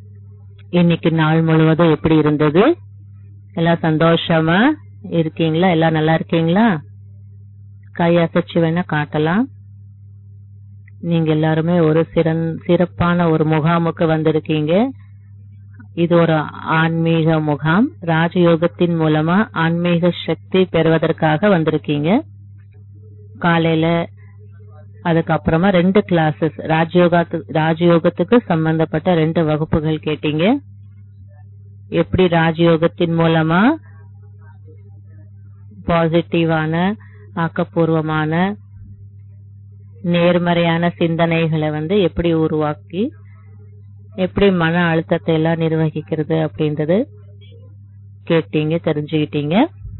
இன்னைக்கு நாள் முழுவதும் எப்படி இருந்தது எல்லாம் சந்தோஷமா இருக்கீங்களா எல்லாம் நல்லா இருக்கீங்களா கை அசைச்சு வேணா காட்டலாம் நீங்க எல்லாருமே ஒரு சிறன் சிறப்பான ஒரு முகாமுக்கு வந்திருக்கீங்க இது ஒரு ஆன்மீக முகாம் ராஜயோகத்தின் மூலமா ஆன்மீக சக்தி பெறுவதற்காக வந்திருக்கீங்க காலையில அதுக்கப்புறமா ரெண்டு கிளாஸஸ் ராஜயோகத்து ராஜயோகத்துக்கு சம்பந்தப்பட்ட ரெண்டு வகுப்புகள் கேட்டீங்க எப்படி ராஜயோகத்தின் மூலமா பாசிட்டிவான ஆக்கப்பூர்வமான நேர்மறையான சிந்தனைகளை வந்து எப்படி உருவாக்கி எப்படி மன அழுத்தத்தை எல்லாம் நிர்வகிக்கிறது அப்படின்றது கேட்டீங்க தெரிஞ்சுக்கிட்டீங்க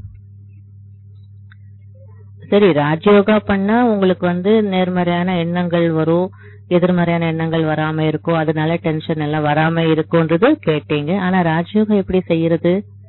சரி ராஜயோகா பண்ணா உங்களுக்கு வந்து நேர்மறையான எண்ணங்கள் வரும் எதிர்மறையான எண்ணங்கள் வராம இருக்கும் அதனால டென்ஷன் எல்லாம் வராம இருக்கும்ன்றது கேட்டீங்க ஆனா ராஜயோகா எப்படி செய்யறது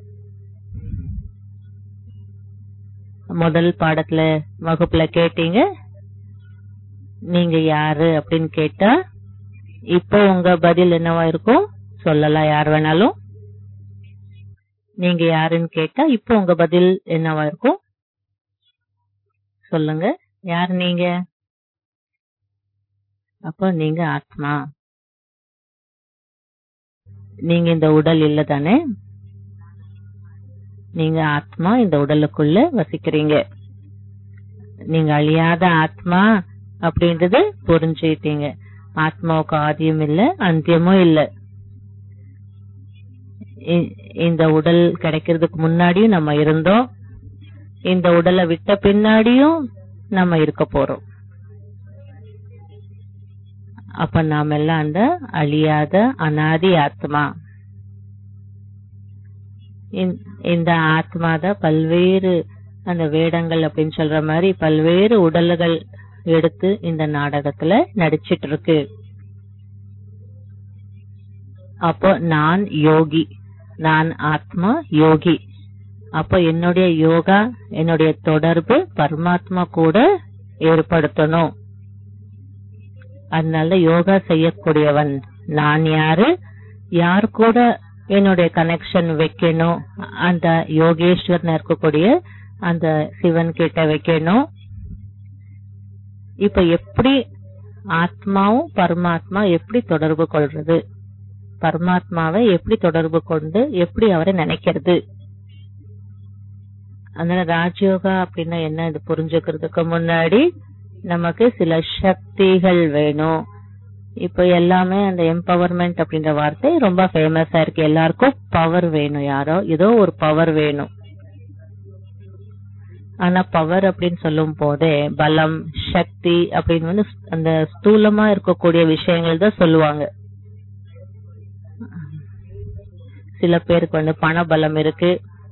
முதல் பாடத்துல வகுப்புல கேட்டீங்க நீங்க யாரு அப்படின்னு கேட்டா இப்போ உங்க பதில் என்னவா இருக்கும் சொல்லலாம் யார் வேணாலும் நீங்க யாருன்னு கேட்டா இப்போ உங்க பதில் என்னவா இருக்கும் சொல்லுங்க யார் நீங்க அப்போ நீங்க ஆத்மா நீங்க இந்த உடல் இல்ல தானே நீங்க ஆத்மா இந்த உடலுக்குள்ள வசிக்கிறீங்க நீங்க அழியாத ஆத்மா அப்படின்றது புரிஞ்சுக்கிட்டீங்க ஆத்மாவுக்கு ஆதியும் இல்ல அந்தியமும் இல்ல இ- இந்த உடல் கிடைக்கிறதுக்கு முன்னாடியும் நம்ம இருந்தோம் இந்த உடலை விட்ட பின்னாடியும் நம்ம இருக்க போறோம் அப்ப நாம எல்லாம் அந்த அழியாத அனாதி ஆத்மா இந்த- இந்த ஆத்மா தான் பல்வேறு அந்த வேடங்கள் அப்படின்னு சொல்ற மாதிரி பல்வேறு உடல்கள் எடுத்து இந்த நாடகத்துல நடிச்சிட்டு இருக்கு அப்போ நான் யோகி நான் ஆத்மா யோகி அப்போ என்னுடைய யோகா என்னுடைய தொடர்பு பரமாத்மா கூட ஏற்படுத்தணும் அதனால யோகா செய்யக்கூடியவன் நான் யாரு யார் கூட என்னுடைய கனெக்ஷன் வைக்கணும் அந்த யோகேஸ்வரன் இருக்கக்கூடிய அந்த சிவன் கிட்ட வைக்கணும் இப்ப எப்படி ஆத்மாவும் பரமாத்மா எப்படி தொடர்பு கொள்றது பரமாத்மாவை எப்படி தொடர்பு கொண்டு எப்படி அவரை நினைக்கிறது அதனால ராஜயோகா அப்படின்னா என்ன இது புரிஞ்சுக்கிறதுக்கு முன்னாடி நமக்கு சில சக்திகள் வேணும் இப்ப எல்லாமே அந்த எம்பவர்மெண்ட் அப்படின்ற வார்த்தை ரொம்ப ஃபேமஸா இருக்கு எல்லாருக்கும் பவர் வேணும் யாரோ ஏதோ ஒரு பவர் வேணும் ஆனா பவர் அப்படின்னு சொல்லும் போதே பலம் சக்தி அப்படின்னு வந்து அந்த ஸ்தூலமா இருக்கக்கூடிய விஷயங்கள் தான் சொல்லுவாங்க சில பேருக்கு வந்து பண பலம் இருக்கு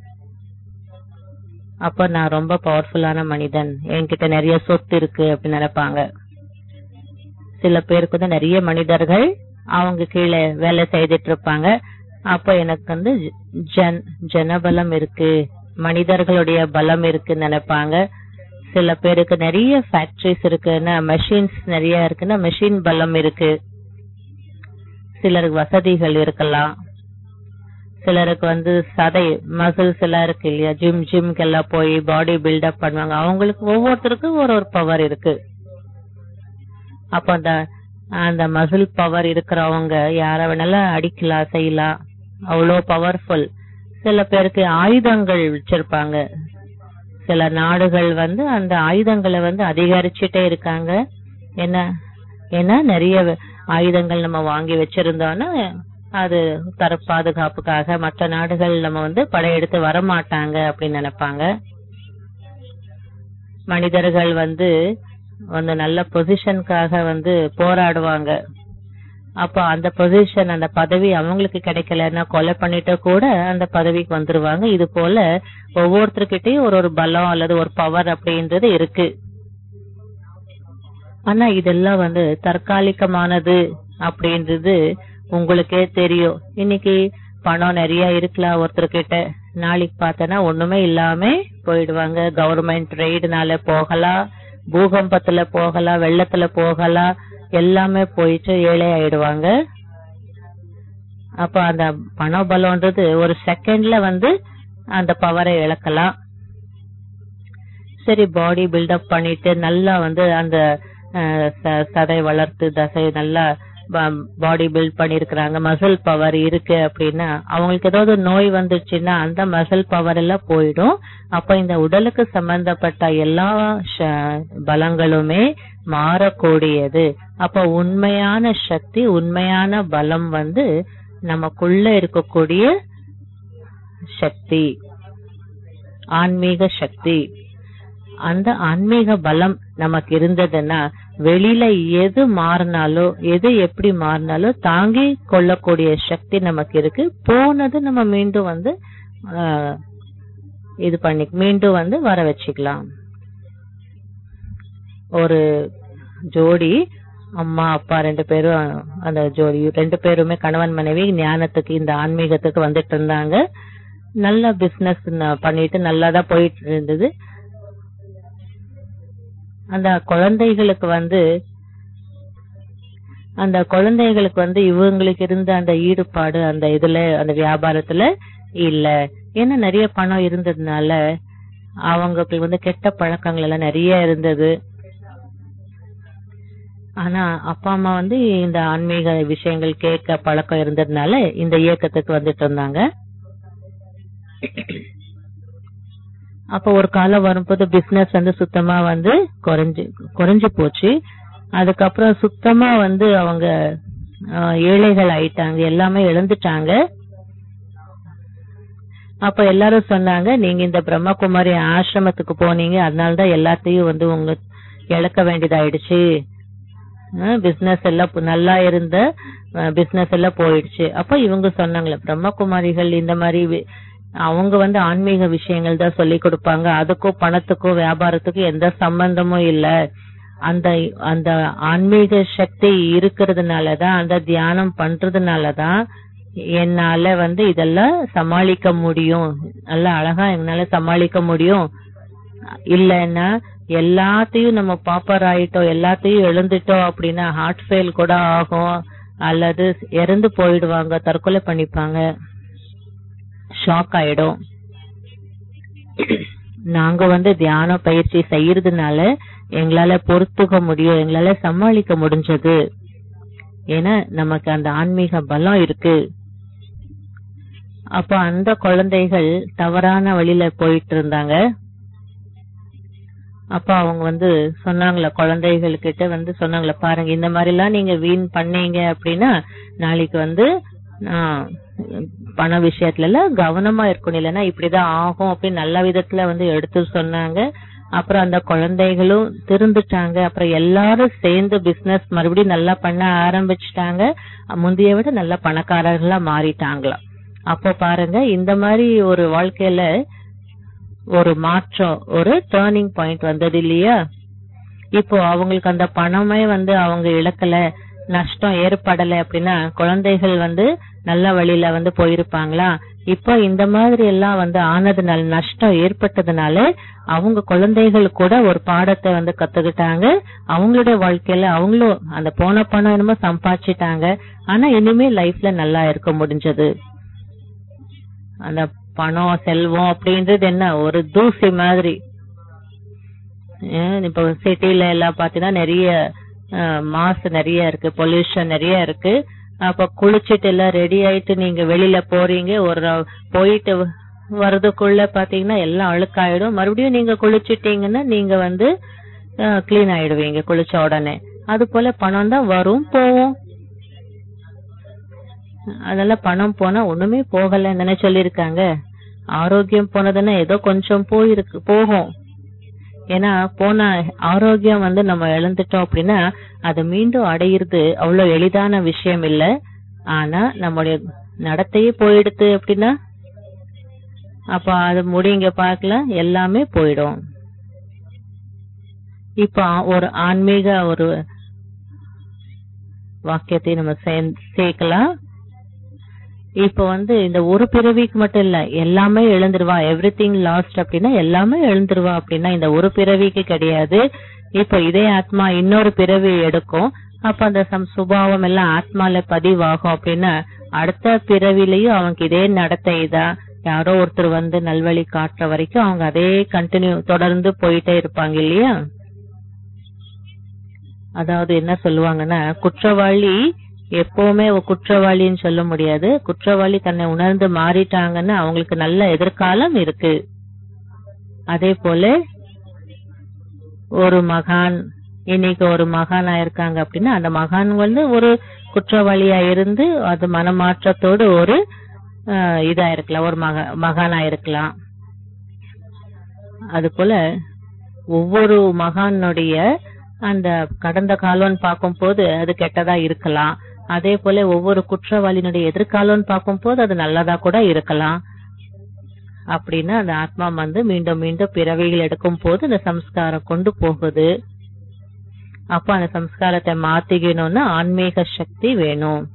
அப்ப நான் ரொம்ப பவர்ஃபுல்லான மனிதன் என்கிட்ட நிறைய சொத்து இருக்கு அப்படின்னு நினைப்பாங்க சில பேருக்கு வந்து நிறைய மனிதர்கள் அவங்க கீழே வேலை செய்துட்டு இருப்பாங்க அப்ப எனக்கு வந்து ஜன் ஜனபலம் இருக்கு மனிதர்களுடைய பலம் இருக்குன்னு நினைப்பாங்க சில பேருக்கு நிறைய ஃபேக்டரிஸ் இருக்குன்னா மெஷின்ஸ் நிறைய இருக்குன்னா மெஷின் பலம் இருக்கு சிலருக்கு வசதிகள் இருக்கலாம் சிலருக்கு வந்து சதை மசில்ஸ் எல்லாம் இருக்கு இல்லையா ஜிம் ஜிம்க்கு எல்லாம் போய் பாடி பில்டப் பண்ணுவாங்க அவங்களுக்கு ஒவ்வொருத்தருக்கும் ஒரு ஒரு பவர் இருக்கு அப்ப அந்த அந்த மசில் பவர் இருக்கிறவங்க யார வேணாலும் அடிக்கலாம் செய்யலாம் அவ்வளோ பவர்ஃபுல் சில பேருக்கு ஆயுதங்கள் வச்சிருப்பாங்க சில நாடுகள் வந்து அந்த ஆயுதங்களை வந்து அதிகரிச்சுட்டே இருக்காங்க என்ன ஏன்னா நிறைய ஆயுதங்கள் நம்ம வாங்கி வச்சிருந்தோம்னா அது தர பாதுகாப்புக்காக மற்ற நாடுகள் நம்ம வந்து படையெடுத்து வரமாட்டாங்க அப்படின்னு நினைப்பாங்க மனிதர்கள் வந்து வந்து நல்ல பொசிஷனுக்காக வந்து போராடுவாங்க அப்ப அந்த பொசிஷன் அந்த பதவி அவங்களுக்கு கிடைக்கலன்னா கொலை பண்ணிட்டு கூட அந்த பதவிக்கு வந்துருவாங்க இது போல ஒவ்வொருத்தர்கிட்டயும் ஒரு ஒரு பலம் அல்லது ஒரு பவர் அப்படின்றது இருக்கு ஆனா இதெல்லாம் வந்து தற்காலிகமானது அப்படின்றது உங்களுக்கே தெரியும் இன்னைக்கு பணம் நிறைய இருக்கலாம் ஒருத்தர்கிட்ட நாளைக்கு பார்த்தனா ஒண்ணுமே இல்லாம போயிடுவாங்க கவர்மெண்ட் ரெய்டுனால போகலாம் பூகம்பத்துல போகலாம் வெள்ளத்துல போகலாம் எல்லாமே போயிட்டு ஏழை ஆயிடுவாங்க அப்ப அந்த பணபலம்ன்றது ஒரு செகண்ட்ல வந்து அந்த பவரை இழக்கலாம் சரி பாடி பில்டப் பண்ணிட்டு நல்லா வந்து அந்த அஹ், ச- சதை வளர்த்து தசை நல்லா பாடி பில்ட் பண்ணிருக்கிறாங்க மசில் பவர் இருக்கு அப்படின்னா அவங்களுக்கு ஏதாவது நோய் வந்துச்சுன்னா அந்த மசில் பவர் எல்லாம் போயிடும் அப்ப இந்த உடலுக்கு சம்பந்தப்பட்ட எல்லா ச- பலங்களுமே மாறக்கூடியது அப்ப உண்மையான சக்தி உண்மையான பலம் வந்து நமக்குள்ள இருக்கக்கூடிய சக்தி ஆன்மீக சக்தி அந்த ஆன்மீக பலம் நமக்கு இருந்ததுன்னா வெளியில எது மாறினாலோ எது எப்படி மாறினாலோ தாங்கி கொள்ளக்கூடிய சக்தி நமக்கு இருக்கு போனது நம்ம மீண்டும் வந்து ஆஹ், இது பண்ணி மீண்டும் வந்து வர வச்சுக்கலாம் ஒரு ஜோடி அம்மா அப்பா ரெண்டு பேரும் அந்த ஜோடி ரெண்டு பேருமே கணவன் மனைவி ஞானத்துக்கு இந்த ஆன்மீகத்துக்கு வந்துட்டு இருந்தாங்க நல்ல பிசினஸ் பண்ணிட்டு நல்லா தான் போயிட்டு இருந்தது அந்த குழந்தைகளுக்கு வந்து அந்த குழந்தைகளுக்கு வந்து இவங்களுக்கு இருந்த அந்த ஈடுபாடு அந்த இதுல அந்த வியாபாரத்துல இல்ல ஏன்னா நிறைய பணம் இருந்ததுனால அவங்களுக்கு வந்து கெட்ட பழக்கங்கள் எல்லாம் நிறைய இருந்தது ஆனா அப்பா அம்மா வந்து இந்த ஆன்மீக விஷயங்கள் கேட்க பழக்கம் இருந்ததுனால இந்த இயக்கத்துக்கு வந்துட்டு இருந்தாங்க அப்ப ஒரு காலம் வரும்போது பிசினஸ் வந்து சுத்தமா வந்து குறைஞ்சு குறைஞ்சு போச்சு அதுக்கப்புறம் சுத்தமா வந்து அவங்க ஆஹ், ஏழைகள் ஆயிட்டாங்க எல்லாமே இழந்துட்டாங்க அப்ப எல்லாரும் சொன்னாங்க நீங்க இந்த பிரம்மகுமாரி ஆசிரமத்துக்கு போனீங்க அதனாலதான் எல்லாத்தையும் வந்து உங்க இழக்க வேண்டியதாயிடுச்சு பிசினஸ் எல்லாம் பு- நல்லா இருந்த பிசினஸ் எல்லாம் போயிடுச்சு அப்ப இவங்க சொன்னாங்களே பிரம்மகுமாரிகள் இந்த மாதிரி வி- அவங்க வந்து ஆன்மீக விஷயங்கள் தான் சொல்லி கொடுப்பாங்க அதுக்கும் பணத்துக்கும் வியாபாரத்துக்கும் எந்த சம்பந்தமும் இல்ல அந்த அந்த ஆன்மீக சக்தி இருக்கிறதுனாலதான் அந்த தியானம் பண்றதுனாலதான் என்னால வந்து இதெல்லாம் சமாளிக்க முடியும் நல்லா அழகா என்னால சமாளிக்க முடியும் இல்லைன்னா எல்லாத்தையும் நம்ம பாப்பர் ஆயிட்டோம் எல்லாத்தையும் எழுந்துட்டோம் அப்படின்னா ஹார்ட் ஃபெயில் கூட ஆகும் அல்லது இறந்து போயிடுவாங்க தற்கொலை பண்ணிப்பாங்க ஷாக் ஆயிடும் நாங்க வந்து தியான பயிற்சி செய்யறதுனால எங்களால பொறுத்துக்க முடியும் எங்களால சமாளிக்க முடிஞ்சது ஏன்னா நமக்கு அந்த ஆன்மீக பலம் இருக்கு அப்ப அந்த குழந்தைகள் தவறான வழியில போயிட்டு இருந்தாங்க அப்ப அவங்க வந்து சொன்னாங்களே குழந்தைகள் கிட்ட வந்து சொன்னாங்களே பாருங்க இந்த மாதிரி எல்லாம் நீங்க வீண் பண்ணீங்க அப்படின்னா நாளைக்கு வந்து ஆஹ், பண விஷயத்துல எல்லாம் கவனமா இருக்கணும் இல்லைன்னா இப்படிதான் ஆகும் அப்படின்னு நல்ல விதத்துல வந்து எடுத்து சொன்னாங்க அப்புறம் அந்த குழந்தைகளும் திருந்துட்டாங்க அப்புறம் எல்லாரும் சேர்ந்து பிசினஸ் மறுபடியும் நல்லா பண்ண ஆரம்பிச்சுட்டாங்க முந்தைய விட நல்ல பணக்காரர்களா மாறிட்டாங்களாம் அப்போ பாருங்க இந்த மாதிரி ஒரு வாழ்க்கையில ஒரு மாற்றம் ஒரு டேர்னிங் பாயிண்ட் வந்தது இல்லையா இப்போ அவங்களுக்கு அந்த பணமே வந்து அவங்க இழக்கல நஷ்டம் ஏற்படல அப்படின்னா குழந்தைகள் வந்து நல்ல வழியில வந்து போயிருப்பாங்களா இப்போ இந்த மாதிரி எல்லாம் வந்து ஆனதுனால நஷ்டம் ஏற்பட்டதுனால அவங்க குழந்தைகள் கூட ஒரு பாடத்தை வந்து கத்துக்கிட்டாங்க அவங்களுடைய வாழ்க்கையில அவங்களும் அந்த போன பணம் என்னமோ சம்பாதிச்சிட்டாங்க ஆனா இனிமே லைஃப்ல நல்லா இருக்க முடிஞ்சது அந்த பணம் செல்வம் அப்படின்றது என்ன ஒரு தூசி மாதிரி ஏன் இப்ப சிட்டில எல்லாம் பாத்தீங்கன்னா நிறைய மாசு நிறைய இருக்கு பொல்யூஷன் நிறைய இருக்கு அப்ப குளிச்சிட்டு எல்லாம் ரெடி ஆயிட்டு நீங்க வெளியில போறீங்க ஒரு ரவு- போயிட்டு வ- வர்றதுக்குள்ள பாத்தீங்கன்னா எல்லாம் அழுக்காயிடும் மறுபடியும் நீங்க குளிச்சிட்டீங்கன்னா நீங்க வந்து கிளீன் ஆயிடுவீங்க குளிச்ச உடனே அது போல பணம் தான் வரும் போகும் அதெல்லாம் பணம் போனா ஒண்ணுமே போகலன்னு தானே சொல்லிருக்காங்க ஆரோக்கியம் போனதுன்னா ஏதோ கொஞ்சம் போயிருக்கு போகும் ஏன்னா போன ஆரோக்கியம் வந்து நம்ம இழந்துட்டோம் அப்படின்னா அதை மீண்டும் அடையிறது அவ்வளவு எளிதான விஷயம் இல்ல ஆனா நம்முடைய நடத்தையே போயிடுது அப்படின்னா அப்ப அது முடிங்க பார்க்கலாம் எல்லாமே போயிடும் இப்ப ஒரு ஆன்மீக ஒரு வாக்கியத்தை நம்ம சேர்ந்து- சேர்க்கலாம் இப்ப வந்து இந்த ஒரு பிறவிக்கு மட்டும் இல்ல எல்லாமே எழுந்துருவா எவ்ரி திங் லாஸ்ட் அப்படின்னா எல்லாமே எழுந்துருவா அப்படின்னா இந்த ஒரு பிறவிக்கு கிடையாது இப்ப இதே ஆத்மா இன்னொரு பிறவி எடுக்கும் அப்ப அந்த சம் சுபாவம் எல்லாம் ஆத்மால பதிவாகும் அப்படின்னா அடுத்த பிறவிலையும் அவனுக்கு இதே நடத்தை தான் யாரோ ஒருத்தர் வந்து நல்வழி காட்டுற வரைக்கும் அவங்க அதே கண்டினியூ தொடர்ந்து போயிட்டே இருப்பாங்க இல்லையா அதாவது என்ன சொல்லுவாங்கன்னா குற்றவாளி எப்பவுமே ஒரு குற்றவாளின்னு சொல்ல முடியாது குற்றவாளி தன்னை உணர்ந்து மாறிட்டாங்கன்னா அவங்களுக்கு நல்ல எதிர்காலம் இருக்கு அதே போல ஒரு மகான் இன்னைக்கு ஒரு மகானா இருக்காங்க அப்படின்னா அந்த மகான் வந்து ஒரு குற்றவாளியா இருந்து அது மனமாற்றத்தோடு ஒரு ஆஹ், இதா இருக்கலாம் ஒரு மக மகானா இருக்கலாம் அது போல ஒவ்வொரு மகானுடைய அந்த கடந்த காலம்னு பார்க்கும்போது அது கெட்டதா இருக்கலாம் அதே போல ஒவ்வொரு குற்றவாளியினுடைய எதிர்காலம்னு பார்க்கும்போது அது நல்லதா கூட இருக்கலாம் அப்படின்னு அந்த ஆத்மா வந்து மீண்டும் மீண்டும் பிறவிகள் எடுக்கும் போது அந்த சம்ஸ்காரம் கொண்டு போகுது அப்ப அந்த சம்ஸ்காரத்தை மாத்திக்கணும்னா ஆன்மீக சக்தி வேணும்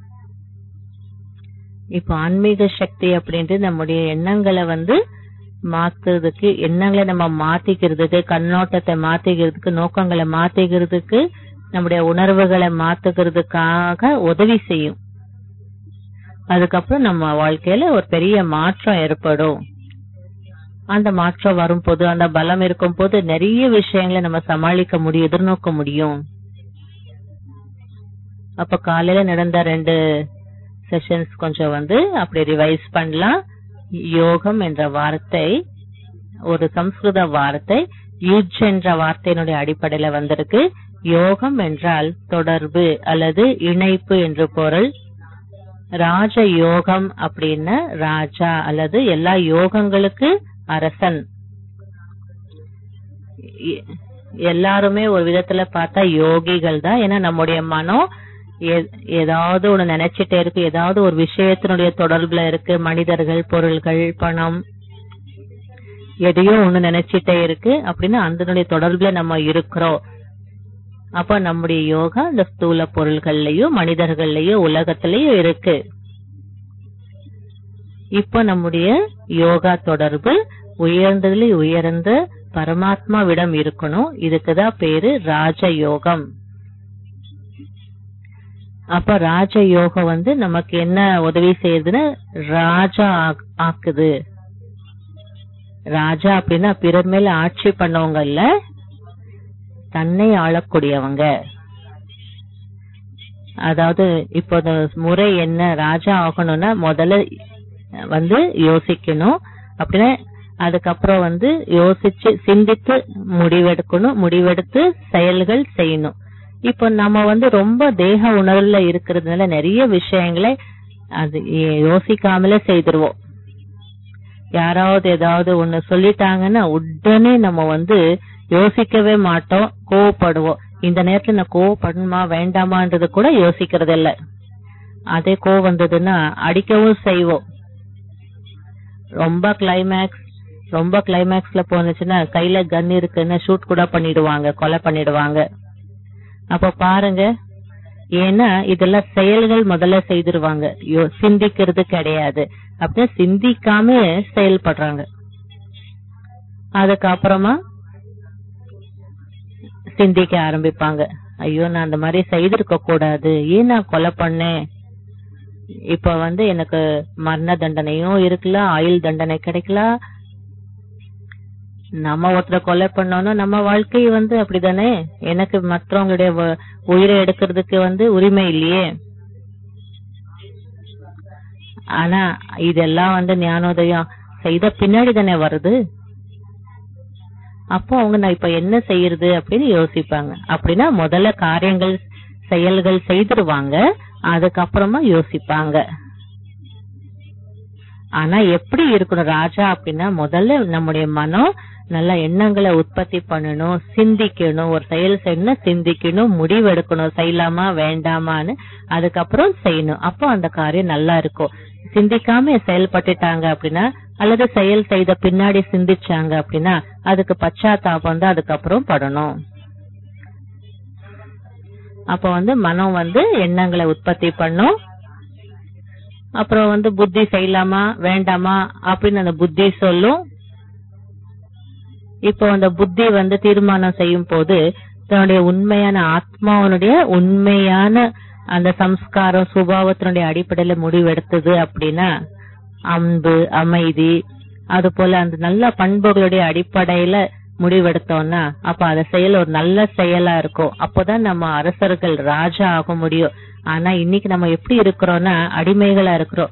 இப்ப ஆன்மீக சக்தி அப்படின்ட்டு நம்முடைய எண்ணங்களை வந்து மாத்துறதுக்கு எண்ணங்களை நம்ம மாத்திக்கிறதுக்கு கண்ணோட்டத்தை மாத்திக்கிறதுக்கு நோக்கங்களை மாத்திக்கிறதுக்கு நம்முடைய உணர்வுகளை மாத்துக்கிறதுக்காக உதவி செய்யும் அதுக்கப்புறம் நம்ம வாழ்க்கையில ஒரு பெரிய மாற்றம் ஏற்படும் அந்த மாற்றம் வரும்போது அந்த பலம் இருக்கும் போது நிறைய விஷயங்களை நம்ம சமாளிக்க முடியும் எதிர்நோக்க முடியும் அப்ப காலையில நடந்த ரெண்டு செஷன்ஸ் கொஞ்சம் வந்து அப்படி ரிவைஸ் பண்ணலாம் யோகம் என்ற வார்த்தை ஒரு சம்ஸ்கிருத வார்த்தை யுஜ் என்ற வார்த்தையினுடைய அடிப்படையில வந்திருக்கு யோகம் என்றால் தொடர்பு அல்லது இணைப்பு என்று பொருள் ராஜ யோகம் அப்படின்னா ராஜா அல்லது எல்லா யோகங்களுக்கு அரசன் எ- எல்லாருமே ஒரு விதத்துல பார்த்தா யோகிகள் தான் ஏன்னா நம்முடைய மனம் எ- ஏதாவது ஒண்ணு நினைச்சிட்டே இருக்கு ஏதாவது ஒரு விஷயத்தினுடைய தொடர்புல இருக்கு மனிதர்கள் பொருள்கள் பணம் எதையோ ஒண்ணு நினைச்சிட்டே இருக்கு அப்படின்னா அதனுடைய தொடர்புல நம்ம இருக்கிறோம் அப்ப நம்முடைய யோகா இந்த ஸ்தூல பொருள்கள்லயும் மனிதர்கள்லயும் உலகத்திலயும் இருக்கு இப்ப நம்முடைய யோகா தொடர்பு உயர்ந்ததுல உயர்ந்த பரமாத்மாவிடம் இருக்கணும் இதுக்குதான் பேரு ராஜ யோகம் அப்ப ராஜ யோகம் வந்து நமக்கு என்ன உதவி செய்யுதுன்னா ராஜா ஆக்- ஆக்குது ராஜா அப்படின்னா பிறர் மேல ஆட்சி பண்ணவங்க இல்ல தன்னை ஆளக்கூடியவங்க அதாவது இப்போ இந்த முறை என்ன ராஜா ஆகணும்னா முதல்ல வந்து யோசிக்கணும் அப்படின்னா அதுக்கப்புறம் வந்து யோசிச்சு சிந்தித்து முடிவெடுக்கணும் முடிவெடுத்து செயல்கள் செய்யணும் இப்போ நம்ம வந்து ரொம்ப தேக உணர்வுல இருக்கிறதுனால நிறைய விஷயங்களை அது யோ- யோசிக்காமலே செய்திருவோம் யாராவது ஏதாவது ஒண்ணு சொல்லிட்டாங்கன்னா உடனே நம்ம வந்து யோசிக்கவே மாட்டோம் கோவப்படுவோம் இந்த நேரத்துல நான் கோவப்படணுமா வேண்டாமான்றது கூட யோசிக்கிறது இல்ல அதே கோவம் வந்ததுன்னா அடிக்கவும் செய்வோம் ரொம்ப கிளைமேக்ஸ் ரொம்ப கிளைமேக்ஸ்ல போனுச்சுன்னா கையில கன் இருக்குன்னு ஷூட் கூட பண்ணிடுவாங்க கொலை பண்ணிடுவாங்க அப்ப பாருங்க ஏன்னா இதெல்லாம் செயல்கள் முதல்ல செய்திருவாங்க யோ- சிந்திக்கிறது கிடையாது அப்படியே சிந்திக்காம செயல்படுறாங்க அதுக்கப்புறமா சிந்திக்க ஆரம்பிப்பாங்க ஐயோ நான் அந்த மாதிரி செய்திருக்க கூடாது ஏன் நான் கொலை பண்ணேன் இப்ப வந்து எனக்கு மரண தண்டனையும் இருக்கலாம் ஆயுள் தண்டனை கிடைக்கலாம் நம்ம ஒருத்தரை கொலை பண்ணோம்னா நம்ம வாழ்க்கை வந்து அப்படிதானே எனக்கு மற்றவங்களுடைய வ- உயிரை எடுக்கிறதுக்கு வந்து உரிமை இல்லையே ஆனா இதெல்லாம் வந்து ஞானோதயம் செய்த பின்னாடி தானே வருது அப்போ அவங்க நான் இப்ப என்ன செய்யறது அப்படின்னு யோசிப்பாங்க அப்படின்னா முதல்ல காரியங்கள் செயல்கள் செய்திருவாங்க அதுக்கப்புறமா யோசிப்பாங்க ஆனா எப்படி இருக்கணும் ராஜா அப்படின்னா முதல்ல நம்முடைய மனம் நல்ல எண்ணங்களை உற்பத்தி பண்ணணும் சிந்திக்கணும் ஒரு செயல் செய்யணும் சிந்திக்கணும் முடிவெடுக்கணும் செய்யலாமா வேண்டாமான்னு அதுக்கப்புறம் செய்யணும் அப்போ அந்த காரியம் நல்லா இருக்கும் சிந்திக்காம செயல்பட்டுட்டாங்க அப்படின்னா அல்லது செயல் செய்த பின்னாடி சிந்திச்சாங்க அப்படின்னா அதுக்கு பச்சாத்தாபம் தான் அதுக்கப்புறம் படணும் அப்ப வந்து மனம் வந்து எண்ணங்களை உற்பத்தி பண்ணும் அப்புறம் வந்து புத்தி செய்யலாமா வேண்டாமா அப்படின்னு அந்த புத்தி சொல்லும் இப்போ அந்த புத்தி வந்து தீர்மானம் செய்யும் போது தன்னுடைய உண்மையான ஆத்மாவனுடைய உண்மையான அந்த சம்ஸ்காரம் சுபாவத்தினுடைய அடிப்படையில முடிவெடுத்தது அப்படின்னா அன்பு அமைதி அது போல அந்த நல்ல பண்புகளுடைய அடிப்படையில முடிவெடுத்தோம்னா அப்ப அந்த செயல் ஒரு நல்ல செயலா இருக்கும் அப்போதான் நம்ம அரசர்கள் ராஜா ஆக முடியும் ஆனா இன்னைக்கு நம்ம எப்படி இருக்கிறோம்னா அடிமைகளா இருக்கிறோம்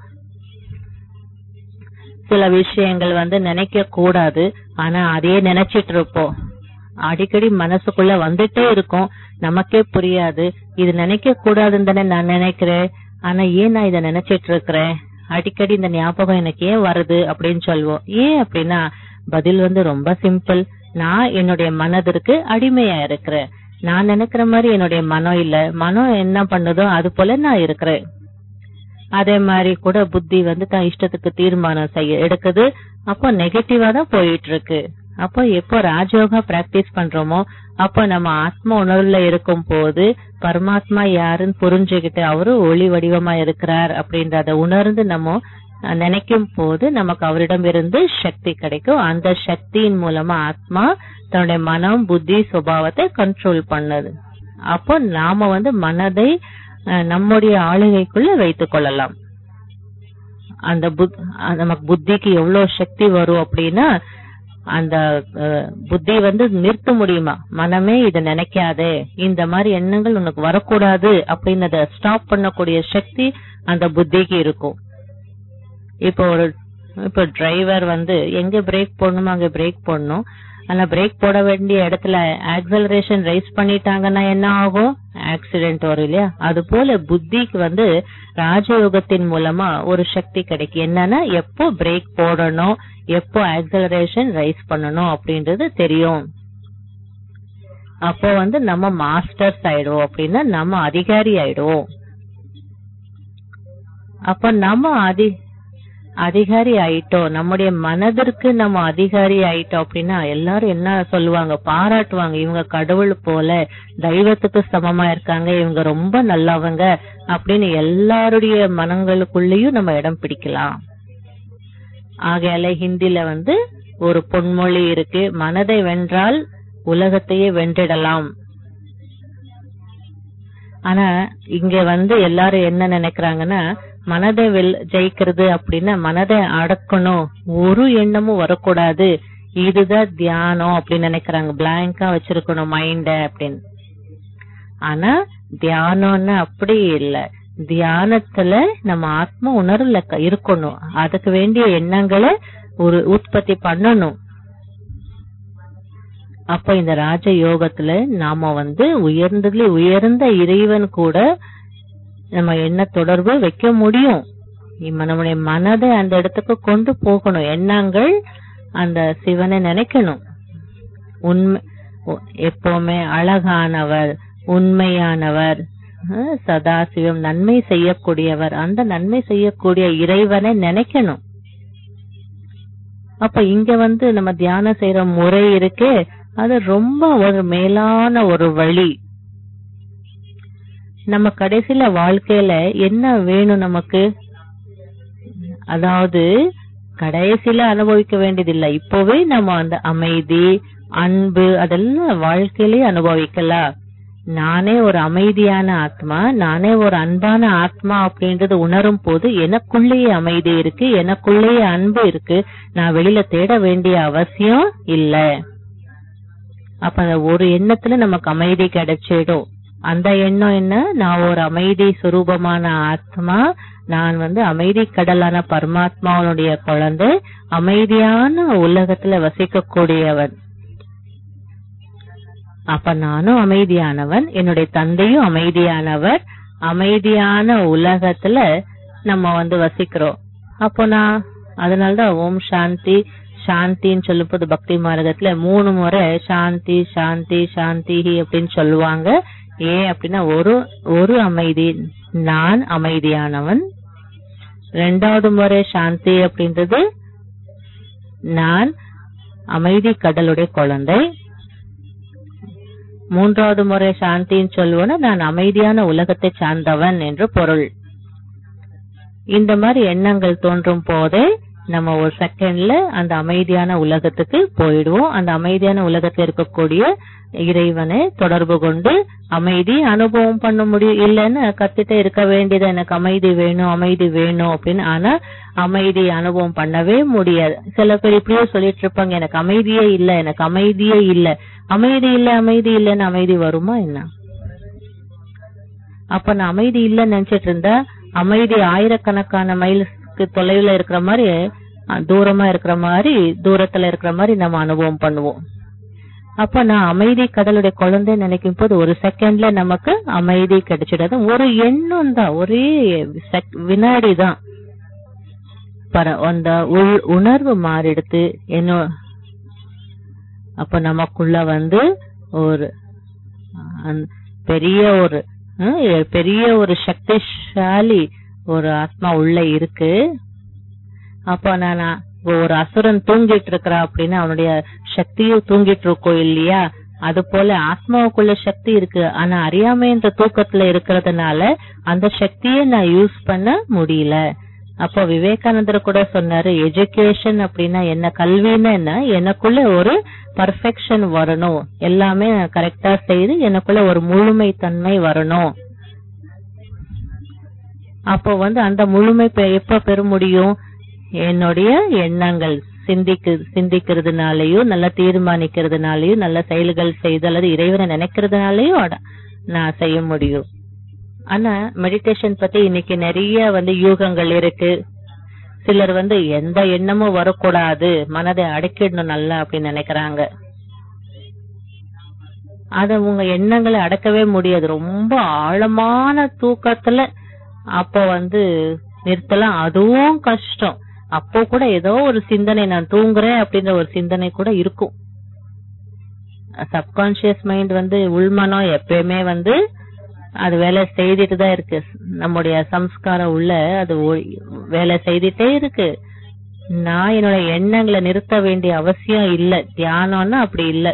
சில விஷயங்கள் வந்து நினைக்க கூடாது ஆனா அதையே நினைச்சிட்டு இருப்போம் அடிக்கடி மனசுக்குள்ள வந்துட்டே இருக்கும் நமக்கே புரியாது இது நினைக்க கூடாதுன்னு தானே நான் நினைக்கிறேன் ஆனா ஏன் நான் இதை நினைச்சிட்டு இருக்கிறேன் அடிக்கடி இந்த ஞாபகம் எனக்கு ஏன் வருது அப்படின்னு சொல்லுவோம் ஏன் அப்படின்னா பதில் வந்து ரொம்ப சிம்பிள் நான் என்னுடைய மனதிற்கு அடிமையா இருக்கிறேன் நான் நினைக்கிற மாதிரி என்னுடைய மனம் இல்ல மனம் என்ன பண்ணுதோ அது போல நான் இருக்கிறேன் அதே மாதிரி கூட புத்தி வந்து தான் இஷ்டத்துக்கு தீர்மானம் செய்ய எடுக்குது அப்போ நெகட்டிவா தான் போயிட்டு இருக்கு அப்போ எப்போ ராஜயோகா பிராக்டிஸ் பண்றோமோ அப்போ நம்ம ஆத்ம உணர்வுல இருக்கும் போது பரமாத்மா யாருன்னு புரிஞ்சுக்கிட்டு அவரு ஒளி வடிவமா இருக்கிறார் அப்படின்றத உணர்ந்து நம்ம நினைக்கும் போது நமக்கு அவரிடம் இருந்து சக்தி கிடைக்கும் அந்த சக்தியின் மூலமா ஆத்மா தன்னுடைய மனம் புத்தி சுபாவத்தை கண்ட்ரோல் பண்ணுது அப்போ நாம வந்து மனதை நம்முடைய ஆளுகைக்குள்ள வைத்துக் கொள்ளலாம் அந்த புத் நமக்கு புத்திக்கு எவ்வளவு சக்தி வரும் அப்படின்னா அந்த புத்தி வந்து நிறுத்த முடியுமா மனமே இத நினைக்காதே இந்த மாதிரி எண்ணங்கள் உனக்கு வரக்கூடாது அப்படின்னத ஸ்டாப் பண்ணக்கூடிய சக்தி அந்த புத்திக்கு இருக்கும் இப்போ ஒரு இப்போ டிரைவர் வந்து எங்க பிரேக் போடணுமோ அங்க பிரேக் போடணும் ஆனா பிரேக் போட வேண்டிய இடத்துல ஆக்சலரேஷன் ரைஸ் பண்ணிட்டாங்கன்னா என்ன ஆகும் ஆக்சிடென்ட் வரும் இல்லையா அது போல புத்திக்கு வந்து ராஜயோகத்தின் மூலமா ஒரு சக்தி கிடைக்கும் என்னன்னா எப்போ பிரேக் போடணும் எப்போ ஆக்சலரேஷன் ரைஸ் பண்ணணும் அப்படின்றது தெரியும் அப்போ வந்து நம்ம மாஸ்டர்ஸ் ஆயிடுவோம் அப்படின்னா நம்ம அதிகாரி ஆயிடுவோம் அப்ப நம்ம அதி அதிகாரி ஆயிட்டோம் நம்முடைய மனதிற்கு நம்ம அதிகாரி ஆயிட்டோம் அப்படின்னா எல்லாரும் என்ன சொல்லுவாங்க பாராட்டுவாங்க இவங்க கடவுள் போல தெய்வத்துக்கு சமமா இருக்காங்க இவங்க ரொம்ப நல்லவங்க அப்படின்னு எல்லாருடைய மனங்களுக்குள்ளயும் நம்ம இடம் பிடிக்கலாம் ஆகையால ஹிந்தில வந்து ஒரு பொன்மொழி இருக்கு மனதை வென்றால் உலகத்தையே வென்றிடலாம் ஆனா இங்க வந்து எல்லாரும் என்ன நினைக்கிறாங்கன்னா மனதை வெல் ஜெயிக்கிறது அப்படின்னா மனதை அடக்கணும் ஒரு எண்ணமும் வரக்கூடாது இதுதான் தியானம் அப்படின்னு நினைக்கிறாங்க பிளாங்கா வச்சிருக்கணும் மைண்ட அப்படின்னு ஆனா தியானம்னு அப்படி இல்ல தியானத்துல நம்ம ஆத்ம உணர்வுல இருக்கணும் அதுக்கு வேண்டிய எண்ணங்களை ஒரு உற்பத்தி பண்ணணும் அப்ப இந்த ராஜ யோகத்துல நாம வந்து உயர்ந்ததுல உயர்ந்த இறைவன் கூட நம்ம என்ன தொடர்பு வைக்க முடியும் நம்முடைய மனதை அந்த இடத்துக்கு கொண்டு போகணும் எண்ணங்கள் அந்த சிவனை நினைக்கணும் உண்மை எப்பவுமே அழகானவர் உண்மையானவர் சதாசிவம் நன்மை செய்யக்கூடியவர் அந்த நன்மை செய்யக்கூடிய இறைவனை நினைக்கணும் அப்ப இங்க வந்து நம்ம தியானம் செய்யற முறை இருக்கு அது ரொம்ப ஒரு மேலான ஒரு வழி நம்ம கடைசியில வாழ்க்கையில என்ன வேணும் நமக்கு அதாவது கடைசியில அனுபவிக்க வேண்டியதில்லை இப்பவே நம்ம அந்த அமைதி அன்பு அதெல்லாம் வாழ்க்கையிலேயே அனுபவிக்கலாம் நானே ஒரு அமைதியான ஆத்மா நானே ஒரு அன்பான ஆத்மா அப்படின்றது உணரும் போது எனக்குள்ளேயே அமைதி இருக்கு எனக்குள்ளேயே அன்பு இருக்கு நான் வெளியில தேட வேண்டிய அவசியம் இல்ல அப்ப அந்த ஒரு எண்ணத்துல நமக்கு அமைதி கிடைச்சிடும் அந்த எண்ணம் என்ன நான் ஒரு அமைதி சுரூபமான ஆத்மா நான் வந்து அமைதி கடலான பரமாத்மாவனுடைய குழந்தை அமைதியான உலகத்துல வசிக்கக்கூடியவன் அப்ப நானும் அமைதியானவன் என்னுடைய தந்தையும் அமைதியானவர் அமைதியான உலகத்துல நம்ம வந்து வசிக்கிறோம் அப்போ நான் அதனாலதான் ஓம் சாந்தி சாந்தின்னு சொல்லும்போது பக்தி மார்க்கத்துல மூணு முறை சாந்தி சாந்தி சாந்தி அப்படின்னு சொல்லுவாங்க ஏன் அப்படின்னா ஒரு ஒரு அமைதி நான் அமைதியானவன் ரெண்டாவது முறை சாந்தி அப்படின்றது நான் அமைதி கடலுடைய குழந்தை மூன்றாவது முறை சாந்தின்னு சொல்லுவோன்னா நான் அமைதியான உலகத்தை சார்ந்தவன் என்று பொருள் இந்த மாதிரி எண்ணங்கள் தோன்றும் போதே நம்ம ஒரு செகண்ட்ல அந்த அமைதியான உலகத்துக்கு போயிடுவோம் அந்த அமைதியான உலகத்துல இருக்கக்கூடிய இறைவனை தொடர்பு கொண்டு அமைதி அனுபவம் பண்ண முடியும் இல்லைன்னு கத்திட்டே இருக்க வேண்டியது எனக்கு அமைதி வேணும் அமைதி வேணும் அப்படின்னு ஆனா அமைதி அனுபவம் பண்ணவே முடியாது சில பேர் இப்படியே சொல்லிட்டு இருப்பாங்க எனக்கு அமைதியே இல்ல எனக்கு அமைதியே இல்ல அமைதி இல்ல அமைதி இல்லைன்னு அமைதி வருமா என்ன அப்ப நான் அமைதி இல்லைன்னு நினைச்சிட்டு இருந்தா அமைதி ஆயிரக்கணக்கான மைல்ஸ்க்கு தொலைவுல இருக்கிற மாதிரி அஹ், தூரமா இருக்கிற மாதிரி தூரத்துல இருக்கிற மாதிரி நம்ம அனுபவம் பண்ணுவோம் அப்ப நான் அமைதி கடலுடைய குழந்தை நினைக்கும் போது ஒரு செகண்ட்ல நமக்கு அமைதி கிடைச்சிடாது ஒரு எண்ணம் தான் ஒரே sec- வினாடி தான் பர- அந்த உள் உணர்வு மாறிடுத்து என்ன அப்ப நமக்குள்ள வந்து ஒரு அந்த பெரிய ஒரு ஹம், பெரிய ஒரு சக்திசாலி ஒரு ஆத்மா உள்ள இருக்கு அப்ப நான் ஒரு அசுரன் தூங்கிட்டு இருக்கிறா அப்படின்னா அவனுடைய சக்தியும் தூங்கிட்டு இருக்கோம் இல்லையா அது போல ஆத்மாவுக்குள்ள சக்தி இருக்கு ஆனா அறியாமை என்ற தூக்கத்துல இருக்கிறதுனால அந்த சக்தியை நான் யூஸ் பண்ண முடியல அப்போ விவேகானந்தர் கூட சொன்னாரு எஜுகேஷன் அப்படின்னா என்ன கல்வின்னா என்ன எனக்குள்ள ஒரு பர்ஃபெக்ஷன் வரணும் எல்லாமே கரெக்டா செய்து எனக்குள்ள ஒரு முழுமை தன்மை வரணும் அப்போ வந்து அந்த முழுமை பெ- எப்ப பெற முடியும் என்னுடைய எண்ணங்கள் சிந்திக்கு சிந்திக்கிறதுனாலயும் நல்லா தீர்மானிக்கிறதுனாலயும் நல்ல செயல்கள் செய்து அல்லது இறைவனை நினைக்கிறதுனாலயும் அட- நான் செய்ய முடியும் ஆனா மெடிடேஷன் பத்தி இன்னைக்கு நிறைய வந்து யூகங்கள் இருக்கு சிலர் வந்து எந்த எண்ணமும் வரக்கூடாது மனதை அடக்கிடணும் நல்லா அப்படின்னு நினைக்கிறாங்க அத உங்க எண்ணங்களை அடக்கவே முடியாது ரொம்ப ஆழமான தூக்கத்துல அப்போ வந்து நிறுத்தலாம் அதுவும் கஷ்டம் அப்போ கூட ஏதோ ஒரு சிந்தனை நான் தூங்குறேன் அப்படின்ற ஒரு சிந்தனை கூட இருக்கும் சப்கான்சியஸ் மைண்ட் வந்து உள்மனம் எப்பயுமே வந்து அது வேலை செய்துட்டு தான் இருக்கு நம்முடைய சம்ஸ்காரம் உள்ள அது ஒ- வேலை செய்துட்டே இருக்கு நான் என்னோட எண்ணங்களை நிறுத்த வேண்டிய அவசியம் இல்ல தியானம்னா அப்படி இல்ல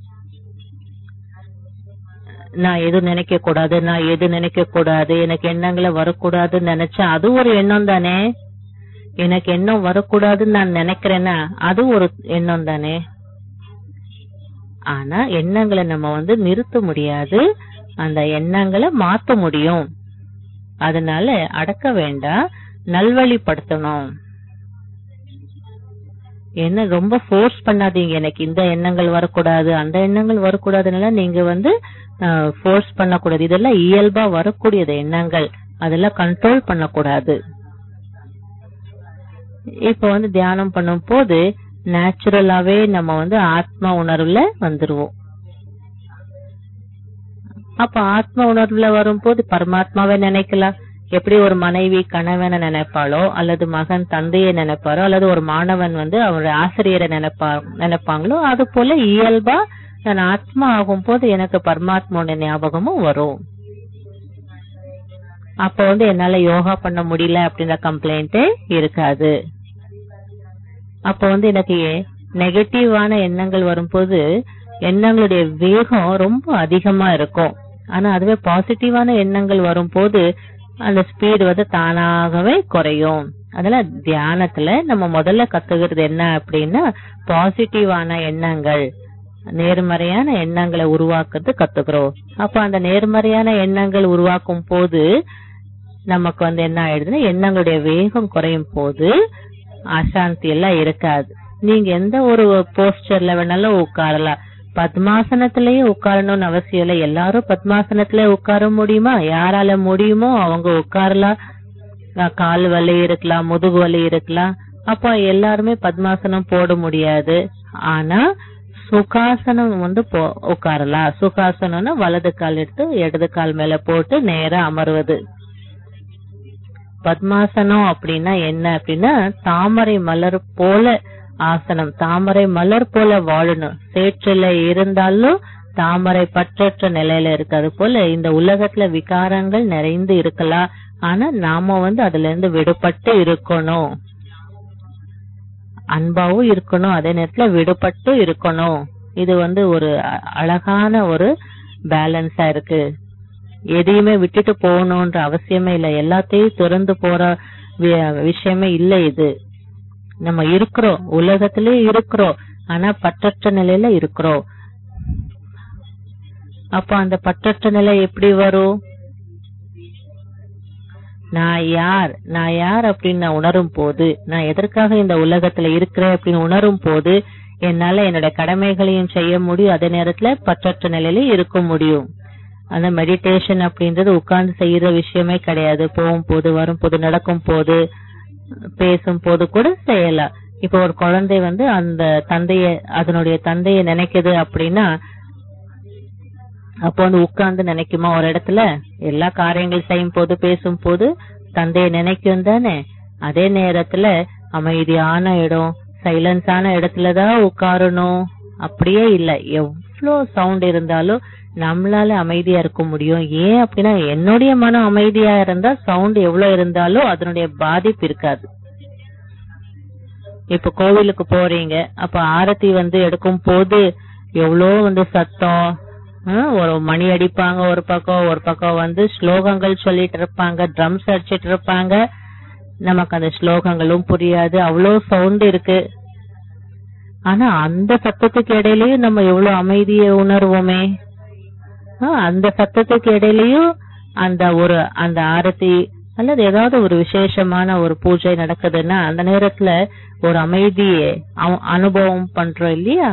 நான் எது நினைக்க கூடாது நான் எது நினைக்க கூடாது எனக்கு எண்ணங்களை வரக்கூடாதுன்னு நினைச்சா அது ஒரு எண்ணம் தானே எனக்கு எண்ணம் வரக்கூடாதுன்னு நான் நினைக்கிறேன்னா அது ஒரு எண்ணம் தானே ஆனா எண்ணங்களை நம்ம வந்து நிறுத்த முடியாது அந்த எண்ணங்களை மாத்த முடியும் அதனால அடக்க வேண்டாம் நல்வழிப்படுத்தணும் என்ன ரொம்ப ஃபோர்ஸ் பண்ணாதீங்க எனக்கு இந்த எண்ணங்கள் வரக்கூடாது அந்த எண்ணங்கள் வரக்கூடாதுனால நீங்க வந்து ஃபோர்ஸ் பண்ணக்கூடாது இதெல்லாம் இயல்பா வரக்கூடியது எண்ணங்கள் அதெல்லாம் கண்ட்ரோல் பண்ணக்கூடாது இப்ப வந்து தியானம் பண்ணும் போது நேச்சுரலாவே நம்ம வந்து ஆத்ம உணர்வுல வந்துருவோம் அப்ப ஆத்ம உணர்வுல வரும்போது பரமாத்மாவை நினைக்கலாம் எப்படி ஒரு மனைவி கணவனை நினைப்பாளோ அல்லது மகன் தந்தையை நினைப்பாரோ அல்லது ஒரு மாணவன் வந்து அவருடைய ஆசிரியரை நினைப்பா நினைப்பாங்களோ அது போல இயல்பா நான் ஆத்மா ஆகும் போது எனக்கு பரமாத்மாவோட ஞாபகமும் வரும் அப்ப வந்து என்னால யோகா பண்ண முடியல அப்படின்ற கம்ப்ளைண்டே இருக்காது அப்ப வந்து எனக்கு நெகட்டிவான எண்ணங்கள் வரும்போது எண்ணங்களுடைய வேகம் ரொம்ப அதிகமா இருக்கும் ஆனா அதுவே பாசிட்டிவான எண்ணங்கள் வரும்போது அந்த ஸ்பீடு வந்து தானாகவே குறையும் அதெல்லாம் தியானத்துல நம்ம முதல்ல கத்துக்கிறது என்ன அப்படின்னா பாசிட்டிவான எண்ணங்கள் நேர்மறையான எண்ணங்களை உருவாக்குறது கத்துக்கிறோம் அப்ப அந்த நேர்மறையான எண்ணங்கள் உருவாக்கும் போது நமக்கு வந்து என்ன ஆயிடுதுன்னா எண்ணங்களுடைய வேகம் குறையும் போது அசாந்தி எல்லாம் இருக்காது நீங்க எந்த ஒரு போஸ்டர்ல வேணாலும் உட்காரலாம் பத்மாசனத்திலேயே உட்காரணும்னு அவசியம் இல்லை எல்லாரும் பத்மாசனத்திலே உட்கார முடியுமா யாரால முடியுமோ அவங்க உட்காரலாம் அஹ் கால் வலி இருக்கலாம் முதுகு வலி இருக்கலாம் அப்ப எல்லாருமே பத்மாசனம் போட முடியாது ஆனா சுகாசனம் வந்து போ- உட்காரலாம் சுகாசனம்னா வலது கால் எடுத்து இடது கால் மேல போட்டு நேரா அமர்வது பத்மாசனம் அப்படின்னா என்ன அப்படின்னா தாமரை மலர் போல ஆசனம் தாமரை மலர் போல வாழணும் சேற்றில இருந்தாலும் தாமரை பற்றற்ற நிலையில இருக்கு அது போல இந்த உலகத்துல விகாரங்கள் நிறைந்து இருக்கலாம் ஆனா நாம வந்து அதுல இருந்து விடுபட்டு இருக்கணும் அன்பாவும் இருக்கணும் அதே நேரத்துல விடுபட்டு இருக்கணும் இது வந்து ஒரு அ- அழகான ஒரு பேலன்ஸா இருக்கு எதையுமே விட்டுட்டு போகணும்ன்ற அவசியமே இல்ல எல்லாத்தையும் திறந்து போற வி- விஷயமே இல்ல இது நம்ம இருக்கிறோம் உலகத்திலே இருக்கிறோம் ஆனா பற்றற்ற நிலையில இருக்கிறோம் அப்ப அந்த பற்றற்ற நிலை எப்படி வரும் நான் யார் நான் யார் அப்படின்னு நான் உணரும் போது நான் எதற்காக இந்த உலகத்துல இருக்கிறேன் அப்படின்னு உணரும் போது என்னால என்னோட கடமைகளையும் செய்ய முடியும் அதே நேரத்துல பற்றற்ற நிலையில இருக்க முடியும் அந்த மெடிடேஷன் அப்படின்றது உட்கார்ந்து செய்யற விஷயமே கிடையாது போகும் போது வரும் போது நடக்கும் போது பேசும் போது கூட செய்யலாம் இப்ப ஒரு குழந்தை வந்து அந்த தந்தைய அதனுடைய தந்தைய நினைக்குது அப்படின்னா அப்போ வந்து உட்கார்ந்து நினைக்குமா ஒரு இடத்துல எல்லா காரியங்கள் செய்யும் போது பேசும் போது தந்தைய நினைக்கும் தானே அதே நேரத்துல அமைதியான இடம் சைலன்ஸான இடத்துலதான் உட்காரணும் அப்படியே இல்ல எவ்வளவு சவுண்ட் இருந்தாலும் நம்மளால அமைதியா இருக்க முடியும் ஏன் அப்படின்னா என்னுடைய மனம் அமைதியா இருந்தா சவுண்ட் எவ்வளவு இருந்தாலும் அதனுடைய பாதிப்பு இருக்காது இப்ப கோவிலுக்கு போறீங்க அப்ப ஆரத்தி வந்து எடுக்கும் போது எவ்வளோ வந்து சத்தம் ஹம், ஒரு மணி அடிப்பாங்க ஒரு பக்கம் ஒரு பக்கம் வந்து ஸ்லோகங்கள் சொல்லிட்டு இருப்பாங்க ட்ரம்ஸ் அடிச்சிட்டு இருப்பாங்க நமக்கு அந்த ஸ்லோகங்களும் புரியாது அவ்வளோ சவுண்ட் இருக்கு ஆனா அந்த சத்தத்துக்கு இடையிலயும் நம்ம எவ்வளவு அமைதியை உணர்வோமே ஆ, அந்த சத்தத்துக்கு இடையிலயும் அந்த ஒரு அந்த ஆரத்தி அல்லது ஏதாவது ஒரு விசேஷமான ஒரு பூஜை நடக்குதுன்னா அந்த நேரத்துல ஒரு அமைதியை அ- அனுபவம் பண்றோம் இல்லையா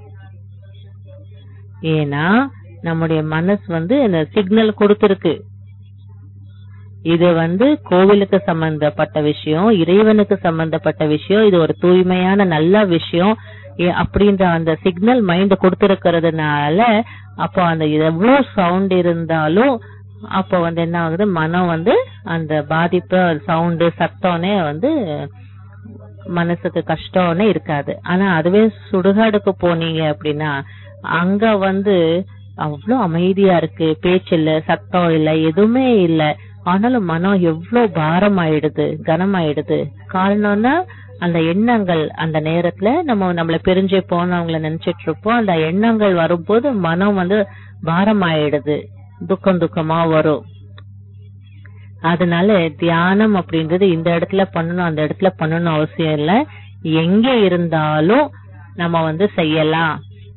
ஏன்னா நம்முடைய மனசு வந்து இந்த சிக்னல் கொடுத்திருக்கு இது வந்து கோவிலுக்கு சம்பந்தப்பட்ட விஷயம் இறைவனுக்கு சம்பந்தப்பட்ட விஷயம் இது ஒரு தூய்மையான நல்ல விஷயம் ஏ- அப்படின்ற அந்த சிக்னல் மைண்ட் கொடுத்திருக்கிறதுனால அப்போ அந்த எவ்வளவு சவுண்ட் இருந்தாலும் அப்போ வந்து என்ன ஆகுது மனம் வந்து அந்த பாதிப்பு சவுண்டு சத்தம்னே வந்து மனசுக்கு கஷ்டம்னு இருக்காது ஆனா அதுவே சுடுகாடுக்கு போனீங்க அப்படின்னா அங்க வந்து அவ்வளவு அமைதியா இருக்கு பேச்சு இல்ல சத்தம் இல்ல எதுவுமே இல்ல ஆனாலும் மனம் எவ்வளவு பாரம் ஆயிடுது கனமாயிடுது காரணம்னா அந்த எண்ணங்கள் அந்த நேரத்துல நம்ம நம்மள பிரிஞ்சு போனவங்கள நினைச்சிட்டு இருப்போம் அந்த எண்ணங்கள் வரும்போது மனம் வந்து பாரம் ஆயிடுது துக்கம் துக்கமா வரும் அதனால தியானம் அப்படின்றது இந்த இடத்துல பண்ணணும் அந்த இடத்துல பண்ணணும் அவசியம் இல்ல எங்க இருந்தாலும் நம்ம வந்து செய்யலாம்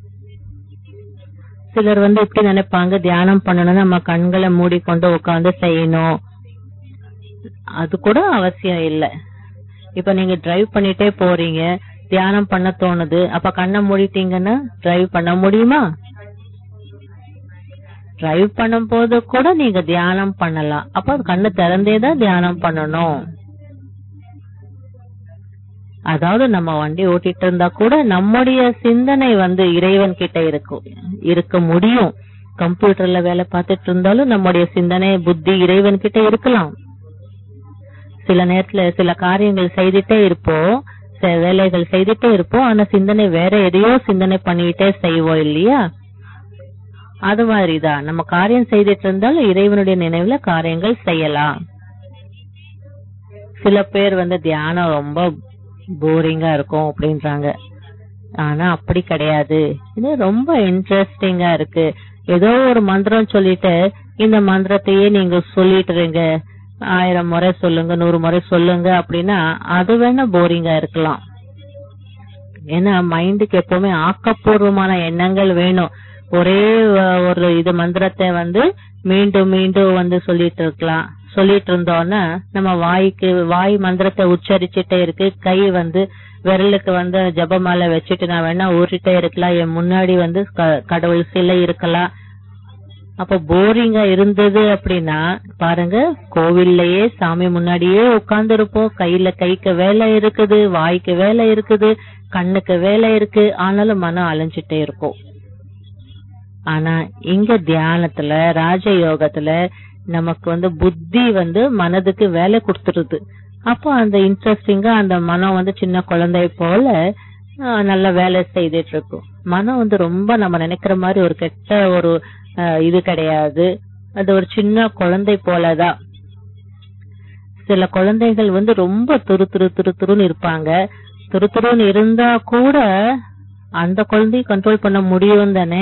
சிலர் வந்து எப்படி நினைப்பாங்க தியானம் பண்ணணும்னா நம்ம கண்களை மூடிக்கொண்டு உட்கார்ந்து செய்யணும் அது கூட அவசியம் இல்ல இப்ப நீங்க டிரைவ் பண்ணிட்டே போறீங்க தியானம் பண்ண தோணுது அப்ப கண்ணை மூடிட்டீங்கன்னா டிரைவ் பண்ண முடியுமா டிரைவ் பண்ணும் போது கூட நீங்க தியானம் பண்ணலாம் அப்ப கண்ணு திறந்தே தான் தியானம் பண்ணணும் அதாவது நம்ம வண்டி ஓட்டிட்டு இருந்தா கூட நம்முடைய சிந்தனை வந்து இறைவன் கிட்ட இருக்கும் இருக்க முடியும் கம்ப்யூட்டர்ல வேலை பார்த்துட்டு இருந்தாலும் நம்முடைய சிந்தனை புத்தி இறைவன் கிட்ட இருக்கலாம் சில நேரத்துல சில காரியங்கள் செய்துட்டே இருப்போம் சில வேலைகள் செய்துட்டே இருப்போம் ஆனா சிந்தனை வேற எதையோ சிந்தனை பண்ணிட்டே செய்வோம் இல்லையா அது மாதிரிதான் நம்ம காரியம் செய்துட்டு இருந்தாலும் இறைவனுடைய நினைவுல காரியங்கள் செய்யலாம் சில பேர் வந்து தியானம் ரொம்ப போரிங்கா இருக்கும் அப்படின்றாங்க ஆனா அப்படி கிடையாது இது ரொம்ப இன்ட்ரெஸ்டிங்கா இருக்கு ஏதோ ஒரு மந்திரம் சொல்லிட்டு இந்த மந்திரத்தையே நீங்க சொல்லிட்டுறீங்க ஆயிரம் முறை சொல்லுங்க நூறு முறை சொல்லுங்க அப்படின்னா அது வேணா போரிங்கா இருக்கலாம் ஏன்னா மைண்டுக்கு எப்பவுமே ஆக்கப்பூர்வமான எண்ணங்கள் வேணும் ஒரே அஹ், ஒரு இது மந்திரத்தை வந்து மீண்டும் மீண்டும் வந்து சொல்லிட்டு இருக்கலாம் சொல்லிட்டு இருந்தோம்னா நம்ம வாய்க்கு வாய் மந்திரத்தை உச்சரிச்சுட்டே இருக்கு கை வந்து விரலுக்கு வந்து ஜபமாலை வச்சுட்டு நான் வேணா ஊறிட்டே இருக்கலாம் என் முன்னாடி வந்து க- கடவுள் சிலை இருக்கலாம் அப்ப போரிங்கா இருந்தது அப்படின்னா பாருங்க கோவில்லயே சாமி முன்னாடியே உட்கார்ந்து இருப்போம் கையில கைக்கு வேலை இருக்குது வாய்க்கு வேலை இருக்குது கண்ணுக்கு வேலை இருக்கு ஆனாலும் மனம் அலைஞ்சிட்டே இருக்கும் ஆனா இங்க தியானத்துல ராஜயோகத்துல நமக்கு வந்து புத்தி வந்து மனதுக்கு வேலை கொடுத்துருது அப்போ அந்த இன்ட்ரெஸ்டிங்கா அந்த மனம் வந்து சின்ன குழந்தை போல ஆஹ், நல்ல வேலை செய்துட்டு இருக்கும் மனம் வந்து ரொம்ப நம்ம நினைக்கிற மாதிரி ஒரு கெட்ட ஒரு ஆஹ், இது கிடையாது அது ஒரு சின்ன குழந்தை போலதான் சில குழந்தைகள் வந்து ரொம்ப துரு துரு துரு துருன்னு இருப்பாங்க துரு துருன்னு இருந்தா கூட அந்த குழந்தைய கண்ட்ரோல் பண்ண முடியும் தானே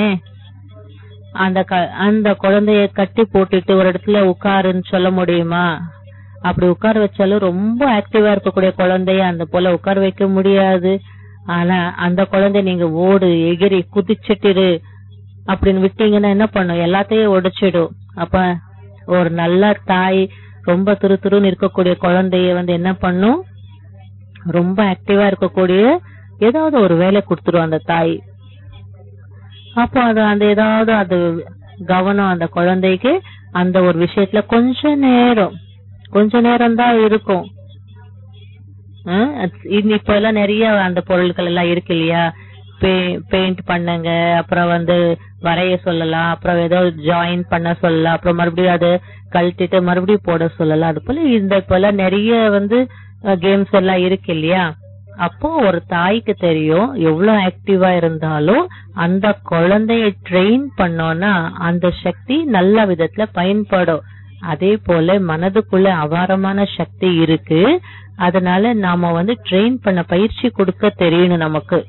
அந்த க- அந்த குழந்தைய கட்டி போட்டுட்டு ஒரு இடத்துல உட்காருன்னு சொல்ல முடியுமா அப்படி உட்கார வச்சாலும் ரொம்ப ஆக்டிவா இருக்கக்கூடிய குழந்தைய அந்த போல உட்கார வைக்க முடியாது ஆனா அந்த குழந்தை நீங்க ஓடு எகிரி குதிச்சிட்டிரு அப்படின்னு விட்டீங்கன்னா என்ன பண்ணும் எல்லாத்தையும் உடைச்சிடும் அப்ப ஒரு நல்ல தாய் ரொம்ப துரு துருன்னு இருக்கக்கூடிய குழந்தைய வந்து என்ன பண்ணும் ரொம்ப ஆக்டிவா இருக்கக்கூடிய ஏதாவது ஒரு வேலை கொடுத்துரும் அந்த தாய் அப்போ அது அந்த ஏதாவது அது கவனம் அந்த குழந்தைக்கு அந்த ஒரு விஷயத்துல கொஞ்ச நேரம் கொஞ்ச நேரம் தான் இருக்கும் அஹ் அது- இது இப்ப எல்லாம் நிறைய அந்த பொருட்கள் எல்லாம் இருக்கு இல்லையா பெயிண்ட் பண்ணுங்க அப்புறம் வந்து வரைய சொல்லலாம் அப்புறம் ஏதோ ஜாயின் பண்ண சொல்லலாம் அப்புறம் மறுபடியும் அது கழட்டிட்டு மறுபடியும் போட சொல்லலாம் அது போல இந்த இப்ப எல்லாம் நிறைய வந்து கேம்ஸ் எல்லாம் இருக்கு இல்லையா அப்போ ஒரு தாய்க்கு தெரியும் எவ்வளவு ஆக்டிவா இருந்தாலும் அந்த குழந்தைய ட்ரெயின் பண்ணோம்னா அந்த சக்தி நல்ல விதத்துல பயன்படும் அதே போல மனதுக்குள்ள அபாரமான சக்தி இருக்கு அதனால நாம வந்து ட்ரெயின் பண்ண பயிற்சி கொடுக்க தெரியணும் நமக்கு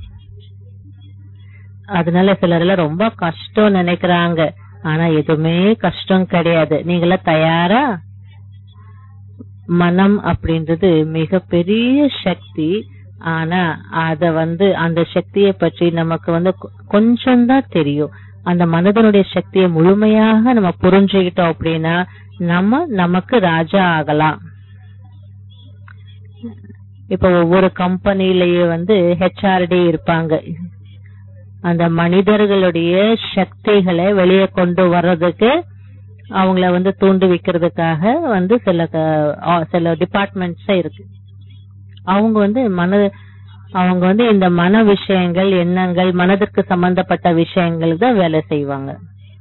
அதனால சிலர் எல்லாம் ரொம்ப கஷ்டம் நினைக்கிறாங்க ஆனா எதுவுமே கஷ்டம் கிடையாது நீங்களாம் தயாரா மனம் அப்படின்றது மிகப்பெரிய சக்தி ஆனா அத வந்து அந்த சக்தியை பற்றி நமக்கு வந்து கொஞ்சம் தான் தெரியும் அந்த மனதனுடைய சக்தியை முழுமையாக நம்ம புரிஞ்சுக்கிட்டோம் அப்படின்னா நம்ம நமக்கு ராஜா ஆகலாம் இப்ப ஒவ்வொரு கம்பெனிலயே வந்து ஹெச்ஆர்டி இருப்பாங்க அந்த மனிதர்களுடைய சக்திகளை வெளியே கொண்டு வர்றதுக்கு அவங்கள வந்து தூண்டி வைக்கிறதுக்காக வந்து சில க- ஆ, சில டிபார்ட்மெண்ட்ஸ் இருக்கு அவங்க வந்து மன அவங்க வந்து இந்த மன விஷயங்கள் எண்ணங்கள் மனதிற்கு சம்பந்தப்பட்ட விஷயங்கள் தான் வேலை செய்வாங்க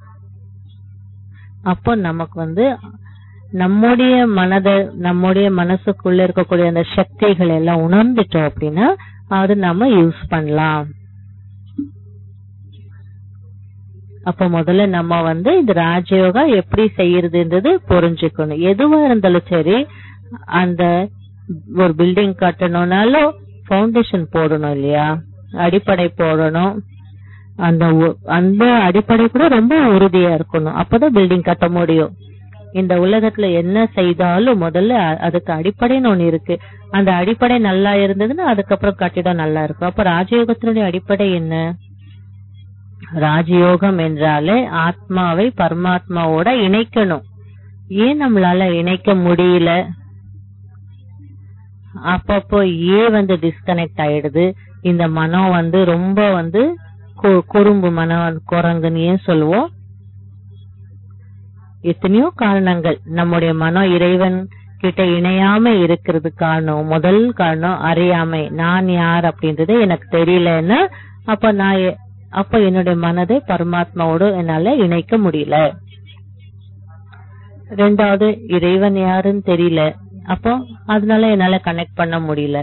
அப்போ நமக்கு வந்து நம்முடைய மனத நம்முடைய மனசுக்குள்ள இருக்கக்கூடிய அந்த சக்திகள் எல்லாம் உணர்ந்துட்டோம் அப்படின்னா அது நம்ம யூஸ் பண்ணலாம் அப்ப முதல்ல நம்ம வந்து இந்த ராஜயோகா எப்படி செய்யறதுன்றது புரிஞ்சுக்கணும் எதுவா இருந்தாலும் சரி அந்த ஒரு பில்டிங் கட்டணும்னாலும் ஃபவுண்டேஷன் போடணும் இல்லையா அடிப்படை போடணும் அந்த உ- அந்த அடிப்படை கூட ரொம்ப உறுதியா இருக்கணும் அப்பதான் பில்டிங் கட்ட முடியும் இந்த உலகத்துல என்ன செய்தாலும் முதல்ல அ- அதுக்கு அடிப்படைன்னு ஒண்ணு இருக்கு அந்த அடிப்படை நல்லா இருந்ததுன்னா அதுக்கப்புறம் கட்டிடம் நல்லா இருக்கும் அப்ப ராஜயோகத்தினுடைய அடிப்படை என்ன ராஜயோகம் என்றாலே ஆத்மாவை பரமாத்மாவோட இணைக்கணும் ஏன் நம்மளால இணைக்க முடியல அப்பப்போ ஏன் வந்து டிஸ்கனெக்ட் ஆயிடுது இந்த மனம் வந்து ரொம்ப வந்து கு- குறும்பு மனம் குரங்குன்னு ஏன் சொல்லுவோம் எத்தனையோ காரணங்கள் நம்முடைய மனம் இறைவன் கிட்ட இணையாம இருக்கிறது காரணம் முதல் காரணம் அறியாமை நான் யார் அப்படின்றது எனக்கு தெரியலன்னா அப்ப நான் எ- அப்ப என்னுடைய மனதை பரமாத்மாவோடு என்னால இணைக்க முடியல ரெண்டாவது இறைவன் யாருன்னு தெரியல அப்போ அதனால என்னால கனெக்ட் பண்ண முடியல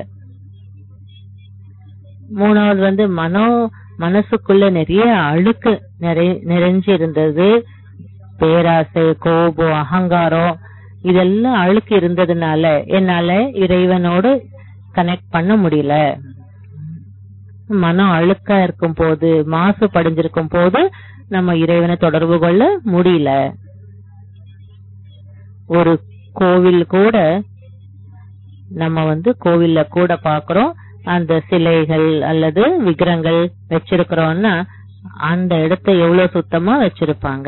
மூணாவது வந்து மனோ மனசுக்குள்ள நிறைய அழுக்கு நிறை நிறைஞ்சு இருந்தது பேராசை கோபம் அகங்காரம் இதெல்லாம் அழுக்கு இருந்ததுனால என்னால இறைவனோடு கனெக்ட் பண்ண முடியல மனம் அழுக்கா இருக்கும் போது மாசு படிஞ்சிருக்கும் போது நம்ம இறைவனை தொடர்பு கொள்ள முடியல ஒரு கோவில் கூட நம்ம வந்து கோவில்ல கூட பாக்குறோம் அந்த சிலைகள் அல்லது விக்கிரங்கள் வச்சிருக்கிறோம்னா அந்த இடத்தை எவ்வளவு சுத்தமா வச்சிருப்பாங்க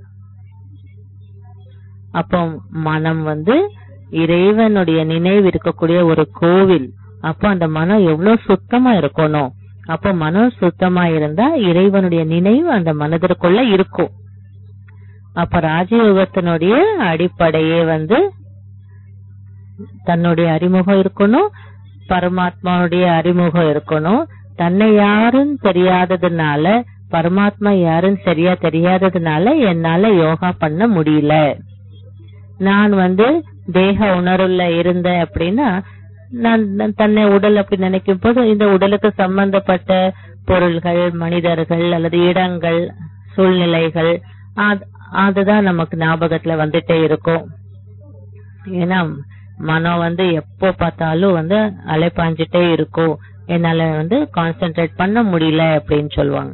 அப்போ மனம் வந்து இறைவனுடைய நினைவு இருக்கக்கூடிய ஒரு கோவில் அப்போ அந்த மனம் எவ்வளவு சுத்தமா இருக்கணும் அப்போ மனம் சுத்தமா இருந்தா இறைவனுடைய நினைவு அந்த மனதிற்குள்ள இருக்கும் அப்ப ராஜயோகத்தினுடைய அடிப்படையே வந்து தன்னுடைய அறிமுகம் இருக்கணும் பரமாத்மாவுடைய அறிமுகம் இருக்கணும் தன்னை யாருன்னு தெரியாததுனால பரமாத்மா யாருன்னு சரியா தெரியாததுனால என்னால யோகா பண்ண முடியல நான் வந்து தேக உணர்வுல இருந்தேன் அப்படின்னா நான் நான் தன்னை உடல் அப்படி நினைக்கும் போது இந்த உடலுக்கு சம்பந்தப்பட்ட பொருள்கள் மனிதர்கள் அல்லது இடங்கள் சூழ்நிலைகள் அது- அதுதான் நமக்கு ஞாபகத்துல வந்துட்டே இருக்கும் ஏன்னா மனம் வந்து எப்போ பார்த்தாலும் வந்து அலைப்பாஞ்சிட்டே இருக்கும் என்னால வந்து கான்சென்ட்ரேட் பண்ண முடியல அப்படின்னு சொல்லுவாங்க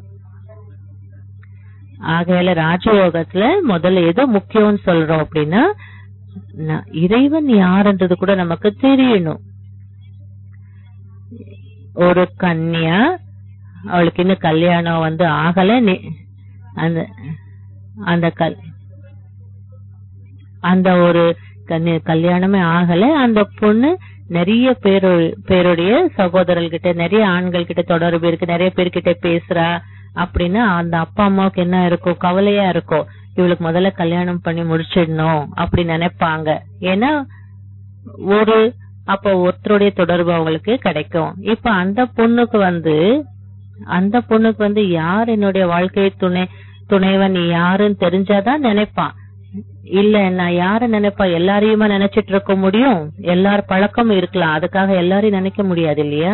ஆகையால ராஜயோகத்துல முதல்ல எது முக்கியம்னு சொல்றோம் அப்படின்னா ந- இறைவன் யாருன்றது கூட நமக்கு தெரியணும் ஒரு கன்யா அவளுக்கு இன்னும் கல்யாணம் வந்து ஆகல நி- அந்த அந்த கல் அந்த ஒரு கன்ய- கல்யாணமே ஆகல அந்த பொண்ணு நிறைய பேரு பேருடைய சகோதரர்கிட்ட நிறைய ஆண்கள் கிட்ட தொடர்பு இருக்கு நிறைய பேர்கிட்ட பேசுறா அப்படின்னா அந்த அப்பா அம்மாவுக்கு என்ன இருக்கும் கவலையா இருக்கும் இவளுக்கு முதல்ல கல்யாணம் பண்ணி முடிச்சிடணும் அப்படி நினைப்பாங்க ஏன்னா ஒரு அப்ப ஒருத்தருடைய தொடர்பு அவங்களுக்கு கிடைக்கும் இப்ப அந்த பொண்ணுக்கு வந்து அந்த பொண்ணுக்கு வந்து யார் என்னுடைய வாழ்க்கை துணை துணைவன் நீ யாருன்னு தெரிஞ்சாதான் நினைப்பான் இல்ல நான் யார நினைப்பா எல்லாரையுமா நினைச்சிட்டு இருக்க முடியும் எல்லார் பழக்கமும் இருக்கலாம் அதுக்காக எல்லாரையும் நினைக்க முடியாது இல்லையா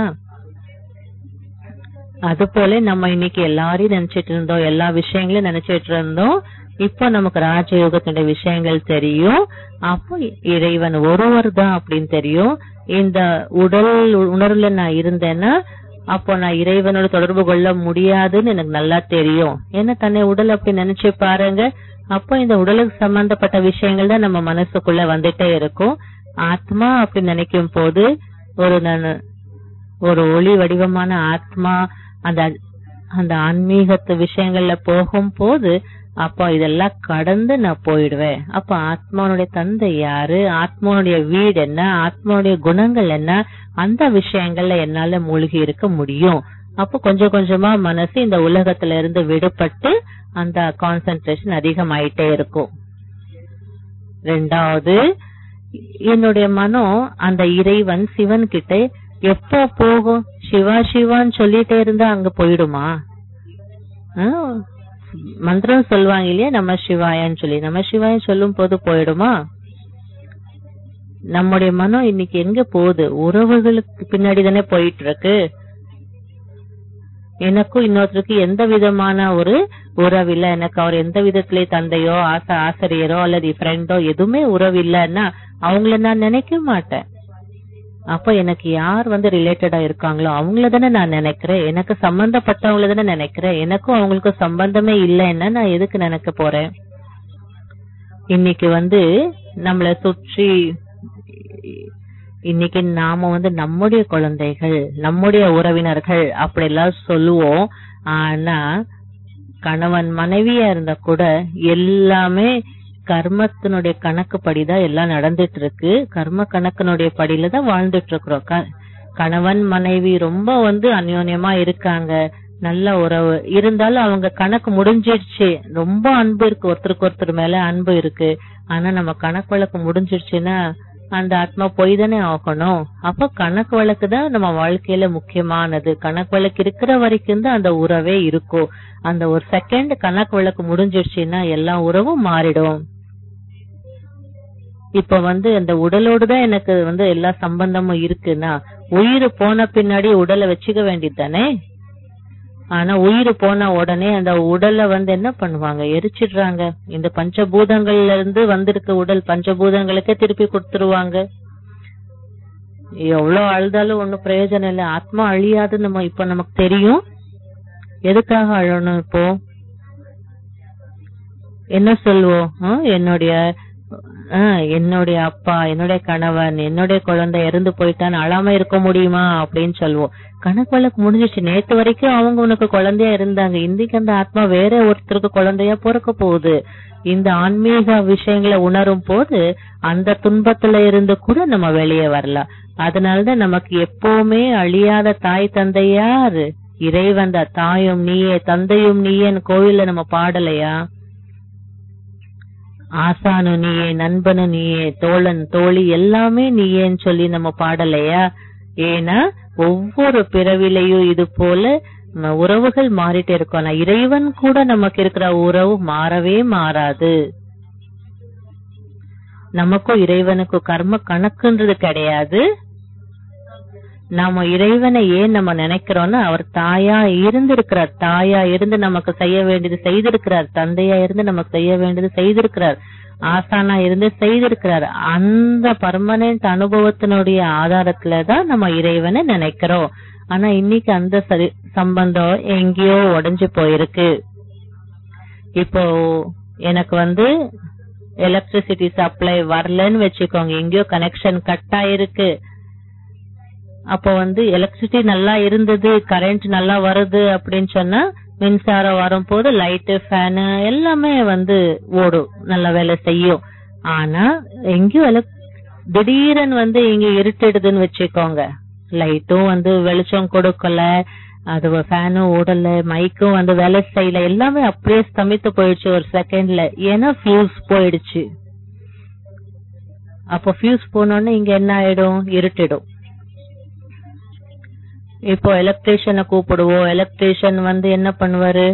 அது போல நம்ம இன்னைக்கு எல்லாரையும் நினைச்சிட்டு இருந்தோம் எல்லா விஷயங்களையும் நினைச்சிட்டு இருந்தோம் இப்போ நமக்கு ராஜயோகத்தினுடைய விஷயங்கள் தெரியும் அப்போ இறைவன் ஒருவர் தான் அப்படின்னு தெரியும் இந்த உடல் உணர்வுல நான் இருந்தேன்னா அப்போ நான் இறைவனோட தொடர்பு கொள்ள முடியாதுன்னு எனக்கு நல்லா தெரியும் ஏன்னா தன்னை உடல் அப்படி நினைச்சு பாருங்க அப்போ இந்த உடலுக்கு சம்பந்தப்பட்ட விஷயங்கள் தான் நம்ம மனசுக்குள்ள வந்துட்டே இருக்கும் ஆத்மா அப்படி நினைக்கும் போது ஒரு நான் ஒரு ஒளி வடிவமான ஆத்மா அந்த அந்த ஆன்மீகத்து விஷயங்கள்ல போகும்போது அப்போ இதெல்லாம் கடந்து நான் போயிடுவேன் அப்ப ஆத்மாவுடைய தந்தை யாரு ஆத்மாவுடைய வீடு என்ன ஆத்மாவுடைய குணங்கள் என்ன அந்த விஷயங்கள்ல என்னால மூழ்கி இருக்க முடியும் அப்போ கொஞ்சம் கொஞ்சமா மனசு இந்த உலகத்துல இருந்து விடுபட்டு அந்த கான்சென்ட்ரேஷன் அதிகமாயிட்டே இருக்கும் ரெண்டாவது என்னுடைய மனம் அந்த இறைவன் சிவன் கிட்ட எப்போ போகும் சிவா சிவான்னு சொல்லிட்டே இருந்தா அங்க போயிடுமா ஆ, மந்திரம் சொல்லுவாங்க இல்லையா நம்ம சிவாயன்னு சொல்லி நம்ம சிவாயன்னு சொல்லும் போது போயிடுமா நம்முடைய மனம் இன்னைக்கு எங்க போகுது உறவுகளுக்கு பின்னாடி தானே போயிட்டு இருக்கு எனக்கும் இன்னொருத்தருக்கு எந்த விதமான ஒரு உறவு இல்ல எனக்கு அவர் எந்த விதத்திலே தந்தையோ ஆசை ஆசிரியரோ அல்லது ஃப்ரெண்டோ எதுவுமே உறவு இல்லைன்னா அவங்கள நான் நினைக்க மாட்டேன் அப்ப எனக்கு யார் வந்து ரிலேட்டடா இருக்காங்களோ அவங்கள தானே நான் நினைக்கிறேன் எனக்கு சம்பந்தப்பட்டவங்கள தானே நினைக்கிறேன் எனக்கும் அவங்களுக்கும் சம்பந்தமே இல்லைன்னா நான் எதுக்கு நினைக்க போறேன் இன்னைக்கு வந்து நம்மள சுற்றி இன்னைக்கு நாம வந்து நம்முடைய குழந்தைகள் நம்முடைய உறவினர்கள் அப்படி எல்லாம் சொல்லுவோம் ஆனா கணவன் மனைவியா இருந்தா கூட எல்லாமே கர்மத்தினுடைய கணக்கு படிதான் எல்லாம் நடந்துட்டு இருக்கு கர்ம கணக்கினுடைய படியில தான் வாழ்ந்துட்டு இருக்கிறோம் க- கணவன் மனைவி ரொம்ப வந்து அந்யோன்யமா இருக்காங்க நல்ல உறவு இருந்தாலும் அவங்க கணக்கு முடிஞ்சிடுச்சு ரொம்ப அன்பு இருக்கு ஒருத்தருக்கு ஒருத்தர் மேல அன்பு இருக்கு ஆனா நம்ம கணக்கு வழக்கு முடிஞ்சிடுச்சுன்னா அந்த ஆத்மா போய் தானே ஆகணும் அப்ப கணக்கு வழக்கு தான் நம்ம வாழ்க்கையில முக்கியமானது கணக்கு வழக்கு இருக்கிற வரைக்கும் தான் அந்த உறவே இருக்கும் அந்த ஒரு செகண்ட் கணக்கு வழக்கு முடிஞ்சிடுச்சுன்னா எல்லா உறவும் மாறிடும் இப்ப வந்து அந்த உடலோடு தான் எனக்கு வந்து எல்லா சம்பந்தமும் இருக்குன்னா உயிர் போன பின்னாடி உடலை வச்சுக்க வேண்டியது தானே ஆனா உயிர் போன உடனே அந்த உடலை வந்து என்ன பண்ணுவாங்க எரிச்சிடுறாங்க இந்த பஞ்சபூதங்கள்ல இருந்து வந்திருக்க உடல் பஞ்சபூதங்களுக்கே திருப்பி கொடுத்துருவாங்க எவ்வளவு அழுதாலும் ஒண்ணும் பிரயோஜனம் இல்ல ஆத்மா அழியாதுன்னு நம்ம இப்ப நமக்கு தெரியும் எதுக்காக அழணும் இப்போ என்ன சொல்லுவோம் ஆ, என்னுடைய ஆ, என்னுடைய அப்பா என்னுடைய கணவன் என்னுடைய குழந்தை இறந்து போயிட்டான்னு அழாம இருக்க முடியுமா அப்படின்னு சொல்லுவோம் கணக்கு வழக்கு முடிஞ்சிச்சு நேத்து வரைக்கும் அவங்க உனக்கு குழந்தையா இருந்தாங்க இன்னைக்கு அந்த ஆத்மா வேற ஒருத்தருக்கு குழந்தையா பிறக்க போகுது இந்த ஆன்மீக விஷயங்களை உணரும் போது அந்த துன்பத்துல இருந்து கூட நம்ம வெளியே வரலாம் அதனாலதான் நமக்கு எப்பவுமே அழியாத தாய் தந்தை யாரு இறைவன் தான் தாயும் நீயே தந்தையும் நீயேன்னு கோவில்ல நம்ம பாடலையா ஆசானு நீயே நண்பனு நீயே தோழன் தோழி எல்லாமே நீயேன்னு சொல்லி நம்ம பாடலையா ஏன்னா ஒவ்வொரு பிறவிலையும் இது போல நம்ம உறவுகள் மாறிட்டே இருக்கும் ஆனா இறைவன் கூட நமக்கு இருக்கிற உறவு மாறவே மாறாது நமக்கும் இறைவனுக்கும் கர்ம கணக்குன்றது கிடையாது நாம இறைவனை ஏன் நம்ம நினைக்கிறோம்னா அவர் தாயா இருந்திருக்கிறார் தாயா இருந்து நமக்கு செய்ய வேண்டியது செய்திருக்கிறார் தந்தையா இருந்து நமக்கு செய்ய வேண்டியது செய்திருக்கிறார் ஆசானா இருந்து செய்திருக்கிறார் அந்த பர்மனன்ட் அனுபவத்தினுடைய ஆதாரத்துல தான் நம்ம இறைவனை நினைக்கிறோம் ஆனா இன்னைக்கு அந்த சரி சம்பந்தம் எங்கேயோ உடைஞ்சு போயிருக்கு இப்போ எனக்கு வந்து எலக்ட்ரிசிட்டி சப்ளை வரலன்னு வச்சுக்கோங்க எங்கேயோ கனெக்ஷன் கட் ஆயிருக்கு அப்போ வந்து எலக்ட்ரிசிட்டி நல்லா இருந்தது கரண்ட் நல்லா வருது அப்படின்னு சொன்னா மின்சாரம் வரும்போது லைட்டு ஃபேனு எல்லாமே வந்து ஓடும் நல்ல வேலை செய்யும் ஆனா எங்கேயோ elec- திடீர்னு வந்து இங்க இருட்டிடுதுன்னு வச்சுக்கோங்க லைட்டும் வந்து வெளிச்சம் கொடுக்கல அது ஃபேனும் ஓடல மைக்கும் வந்து வேலை செய்யல எல்லாமே அப்படியே ஸ்தம்பித்து போயிடுச்சு ஒரு செகண்ட்ல ஏன்னா ஃபியூஸ் போயிடுச்சு அப்போ ஃபியூஸ் போனோடனே இங்க என்ன ஆயிடும் இருட்டிடும் இப்போ எலக்ட்ரீஷியனை கூப்பிடுவோம் எலக்ட்ரீஷியன் வந்து என்ன பண்ணுவாரு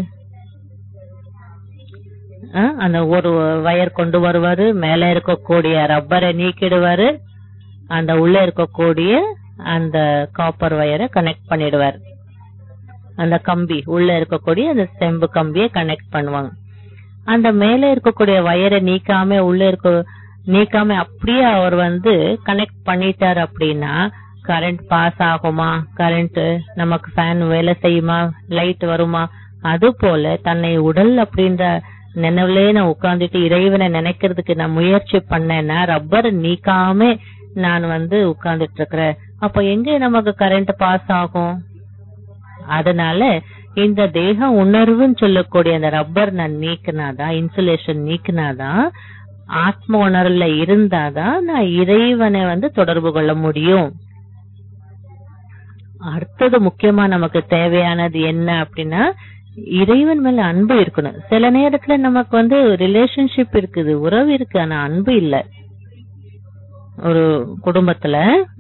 ஆ, அந்த ஒரு வயர் கொண்டு வருவாரு மேல இருக்கக்கூடிய ரப்பரை நீக்கிடுவாரு அந்த உள்ள இருக்கக்கூடிய அந்த காப்பர் வயரை கனெக்ட் பண்ணிடுவார் அந்த கம்பி உள்ள இருக்கக்கூடிய அந்த செம்பு கம்பியை கனெக்ட் பண்ணுவாங்க அந்த மேல இருக்கக்கூடிய வயரை நீக்காம உள்ள இருக்க நீக்காம அப்படியே அவர் வந்து கனெக்ட் பண்ணிட்டார் அப்படின்னா கரண்ட் பாஸ் ஆகுமா கரண்ட் நமக்கு ஃபேன் வேலை செய்யுமா லைட் வருமா அது போல தன்னை உடல் அப்படின்ற நினைவுலயே நான் உட்கார்ந்துட்டு இறைவனை நினைக்கிறதுக்கு நான் முயற்சி பண்ணேன்னா ரப்பர் நீக்காம நான் வந்து உட்கார்ந்துட்டு இருக்கிறேன் அப்ப எங்க நமக்கு கரண்ட் பாஸ் ஆகும் அதனால இந்த தேக உணர்வுன்னு சொல்லக்கூடிய அந்த ரப்பர் நான் நீக்கினாதான் இன்சுலேஷன் நீக்கினாதான் ஆத்ம உணர்வுல இருந்தாதான் நான் இறைவனை வந்து தொடர்பு கொள்ள முடியும் அடுத்தது முக்கியமா நமக்கு தேவையானது என்ன அப்படின்னா இறைவன் மேல அன்பு இருக்கணும் சில நேரத்துல நமக்கு வந்து ரிலேஷன்ஷிப் இருக்குது உறவு இருக்கு ஆனா அன்பு இல்ல ஒரு குடும்பத்துல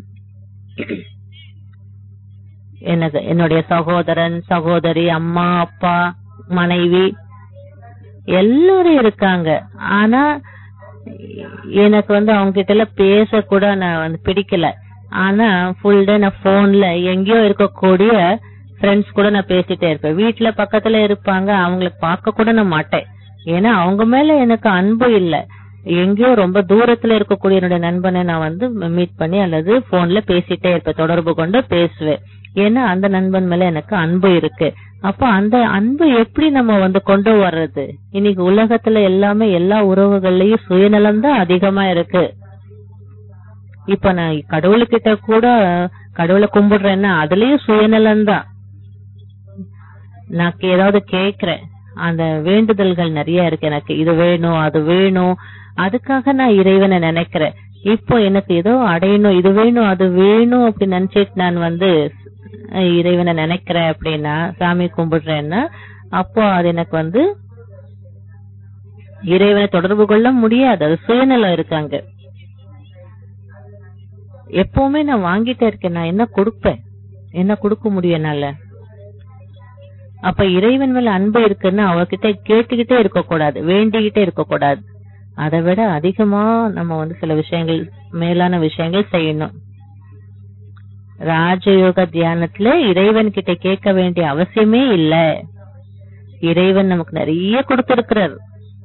எனக்கு என்னுடைய சகோதரன் சகோதரி அம்மா அப்பா மனைவி எல்லாரும் இருக்காங்க ஆனா எனக்கு வந்து அவங்க கிட்ட எல்லாம் பேச கூட நான் வந்து பிடிக்கல ஆனா ஃபுல் டே நான் போன்ல எங்கேயோ இருக்கக்கூடிய ஃப்ரெண்ட்ஸ் கூட நான் பேசிட்டே இருப்பேன் வீட்ல பக்கத்துல இருப்பாங்க அவங்களுக்கு பார்க்க கூட நான் மாட்டேன் ஏன்னா அவங்க மேல எனக்கு அன்பு இல்ல எங்கேயோ ரொம்ப தூரத்துல இருக்கக்கூடிய என்னுடைய நண்பனை நான் வந்து மீட் பண்ணி அல்லது போன்ல பேசிட்டே இருப்பேன் தொடர்பு கொண்டு பேசுவேன் ஏன்னா அந்த நண்பன் மேல எனக்கு அன்பு இருக்கு அப்ப அந்த அன்பு எப்படி நம்ம வந்து கொண்டு வர்றது இன்னைக்கு உலகத்துல எல்லாமே எல்லா உறவுகள்லயும் சுயநலம் தான் அதிகமா இருக்கு இப்ப நான் கடவுள்கிட்ட கூட கடவுளை கும்பிடுறேன்னா அதுலயும் சுயநலம் தான் நான் ஏதாவது கேக்குறேன் அந்த வேண்டுதல்கள் நிறைய இருக்கு எனக்கு இது வேணும் அது வேணும் அதுக்காக நான் இறைவனை நினைக்கிறேன் இப்போ எனக்கு ஏதோ அடையணும் இது வேணும் அது வேணும் அப்படி நினைச்சிட்டு நான் வந்து அஹ், இறைவனை நினைக்கிறேன் அப்படின்னா சாமி கும்பிடுறேன்னா அப்போ அது எனக்கு வந்து இறைவனை தொடர்பு கொள்ள முடியாது அது சுயநலம் இருக்காங்க எப்பவுமே நான் வாங்கிட்டே இருக்கேன் நான் என்ன கொடுப்பேன் என்ன கொடுக்க முடியும் என்னால அப்ப இறைவன் மேல அன்பு இருக்குன்னா அவர்கிட்ட கேட்டுக்கிட்டே இருக்க கூடாது வேண்டிக்கிட்டே இருக்க கூடாது அதை விட அதிகமா நம்ம வந்து சில விஷயங்கள் மேலான விஷயங்கள் செய்யணும் ராஜயோக தியானத்துல இறைவன் கிட்ட கேட்க வேண்டிய அவசியமே இல்ல இறைவன் நமக்கு நிறைய கொடுத்திருக்கிறார்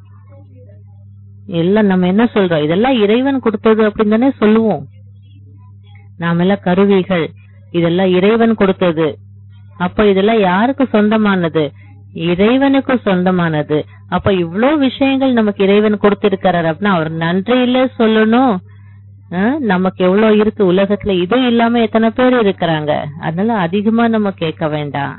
எல்லாம் நம்ம என்ன சொல்றோம் இதெல்லாம் இறைவன் கொடுத்தது அப்படின்னு தானே சொல்லுவோம் நாம எல்லாம் கருவிகள் இதெல்லாம் இறைவன் கொடுத்தது அப்ப இதெல்லாம் யாருக்கு சொந்தமானது இறைவனுக்கு சொந்தமானது அப்ப இவ்ளோ விஷயங்கள் நமக்கு இறைவன் கொடுத்திருக்கிறார் அப்படின்னா அவர் நன்றியில சொல்லணும் அஹ், நமக்கு எவ்வளவு இருக்கு உலகத்துல இது இல்லாம எத்தனை பேர் இருக்கிறாங்க அதனால அதிகமா நம்ம கேட்க வேண்டாம்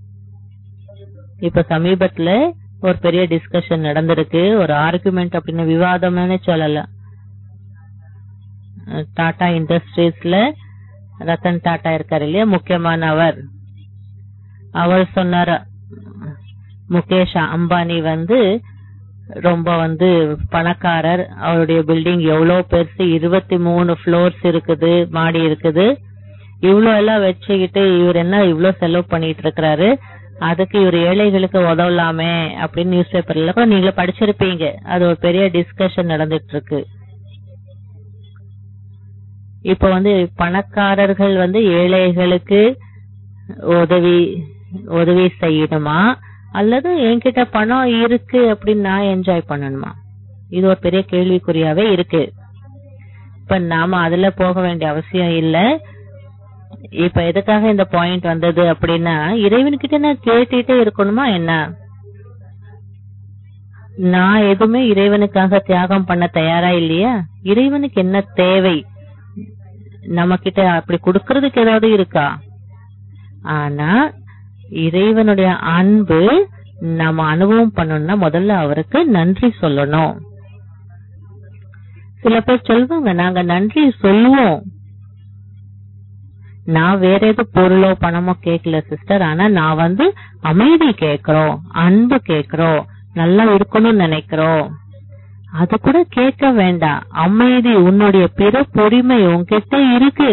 இப்ப சமீபத்துல ஒரு பெரிய டிஸ்கஷன் நடந்திருக்கு ஒரு ஆர்குமெண்ட் அப்படின்னு விவாதம்னு சொல்லலாம் அஹ், டாடா இண்டஸ்ட்ரீஸ்ல ரத்தன் டாடா இருக்காரு இல்லையா முக்கியமானவர் அவர் சொன்னார் முகேஷ் அம்பானி வந்து ரொம்ப வந்து பணக்காரர் அவருடைய பில்டிங் எவ்வளவு பெருசு இருபத்தி மூணு ஃப்ளோர்ஸ் இருக்குது மாடி இருக்குது இவ்ளோ எல்லாம் வச்சுக்கிட்டு இவர் என்ன இவ்ளோ செலவு பண்ணிட்டு இருக்கிறாரு அதுக்கு இவர் ஏழைகளுக்கு உதவலாமே அப்படின்னு நியூஸ் பேப்பர்ல கூட நீங்க படிச்சிருப்பீங்க அது ஒரு பெரிய டிஸ்கஷன் நடந்துட்டு இருக்கு இப்ப வந்து பணக்காரர்கள் வந்து ஏழைகளுக்கு உதவி உதவி செய்யணுமா அல்லது என்கிட்ட பணம் இருக்கு அப்படின்னு நான் என்ஜாய் பண்ணணுமா இது ஒரு பெரிய கேள்விக்குறியாவே இருக்கு இப்ப நாம அதுல போக வேண்டிய அவசியம் இல்ல இப்ப எதுக்காக இந்த பாயிண்ட் வந்தது அப்படின்னா இறைவன்கிட்ட நான் கேட்டுட்டே இருக்கணுமா என்ன நான் எதுவுமே இறைவனுக்காக தியாகம் பண்ண தயாரா இல்லையா இறைவனுக்கு என்ன தேவை நம்ம கிட்ட அப்படி கொடுக்கறதுக்கு ஏதாவது இருக்கா ஆனா இறைவனுடைய அன்பு நம்ம அனுபவம் பண்ணணும்னா முதல்ல அவருக்கு நன்றி சொல்லணும் சில பேர் சொல்லுவாங்க நாங்க நன்றி சொல்லுவோம் நான் வேற எது பொருளோ பணமோ கேட்கல சிஸ்டர் ஆனா நான் வந்து அமைதி கேக்குறோம் அன்பு கேக்குறோம் நல்லா இருக்கணும்னு நினைக்கிறோம் அது கூட கேட்க வேண்டாம் அமைதி உன்னுடைய பிற பொறுமை உன்கிட்ட இருக்கு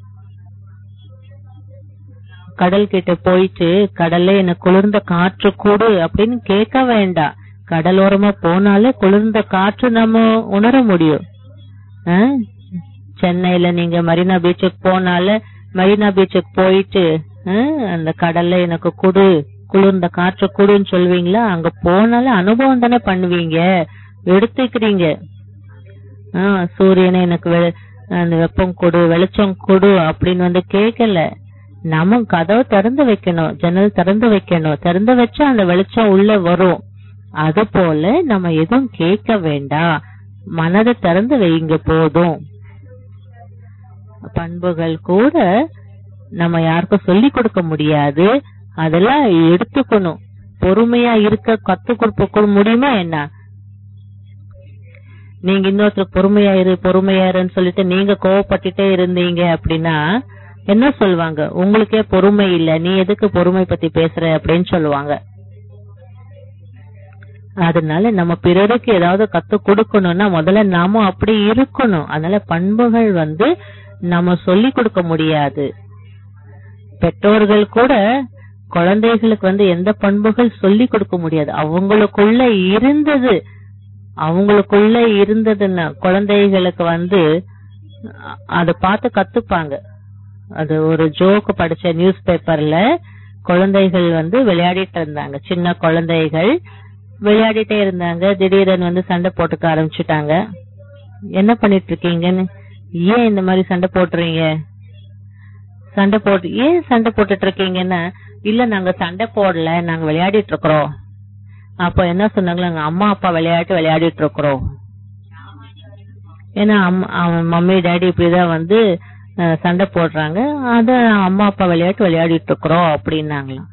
கடல் கிட்ட போயிட்டு கடல்ல எனக்கு குளிர்ந்த காற்று கூடு அப்படின்னு கேட்க வேண்டாம் கடலோரமா போனாலே குளிர்ந்த காற்று நம்ம உணர முடியும் ஆ? சென்னையில நீங்க மரீனா பீச்சுக்கு போனால மரீனா பீச்சுக்கு போயிட்டு ஆ, அந்த கடல்ல எனக்கு குடு குளிர்ந்த காற்று குடுன்னு சொல்வீங்களா அங்க போனாலே அனுபவம் தானே பண்ணுவீங்க எடுத்துக்கிறீங்க ஆ, சூரியனை எனக்கு வெ- அந்த வெப்பம் கொடு வெளிச்சம் கொடு அப்படின்னு வந்து கேட்கல நம்ம கதவை திறந்து வைக்கணும் ஜன்னல் திறந்து வைக்கணும் திறந்து வச்சா அந்த வெளிச்சம் உள்ள வரும் அது போல நம்ம எதுவும் கேட்க வேண்டாம் மனதை திறந்து வைங்க போதும் பண்புகள் கூட நம்ம யாருக்கும் சொல்லி கொடுக்க முடியாது அதெல்லாம் எடுத்துக்கணும் பொறுமையா இருக்க கத்து கொடுக்க முடியுமா என்ன நீங்க இன்னொருத்தர் பொறுமையா இரு பொறுமையா இருன்னு சொல்லிட்டு நீங்க கோவப்பட்டுட்டே இருந்தீங்க அப்படின்னா என்ன சொல்லுவாங்க உங்களுக்கே பொறுமை இல்ல நீ எதுக்கு பொறுமை பத்தி பேசுற அப்படின்னு சொல்லுவாங்க அதனால நம்ம பிறருக்கு ஏதாவது கத்து கொடுக்கணும்னா முதல்ல நாம அப்படி இருக்கணும் அதனால பண்புகள் வந்து நம்ம சொல்லி கொடுக்க முடியாது பெற்றோர்கள் கூட குழந்தைகளுக்கு வந்து எந்த பண்புகள் சொல்லி கொடுக்க முடியாது அவங்களுக்குள்ள இருந்தது அவங்களுக்குள்ள இருந்ததுன்னா குழந்தைகளுக்கு வந்து அ- அத பார்த்து கத்துப்பாங்க அது ஒரு ஜோக் படிச்ச நியூஸ் பேப்பர்ல குழந்தைகள் வந்து விளையாடிட்டு இருந்தாங்க சின்ன குழந்தைகள் விளையாடிட்டே இருந்தாங்க திடீர்னு வந்து சண்டை போட்டுக்க ஆரம்பிச்சுட்டாங்க என்ன பண்ணிட்டு இருக்கீங்கன்னு ஏன் இந்த மாதிரி சண்டை போட்டுறீங்க சண்டை போட்டு ஏன் சண்டை போட்டுட்டு இருக்கீங்கன்னா இல்ல நாங்க சண்டை போடல நாங்க விளையாடிட்டு இருக்கிறோம் அப்ப என்ன சொன்னாங்களா எங்க அம்மா அப்பா விளையாட்டு விளையாடிட்டு இருக்கிறோம் ஏன்னா அம்மா- அவன் மம்மி டாடி இப்படிதான் வந்து அஹ், சண்டை போடுறாங்க அத அம்மா அப்பா விளையாட்டு விளையாடிட்டு இருக்கிறோம் அப்படின்னாங்களாம்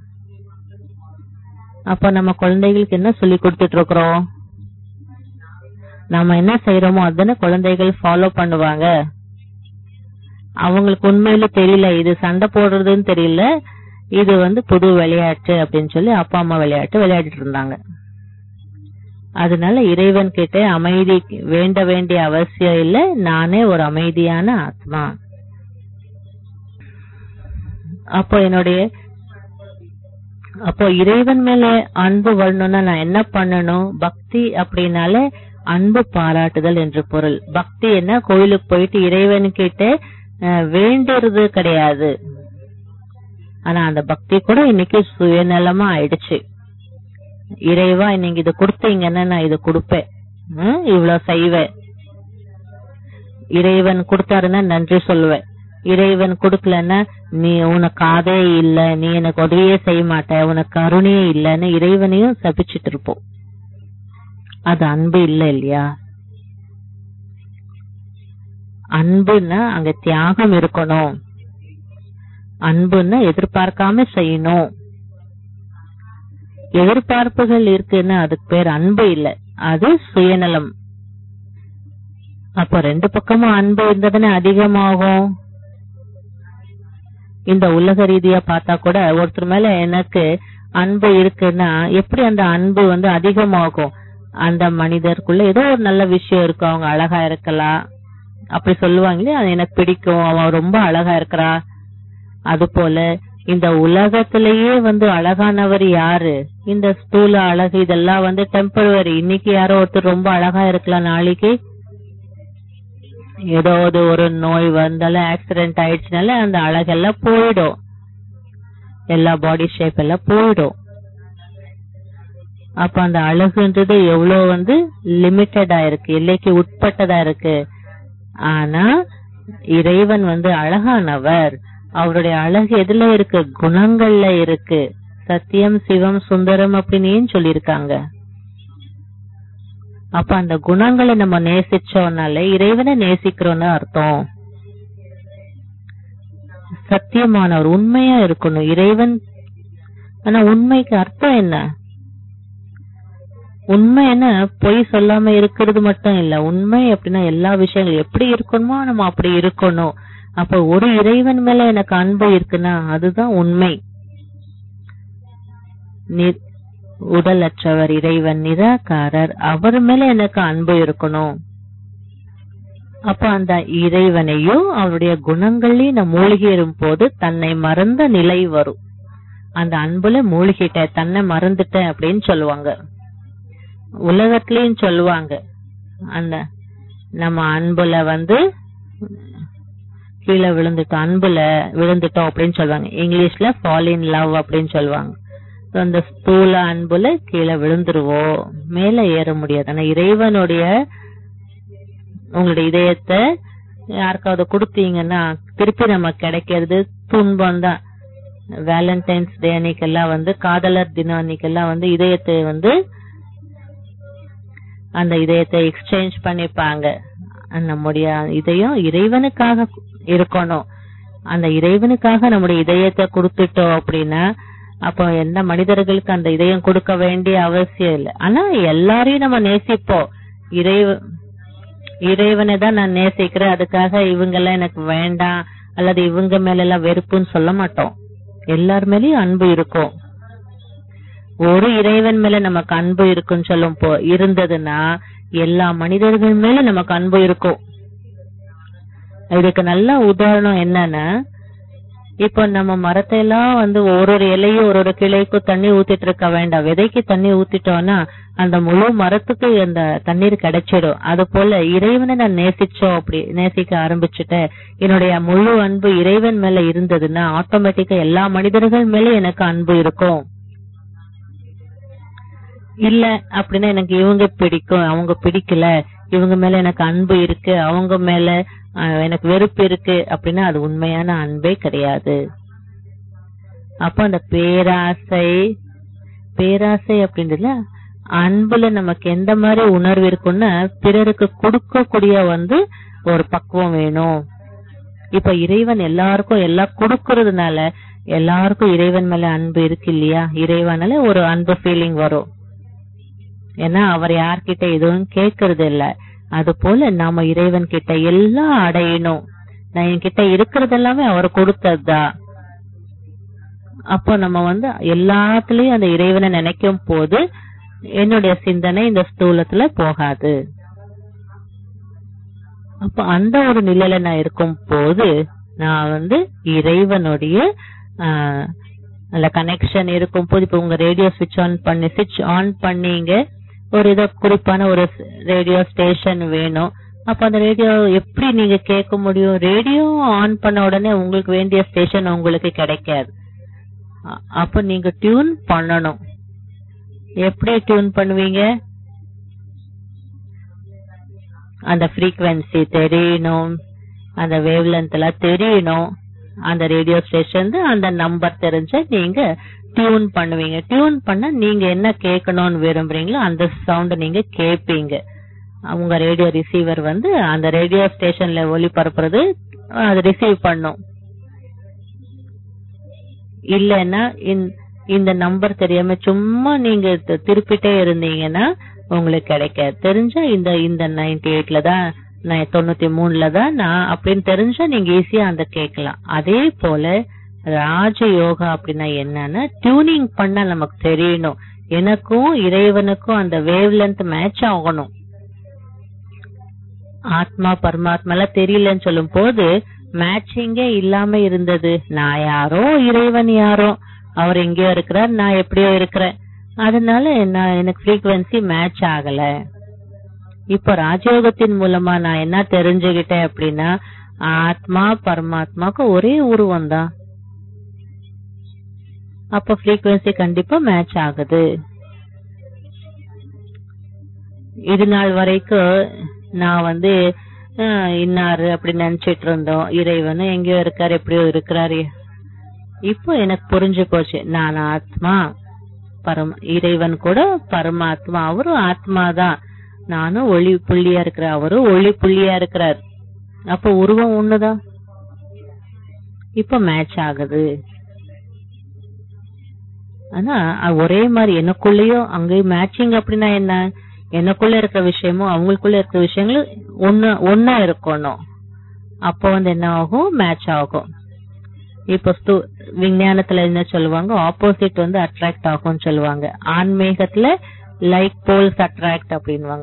அப்ப நம்ம குழந்தைகளுக்கு என்ன சொல்லி கொடுத்துட்டு இருக்கிறோம் நம்ம என்ன செய்யறோமோ அதுதானே குழந்தைகள் ஃபாலோ பண்ணுவாங்க அவங்களுக்கு உண்மையில தெரியல இது சண்டை போடுறதுன்னு தெரியல இது வந்து புது விளையாட்டு அப்படின்னு சொல்லி அப்பா அம்மா விளையாட்டு விளையாடிட்டு இருந்தாங்க அதனால இறைவன் கிட்ட அமைதி வேண்ட வேண்டிய அவசியம் இல்ல நானே ஒரு அமைதியான ஆத்மா அப்போ என்னுடைய அப்போ இறைவன் மேல அன்பு வரணும்னா நான் என்ன பண்ணணும் பக்தி அப்படின்னாலே அன்பு பாராட்டுதல் என்று பொருள் பக்தி என்ன கோயிலுக்கு போயிட்டு இறைவன் கிட்ட அஹ், வேண்டுறது கிடையாது ஆனா அந்த பக்தி கூட இன்னைக்கு சுயநலமா ஆயிடுச்சு இறைவா நீங்க இது கொடுத்தீங்கன்னா நான் இது கொடுப்பேன் ம், இவ்வளவு செய்வேன் இறைவன் கொடுத்தாருன்னா நன்றி சொல்லுவேன் இறைவன் கொடுக்கலன்னா நீ உனக்கு காதே இல்ல நீ எனக்கு உதவியே செய்ய மாட்ட உனக்கு கருணையே இல்லன்னு இறைவனையும் சபிச்சிட்டு இருப்போம் அது அன்பு இல்ல இல்லையா அன்புன்னா அங்க தியாகம் இருக்கணும் அன்புன்னா எதிர்பார்க்காம செய்யணும் எதிர்பார்ப்புகள் இருக்குன்னா அதுக்கு பேர் அன்பு இல்ல அது சுயநலம் அப்ப ரெண்டு பக்கமும் அன்பு இருந்ததுன்னு அதிகமாகும் இந்த உலக ரீதியா பார்த்தா கூட ஒருத்தர் மேல எனக்கு அன்பு இருக்குன்னா எப்படி அந்த அன்பு வந்து அதிகமாகும் அந்த மனிதருக்குள்ள ஏதோ ஒரு நல்ல விஷயம் இருக்கும் அவங்க அழகா இருக்கலாம் அப்படி சொல்லுவாங்களே அது எனக்கு பிடிக்கும் அவன் ரொம்ப அழகா இருக்கிறா அது போல இந்த உலகத்திலேயே வந்து அழகானவர் யாரு இந்த ஸ்தூல அழகு இதெல்லாம் வந்து டெம்பரவரி இன்னைக்கு யாரோ ஒருத்தர் ரொம்ப அழகா இருக்கலாம் நாளைக்கு ஏதாவது ஒரு நோய் வந்தாலும் ஆக்சிடென்ட் ஆயிடுச்சுனால அந்த அழகெல்லாம் போயிடும் எல்லா பாடி ஷேப் எல்லாம் போயிடும் அப்ப அந்த அழகுன்றது எவ்வளவு வந்து லிமிட்டடா இருக்கு எல்லைக்கு உட்பட்டதா இருக்கு ஆனா இறைவன் வந்து அழகானவர் அவருடைய அழகு எதுல இருக்கு குணங்கள்ல இருக்கு சத்தியம் சிவம் சுந்தரம் அப்படின்னு ஏன் சொல்லியிருக்காங்க அப்ப அந்த குணங்களை நம்ம நேசிச்சோம்னாலே இறைவனை நேசிக்கிறோம்னு அர்த்தம் சத்தியமானவர் உண்மையா இருக்கணும் இறைவன் ஆனா உண்மைக்கு அர்த்தம் என்ன உண்மை என்ன பொய் சொல்லாம இருக்கிறது மட்டும் இல்ல உண்மை அப்படின்னா எல்லா விஷயங்களும் எப்படி இருக்கணுமோ நம்ம அப்படி இருக்கணும் அப்ப ஒரு இறைவன் மேல எனக்கு அன்பு இருக்குன்னா அதுதான் உண்மை நி- உடலற்றவர் இறைவன் நிராகாரர் அவர் மேல எனக்கு அன்பு இருக்கணும் அப்ப அந்த இறைவனையும் அவருடைய குணங்களையும் நான் மூழ்கிடும் போது தன்னை மறந்த நிலை வரும் அந்த அன்புல மூழ்கிட்டேன் தன்னை மறந்துட்டேன் அப்படின்னு சொல்லுவாங்க உலகத்திலயும் சொல்லுவாங்க அந்த நம்ம அன்புல வந்து கீழே விழுந்துட்டோம் அன்புல விழுந்துட்டோம் அப்படின்னு சொல்லுவாங்க இங்கிலீஷ்ல ஃபால் இன் லவ் அப்படின்னு சொல்லுவாங்க So, அந்த ஸ்தூல அன்புல கீழே விழுந்துருவோம் மேல ஏற முடியாது ஆனா இறைவனுடைய உங்களுடைய இதயத்தை யாருக்காவது கொடுத்தீங்கன்னா திருப்பி நம்ம கிடைக்கிறது துன்பம் தான் வேலண்டைன்ஸ் டே அன்னைக்கெல்லாம் வந்து காதலர் தினம் அன்னைக்கெல்லாம் வந்து இதயத்தை வந்து அந்த இதயத்தை எக்ஸ்சேஞ்ச் பண்ணிப்பாங்க நம்முடைய இதயம் இறைவனுக்காக இருக்கணும் அந்த இறைவனுக்காக நம்முடைய இதயத்தை கொடுத்துட்டோம் அப்படின்னா அப்போ எந்த மனிதர்களுக்கு அந்த இதயம் கொடுக்க வேண்டிய அவசியம் இல்லை ஆனா எல்லாரையும் நம்ம நேசிப்போம் இறைவ இறைவனை தான் நான் நேசிக்கிறேன் அதுக்காக இவங்க எல்லாம் எனக்கு வேண்டாம் அல்லது இவங்க மேல எல்லாம் வெறுப்புன்னு சொல்ல மாட்டோம் எல்லார் மேலயும் அன்பு இருக்கும் ஒரு இறைவன் மேல நமக்கு அன்பு இருக்குன்னு சொல்லும் போ இருந்ததுன்னா எல்லா மனிதர்கள் மேல நமக்கு அன்பு இருக்கும் இதுக்கு நல்ல உதாரணம் என்னன்னா இப்போ நம்ம மரத்தை எல்லாம் வந்து ஒரு ஒரு இலையும் ஒரு ஒரு கிளைக்கும் தண்ணி ஊத்திட்டு இருக்க வேண்டாம் விதைக்கு தண்ணி ஊத்திட்டோம்னா அந்த முழு மரத்துக்கு அந்த தண்ணீர் கிடைச்சிடும் அது போல இறைவனை நான் நேசிச்சோம் அப்படி நேசிக்க ஆரம்பிச்சுட்டேன் என்னுடைய முழு அன்பு இறைவன் மேல இருந்ததுன்னா ஆட்டோமேட்டிக்கா எல்லா மனிதர்கள் மேல எனக்கு அன்பு இருக்கும் இல்ல அப்படின்னா எனக்கு இவங்க பிடிக்கும் அவங்க பிடிக்கல இவங்க மேல எனக்கு அன்பு இருக்கு அவங்க மேல அஹ், எனக்கு வெறுப்பு இருக்கு அப்படின்னா அது உண்மையான அன்பே கிடையாது அப்ப அந்த பேராசை பேராசை அப்படின்றதுல அன்புல நமக்கு எந்த மாதிரி உணர்வு இருக்குன்னா பிறருக்கு கொடுக்கக்கூடிய வந்து ஒரு பக்குவம் வேணும் இப்ப இறைவன் எல்லாருக்கும் எல்லாம் கொடுக்கறதுனால எல்லாருக்கும் இறைவன் மேல அன்பு இருக்கு இல்லையா இறைவனால ஒரு அன்பு ஃபீலிங் வரும் ஏன்னா அவர் யார்கிட்ட எதுவும் கேட்கறது இல்ல அது போல நாம இறைவன் கிட்ட எல்லாம் அடையணும் நான் என்கிட்ட இருக்கிறது எல்லாமே அவர் கொடுத்ததுதான் அப்போ நம்ம வந்து எல்லாத்துலயும் அந்த இறைவனை நினைக்கும் போது என்னுடைய சிந்தனை இந்த ஸ்தூலத்துல போகாது அப்ப அந்த ஒரு நிலையில நான் இருக்கும் போது நான் வந்து இறைவனுடைய ஆஹ், அந்த கனெக்ஷன் இருக்கும் போது இப்ப உங்க ரேடியோ ஸ்விட்ச் ஆன் பண்ணி ஸ்விட்ச் ஆன் பண்ணீங்க ஒரு இத குறிப்பான ஒரு ரேடியோ ஸ்டேஷன் வேணும் அப்ப அந்த ரேடியோ எப்படி நீங்க கேட்க முடியும் ரேடியோ ஆன் பண்ண உடனே உங்களுக்கு வேண்டிய ஸ்டேஷன் உங்களுக்கு கிடைக்காது அ- அப்ப நீங்க டியூன் பண்ணணும் எப்படி டியூன் பண்ணுவீங்க அந்த frequency தெரியணும் அந்த வேவ் லென்த் எல்லாம் தெரியணும் அந்த ரேடியோ ஸ்டேஷன் அந்த நம்பர் தெரிஞ்ச நீங்க டியூன் பண்ணுவீங்க டியூன் பண்ண நீங்க என்ன கேட்கணும்னு விரும்புறீங்களோ அந்த சவுண்ட் நீங்க கேட்பீங்க உங்க ரேடியோ ரிசீவர் வந்து அந்த ரேடியோ ஸ்டேஷன்ல ஒளிபரப்புறது அது ரிசீவ் பண்ணும் இல்லைன்னா இந்த- இந்த நம்பர் தெரியாம சும்மா நீங்க தி- திருப்பிட்டே இருந்தீங்கன்னா உங்களுக்கு கிடைக்காது தெரிஞ்சா இந்த இந்த நைன்டி எயிட்ல தான் நான் தொண்ணூத்தி மூணுல தான் நான் அப்படின்னு தெரிஞ்சா நீங்க ஈஸியா அந்த கேட்கலாம் அதே போல ராஜ யோகா அப்படின்னா என்னன்னா டியூனிங் பண்ண நமக்கு தெரியணும் எனக்கும் இறைவனுக்கும் அந்த வேவ் லென்த் மேட்ச் ஆகணும் ஆத்மா பரமாத்மால தெரியலன்னு சொல்லும் போது மேட்சிங்கே இல்லாம இருந்தது நான் யாரோ இறைவன் யாரோ அவர் எங்கேயோ இருக்கிறார் நான் எப்படியோ இருக்கிறேன் அதனால நான் எனக்கு frequency மேட்ச் ஆகல இப்ப ராஜயோகத்தின் மூலமா நான் என்ன தெரிஞ்சுகிட்டேன் அப்படின்னா ஆத்மா பரமாத்மாக்கு ஒரே உருவம் தான் அப்ப frequency கண்டிப்பா மேட்ச் ஆகுது இது நாள் வரைக்கும் நான் வந்து அஹ், இன்னாரு அப்படி நினைச்சிட்டு இருந்தோம் இறைவனும் எங்கேயோ இருக்காரு எப்படியோ இருக்கிறாரு இப்போ எனக்கு புரிஞ்சு போச்சு நான் ஆத்மா பரம இறைவன் கூட பரமாத்மா அவரும் ஆத்மா தான் நானும் ஒளி புள்ளியா இருக்கிறேன் அவரும் ஒளி புள்ளியா இருக்கிறார் அப்ப உருவம் ஒண்ணுதான் இப்ப மேட்ச் ஆகுது ஆனா அது ஒரே மாதிரி எனக்குள்ளேயும் அங்கேயும் மேட்சிங் அப்படின்னா என்ன எனக்குள்ள இருக்கிற விஷயமும் அவங்களுக்குள்ள இருக்கிற விஷயங்களும் ஒண்ணு ஒன்னா இருக்கணும் அப்போ வந்து என்ன ஆகும் மேட்ச் ஆகும் இப்போ ஸ்து- விஞ்ஞானத்துல என்ன சொல்லுவாங்க ஆப்போசிட் வந்து அட்ராக்ட் ஆகும்னு சொல்லுவாங்க ஆன்மீகத்துல லைக் போல்ஸ் அட்ராக்ட் அப்படின்வாங்க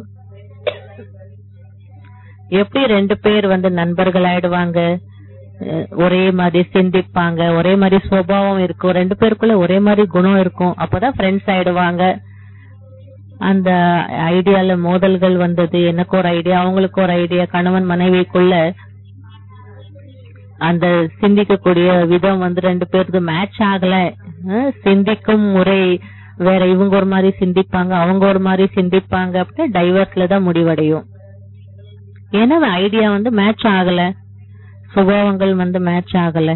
எப்படி ரெண்டு பேர் வந்து நண்பர்கள் ஆயிடுவாங்க அஹ் ஒரே மாதிரி சிந்திப்பாங்க ஒரே மாதிரி சுபாவம் இருக்கும் ரெண்டு பேருக்குள்ள ஒரே மாதிரி குணம் இருக்கும் அப்பதான் ஃப்ரெண்ட்ஸ் ஆயிடுவாங்க அந்த ஐடியால மோதல்கள் வந்தது எனக்கு ஒரு ஐடியா அவங்களுக்கு ஒரு ஐடியா கணவன் மனைவிக்குள்ள அந்த சிந்திக்கக்கூடிய விதம் வந்து ரெண்டு பேருக்கு மேட்ச் ஆகல அஹ் சிந்திக்கும் முறை வேற இவங்க ஒரு மாதிரி சிந்திப்பாங்க அவங்க ஒரு மாதிரி சிந்திப்பாங்க அப்படின்னா டைவர்ஸ்ல தான் முடிவடையும் ஏன்னா ஐடியா வந்து மேட்ச் ஆகல சுபாவங்கள் வந்து மேட்ச் ஆகல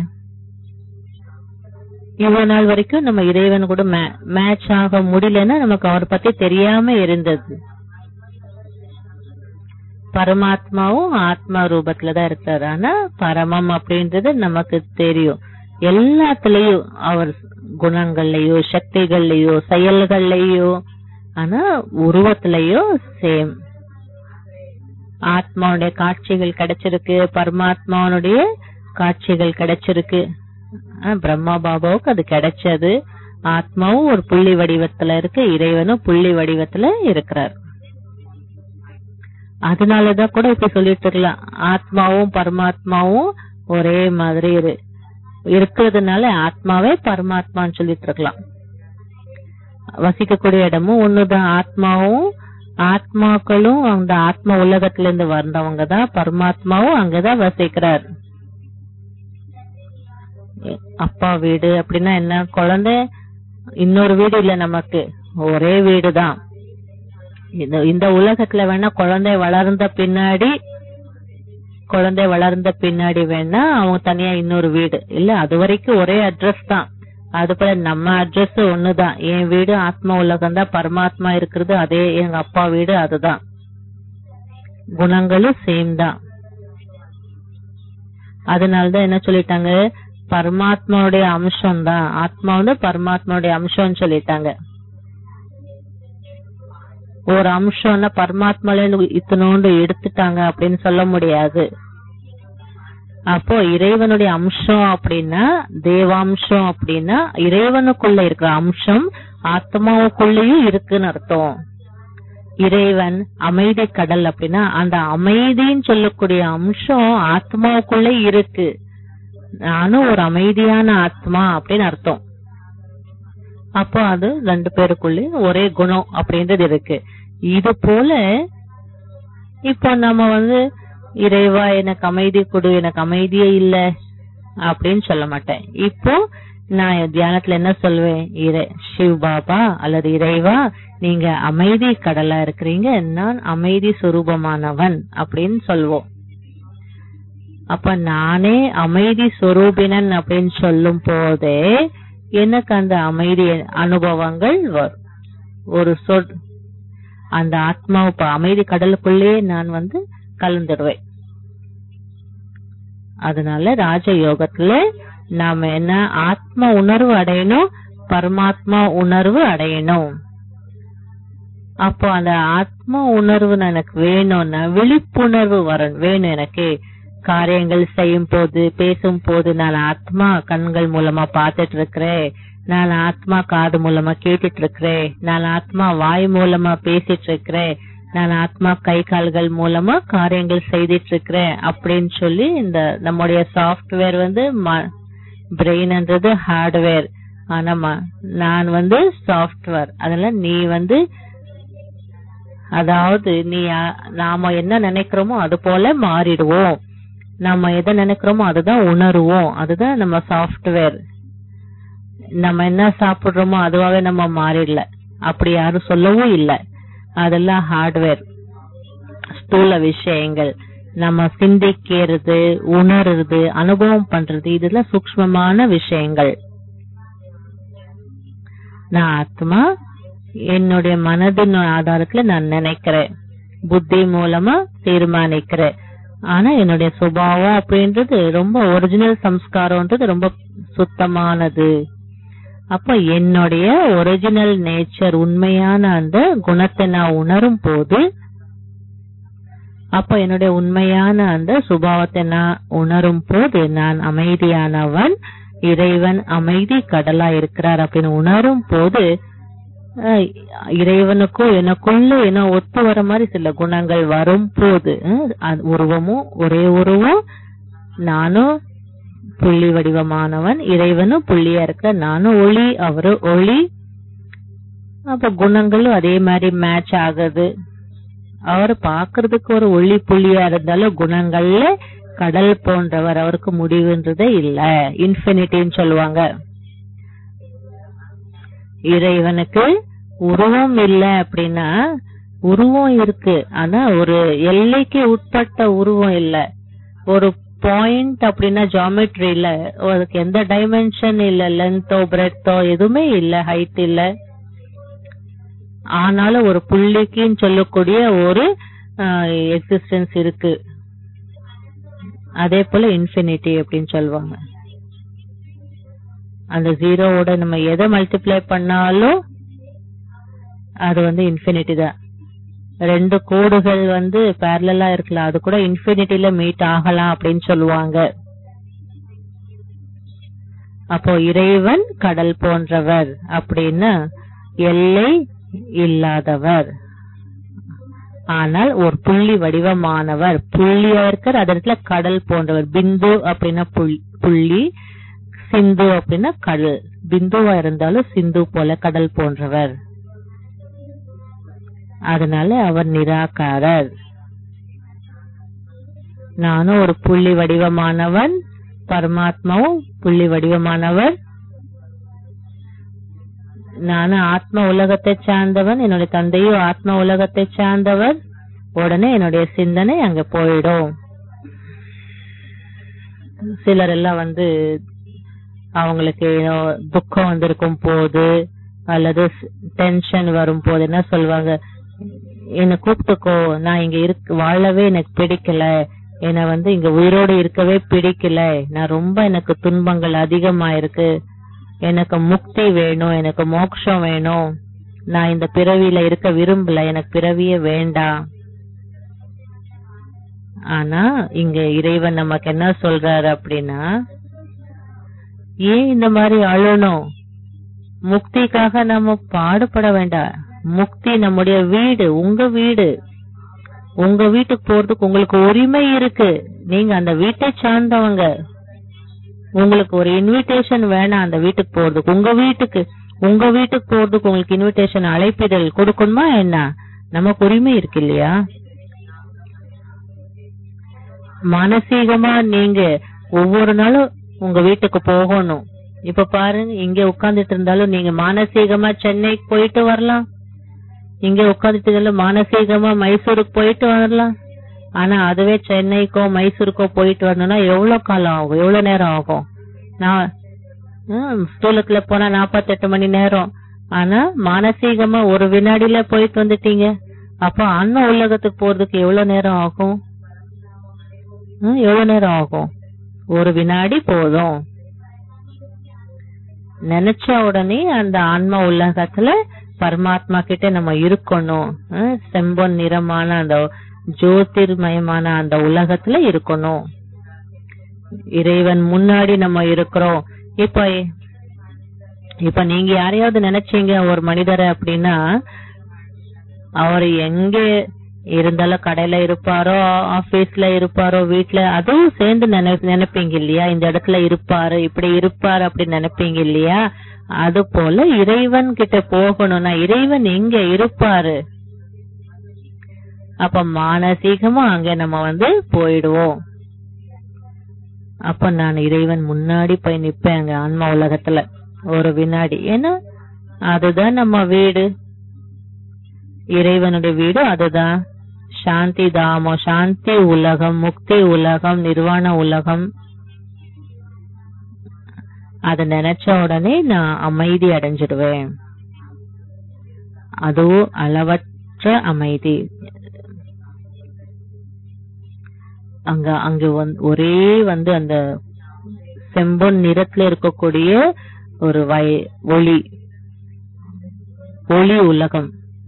இவ்வளவு நாள் வரைக்கும் நம்ம இறைவன் கூட மேட்ச் ஆக முடியலன்னா நமக்கு அவரை பத்தி தெரியாம இருந்தது பரமாத்மாவும் ஆத்மா ரூபத்துல தான் இருக்காரு ஆனா பரமம் அப்படின்றது நமக்கு தெரியும் எல்லாத்துலயும் அவர் குணங்கள்லயோ சக்திகள்லயோ செயல்கள்லயோ ஆனா உருவத்திலயோ சேம் ஆத்மாவுடைய காட்சிகள் கிடைச்சிருக்கு பரமாத்மாவுடைய காட்சிகள் கிடைச்சிருக்கு ஆஹ் பிரம்மா பாபாவுக்கு அது கிடைச்சது ஆத்மாவும் ஒரு புள்ளி வடிவத்துல இருக்கு இறைவனும் புள்ளி வடிவத்துல இருக்கிறார் அதனாலதான் கூட இப்ப சொல்லிட்டு இருக்கலாம் ஆத்மாவும் பரமாத்மாவும் ஒரே மாதிரி இரு இருக்கிறதுனால ஆத்மாவே பரமாத்மான்னு சொல்லிட்டு இருக்கலாம் வசிக்கக்கூடிய இடமும் ஒண்ணுதான் ஆத்மாவும் ஆத்மாக்களும் அந்த ஆத்ம உலகத்துல இருந்து வந்தவங்க தான் பரமாத்மாவும் அங்கதான் வசிக்கிறார் அப்பா வீடு அப்படின்னா என்ன குழந்தை இன்னொரு வீடு இல்ல நமக்கு ஒரே வீடு தான் இந்த இந்த உலகத்துல வேணா குழந்தை வளர்ந்த பின்னாடி குழந்தை வளர்ந்த பின்னாடி வேணா அவங்க தனியா இன்னொரு வீடு இல்ல அது வரைக்கும் ஒரே அட்ரஸ் தான் அது போல நம்ம அட்ரஸ் ஒண்ணுதான் என் வீடு ஆத்மா உலகம் தான் பரமாத்மா இருக்கிறது அதே எங்க அப்பா வீடு அதுதான் குணங்களும் சேம் தான் அதனாலதான் என்ன சொல்லிட்டாங்க பரமாத்மாவுடைய அம்சம் தான் ஆத்மா வந்து பரமாத்மாவுடைய அம்சம்னு சொல்லிட்டாங்க ஒரு அம்சம்னா பரமாத்மால இருந்து இத்தனோண்டு எடுத்துட்டாங்க அப்படின்னு சொல்ல முடியாது அப்போ இறைவனுடைய அம்சம் அப்படின்னா தேவாம்சம் அப்படின்னா இறைவனுக்குள்ள இருக்கிற அம்சம் ஆத்மாவுக்குள்ளேயும் இருக்குன்னு அர்த்தம் இறைவன் அமைதி கடல் அப்படின்னா அந்த அமைதின்னு சொல்லக்கூடிய அம்சம் ஆத்மாவுக்குள்ள இருக்கு நானும் ஒரு அமைதியான ஆத்மா அப்படின்னு அர்த்தம் அப்போ அது ரெண்டு பேருக்குள்ளயும் ஒரே குணம் அப்படின்றது இருக்கு இது போல இப்போ நம்ம வந்து இறைவா எனக்கு அமைதி கொடு எனக்கு அமைதியே இல்ல அப்படின்னு சொல்ல மாட்டேன் இப்போ நான் தியானத்துல என்ன சொல்வேன் இறை சிவ் பாபா அல்லது இறைவா நீங்க அமைதி கடலா இருக்கிறீங்க நான் அமைதி சுரூபமானவன் அப்படின்னு சொல்வோம் அப்ப நானே அமைதி சொரூபினன் அப்படின்னு சொல்லும் போதே எனக்கு அந்த அமைதி அனுபவங்கள் வரும் ஒரு சொல் அந்த ஆத்மா இப்ப அமைதி கடலுக்குள்ளேயே நான் வந்து கலந்துடுவேன் அதனால ராஜ யோகத்துல நாம என்ன ஆத்ம உணர்வு அடையணும் பரமாத்மா உணர்வு அடையணும் அப்போ அந்த ஆத்ம உணர்வு எனக்கு வேணும்னா விழிப்புணர்வு வரணும் வேணும் எனக்கு காரியங்கள் செய்யும் போது பேசும் போது நான் ஆத்மா கண்கள் மூலமா பார்த்துட்டு இருக்கிறேன் நான் ஆத்மா காது மூலமா கேட்டுட்டு இருக்கிறேன் நான் ஆத்மா வாய் மூலமா பேசிட்டு இருக்கிறேன் நான் ஆத்மா கை கால்கள் மூலமா காரியங்கள் செய்துட்டு இருக்கிறேன் அப்படின்னு சொல்லி இந்த நம்முடைய சாஃப்ட்வேர் வந்து பிரெயின்ன்றது ஹார்ட்வேர் ஆனா நான் வந்து சாஃப்ட்வேர் அதனால நீ வந்து அதாவது நீ நாம என்ன நினைக்கிறோமோ அது போல மாறிடுவோம் நம்ம எதை நினைக்கிறோமோ அதுதான் உணருவோம் அதுதான் நம்ம சாஃப்ட்வேர் நம்ம என்ன சாப்பிடுறோமோ அதுவாவே நம்ம மாறிடல அப்படி யாரும் சொல்லவும் இல்லை அதெல்லாம் ஹார்ட்வேர் ஸ்தூல விஷயங்கள் நம்ம சிந்திக்கிறது உணர்றது அனுபவம் பண்றது இதெல்லாம் சூக்மமான விஷயங்கள் நான் ஆத்மா என்னுடைய மனதின் ஆதாரத்துல நான் நினைக்கிறேன் புத்தி மூலமா தீர்மானிக்கிறேன் ஆனா என்னுடைய சுபாவம் அப்படின்றது ரொம்ப ஒரிஜினல் சம்ஸ்காரம்ன்றது ரொம்ப சுத்தமானது அப்ப என்னுடைய ஒரிஜினல் நேச்சர் உண்மையான அந்த குணத்தை நான் உணரும் போது அப்ப என்னுடைய உண்மையான அந்த சுபாவத்தை நான் உணரும் போது நான் அமைதியானவன் இறைவன் அமைதி கடலா இருக்கிறார் அப்படின்னு உணரும் போது அஹ், இறைவனுக்கும் எனக்குள்ள என்ன ஒத்து வர மாதிரி சில குணங்கள் வரும் போது அஹ், அது உருவமும் ஒரே உருவம் நானும் புள்ளி வடிவமானவன் இறைவனும் புள்ளியா இருக்க நானும் ஒளி அவரு ஒளி அப்ப குணங்களும் அதே மாதிரி மேட்ச் ஆகுது அவர் பாக்குறதுக்கு ஒரு ஒளி புள்ளியா இருந்தாலும் குணங்கள்ல கடல் போன்றவர் அவருக்கு முடிவுன்றதே இல்ல இன்ஃபினிட்டின்னு சொல்லுவாங்க இறைவனுக்கு உருவம் இல்ல அப்படின்னா உருவம் இருக்கு ஆனா ஒரு எல்லைக்கு உட்பட்ட உருவம் இல்ல ஒரு பாயிண்ட் அப்படின்னா ஜாமெட்ரி இல்ல அதுக்கு எந்த டைமென்ஷன் இல்ல லென்த்தோ பிரெத்தோ எதுவுமே இல்ல ஹைட் இல்ல ஆனாலும் ஒரு புள்ளிக்குன்னு சொல்லக்கூடிய ஒரு எக்ஸிஸ்டன்ஸ் இருக்கு அதே போல இன்ஃபினிட்டி அப்படின்னு சொல்லுவாங்க அந்த ஜீரோவோட நம்ம எதை மல்டிப்ளை பண்ணாலும் அது வந்து இன்ஃபினிட்டி தான் ரெண்டு கோடுகள் வந்து பேரலா இருக்கலாம் அது கூட இன்ஃபினிட்டில மீட் ஆகலாம் அப்படின்னு சொல்லுவாங்க அப்போ இறைவன் கடல் போன்றவர் அப்படின்னா எல்லை இல்லாதவர் ஆனால் ஒரு புள்ளி வடிவமானவர் புள்ளியா இருக்கிற அது இடத்துல கடல் போன்றவர் பிந்து அப்படின்னா புள்- புள்ளி சிந்து அப்படின்னா கடல் பிந்துவா இருந்தாலும் சிந்து போல கடல் போன்றவர் அதனால அவர் நிராகாரர் நானும் ஒரு புள்ளி வடிவமானவன் பரமாத்மாவும் புள்ளி வடிவமானவர் நானும் ஆத்ம உலகத்தை சார்ந்தவன் என்னுடைய தந்தையும் ஆத்ம உலகத்தை சார்ந்தவர் உடனே என்னுடைய சிந்தனை அங்க போயிடும் சிலர் எல்லாம் வந்து அவங்களுக்கு ஏதோ துக்கம் வந்திருக்கும் போது அல்லது டென்ஷன் வரும் போது என்ன சொல்லுவாங்க என்ன கூப்பிட்டுக்கோ நான் இங்க இருக்க வாழவே எனக்கு பிடிக்கல என்ன வந்து இங்க உயிரோடு இருக்கவே பிடிக்கல நான் ரொம்ப எனக்கு துன்பங்கள் அதிகமா இருக்கு எனக்கு முக்தி வேணும் எனக்கு மோட்சம் வேணும் நான் இந்த பிறவியில இருக்க விரும்பல எனக்கு பிறவியே வேண்டாம் ஆனா இங்க இறைவன் நமக்கு என்ன சொல்றாரு அப்படின்னா ஏன் இந்த மாதிரி அழணும் முக்திக்காக நம்ம பாடுபட வேண்டாம் முக்தி நம்முடைய வீடு உங்க வீடு உங்க வீட்டுக்கு போறதுக்கு உங்களுக்கு உரிமை இருக்கு நீங்க அந்த வீட்டை சார்ந்தவங்க உங்களுக்கு ஒரு இன்விடேஷன் வேணாம் அந்த வீட்டுக்கு போறதுக்கு உங்க வீட்டுக்கு உங்க வீட்டுக்கு போறதுக்கு உங்களுக்கு இன்விடேஷன் அழைப்பிதழ் கொடுக்கணுமா என்ன நமக்கு உரிமை இருக்கு இல்லையா மானசீகமா நீங்க ஒவ்வொரு நாளும் உங்க வீட்டுக்கு போகணும் இப்ப பாருங்க இங்க உட்கார்ந்துட்டு இருந்தாலும் நீங்க மானசீகமா சென்னைக்கு போயிட்டு வரலாம் இங்க உட்கார்ந்துட்டு இருந்தாலும் மானசீகமா மைசூருக்கு போயிட்டு வரலாம் ஆனா அதுவே சென்னைக்கோ மைசூருக்கோ போயிட்டு வரணும்னா எவ்வளவு காலம் ஆகும் எவ்வளவு நேரம் ஆகும் நான் ஹம், ஸ்தூலத்துல போனா நாப்பத்தெட்டு மணி நேரம் ஆனா மானசீகமா ஒரு வினாடியில போயிட்டு வந்துட்டீங்க அப்ப ஆன்ம உலகத்துக்கு போறதுக்கு எவ்வளவு நேரம் ஆகும் ஹம், எவ்வளவு நேரம் ஆகும் ஒரு வினாடி போதும் நினைச்ச உடனே அந்த ஆன்ம உலகத்துல பரமாத்மா கிட்ட நம்ம இருக்கணும் ஹம், செம்பொன் நிறமான அந்த ஜோதிர்மயமான அந்த உலகத்துல இருக்கணும் இறைவன் முன்னாடி நம்ம இருக்கிறோம் இப்ப இப்ப நீங்க யாரையாவது நினைச்சீங்க ஒரு மனிதரை அப்படின்னா அவர் எங்க இருந்தாலும் கடையில இருப்பாரோ ஆபீஸ்ல இருப்பாரோ வீட்ல அதுவும் சேர்ந்து நினை- நினைப்பீங்க இல்லையா இந்த இடத்துல இருப்பாரு இப்படி இருப்பாரு அப்படின்னு நினைப்பீங்க இல்லையா அது போல இறைவன் கிட்ட போகணும்னா இறைவன் எங்க இருப்பாரு அப்ப மானசீகமா அங்க நம்ம வந்து போயிடுவோம் அப்ப நான் இறைவன் முன்னாடி போய் நிப்பேன் அங்க ஆன்மா உலகத்துல ஒரு வினாடி ஏன்னா அதுதான் நம்ம வீடு இறைவனுடைய வீடு அதுதான் சாந்தி தாமம் சாந்தி உலகம் முக்தி உலகம் நிர்வாண உலகம் அத நினைச்ச உடனே நான் அமைதி அடைஞ்சிடுவேன் அதுவும் அளவற்ற அமைதி அங்க அங்க வந்து ஒரே வந்து அந்த செம்பொன் நிறத்துல இருக்கக்கூடிய ஒரு வய ஒளி ஒளி உலகம்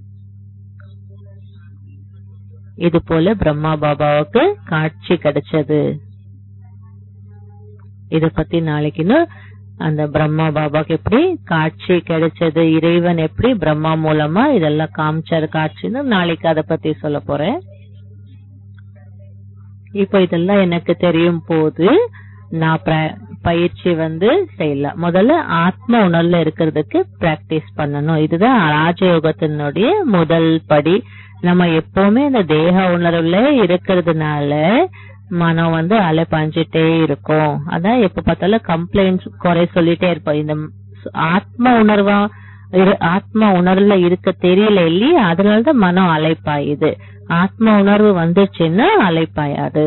இது போல பிரம்மா பாபாவுக்கு காட்சி கிடைச்சது இத பத்தி நாளைக்கு இன்னும் அந்த பிரம்மா பாபாக்கு எப்படி காட்சி கிடைச்சது இறைவன் எப்படி பிரம்மா மூலமா இதெல்லாம் காமிச்சாரு காட்சின்னு நாளைக்கு அத பத்தி சொல்ல போறேன் இப்போ இதெல்லாம் எனக்கு தெரியும் போது நான் பிர- பயிற்சி வந்து செய்யலாம் முதல்ல ஆத்ம உணர்வுல இருக்கிறதுக்கு பிராக்டிஸ் பண்ணணும் இதுதான் ராஜயோகத்தினுடைய முதல் படி நம்ம எப்பவுமே இந்த தேக உணர்வுல இருக்கிறதுனால மனம் வந்து அலைப்பாஞ்சிட்டே இருக்கும் அதான் எப்ப பார்த்தாலும் கம்ப்ளைண்ட்ஸ் குறை சொல்லிட்டே இருப்போம் இந்த ம்- ஆத்ம உணர்வா இரு- ஆத்ம உணர்வுல இருக்க தெரியல இல்லையா அதனாலதான் மனம் அலைப்பாயுது ஆத்ம உணர்வு வந்துச்சுன்னா அலைப்பாயாது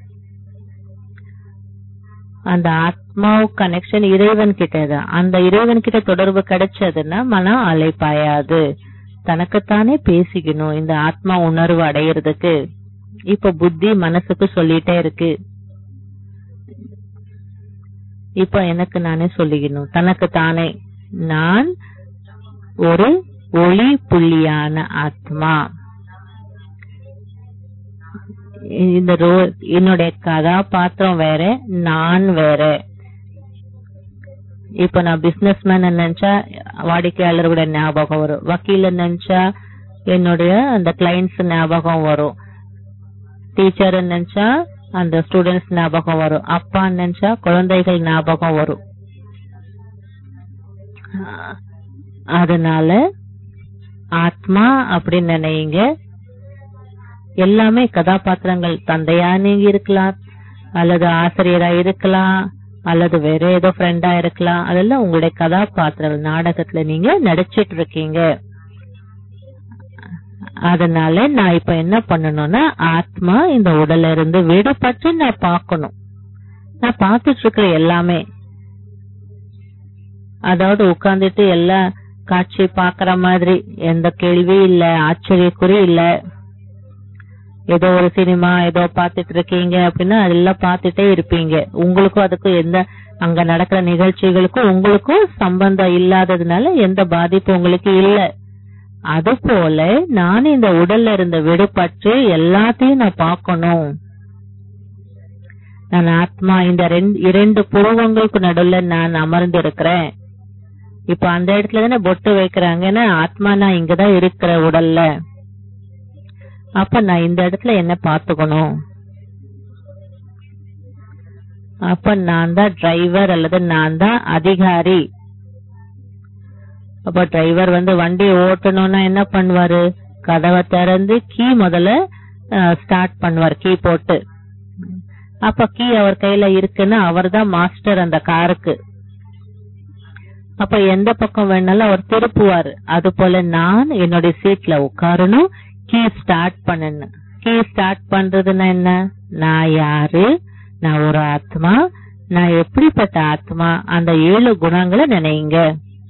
அந்த ஆத்மா கனெக்ஷன் இறைவன் கிட்ட தான் அந்த இறைவன் கிட்ட தொடர்பு கிடைச்சதுன்னா மனம் அலைப்பாயாது தனக்குத்தானே பேசிக்கணும் இந்த ஆத்மா உணர்வு அடையிறதுக்கு இப்ப புத்தி மனசுக்கு சொல்லிட்டே இருக்கு இப்ப எனக்கு நானே சொல்லிக்கணும் தனக்கு தானே நான் ஒரு ஒளி புள்ளியான ஆத்மா இந்த ரோ என்னுடைய கதாபாத்திரம் வேற நான் வேற இப்ப நான் பிசினஸ் மேன் நினைச்சா வாடிக்கையாளரோட ஞாபகம் வரும் வக்கீல நினைச்சா என்னுடைய அந்த கிளைண்ட்ஸ் ஞாபகம் வரும் டீச்சர் நினைச்சா அந்த ஸ்டூடெண்ட்ஸ் ஞாபகம் வரும் அப்பா நினைச்சா குழந்தைகள் ஞாபகம் வரும் அதனால ஆத்மா அப்படின்னு நினைங்க எல்லாமே கதாபாத்திரங்கள் தந்தையா நீங்க இருக்கலாம் அல்லது ஆசிரியரா இருக்கலாம் அல்லது வேற ஏதோ ஃப்ரெண்டா இருக்கலாம் அதெல்லாம் உங்களுடைய கதாபாத்திரங்கள் நாடகத்துல நீங்க நடிச்சிட்டு இருக்கீங்க அதனால நான் இப்ப என்ன பண்ணணும்னா ஆத்மா இந்த உடல்ல இருந்து விடுபட்டு நான் பார்க்கணும் நான் பார்த்துட்டு இருக்கிற எல்லாமே அதாவது உட்கார்ந்துட்டு எல்லா காட்சி பாக்குற மாதிரி எந்த கேள்வியும் இல்ல ஆச்சரியக்குறி இல்ல ஏதோ ஒரு சினிமா ஏதோ பாத்துட்டு இருக்கீங்க அப்படின்னா அதெல்லாம் பாத்துட்டே இருப்பீங்க உங்களுக்கும் அதுக்கும் எந்த அங்க நடக்கிற நிகழ்ச்சிகளுக்கும் உங்களுக்கும் சம்பந்தம் இல்லாததுனால எந்த பாதிப்பு உங்களுக்கு இல்ல அது போல நான் இந்த உடல்ல இருந்த விடுபட்டு எல்லாத்தையும் நான் பார்க்கணும் நான் ஆத்மா இந்த ரெண்டு இரண்டு புருவங்களுக்கு நடுவுல நான் அமர்ந்து இருக்கிறேன் இப்ப அந்த இடத்துல தானே பொட்டு வைக்கிறாங்கன்னா ஆத்மா நான் இங்கதான் இருக்கிற உடல்ல அப்ப நான் இந்த இடத்துல என்ன பாத்துக்கணும் அப்ப நான் தான் டிரைவர் அல்லது நான் தான் அதிகாரி அப்ப டிரைவர் வந்து வண்டி ஓட்டணும்னா என்ன பண்ணுவாரு கதவை திறந்து கீ முதல்ல ஸ்டார்ட் பண்ணுவார் கீ போட்டு அப்ப கீ அவர் கையில இருக்குன்னு அவர் தான் மாஸ்டர் அந்த காருக்கு அப்ப எந்த பக்கம் வேணாலும் அவர் திருப்புவாரு அது போல நான் என்னுடைய சீட்ல உட்காரணும் கீ ஸ்டார்ட் பண்ணணும் கீ ஸ்டார்ட் பண்றதுன்னா என்ன நான் யாரு நான் ஒரு ஆத்மா நான் எப்படிப்பட்ட ஆத்மா அந்த ஏழு குணங்களை நினைங்க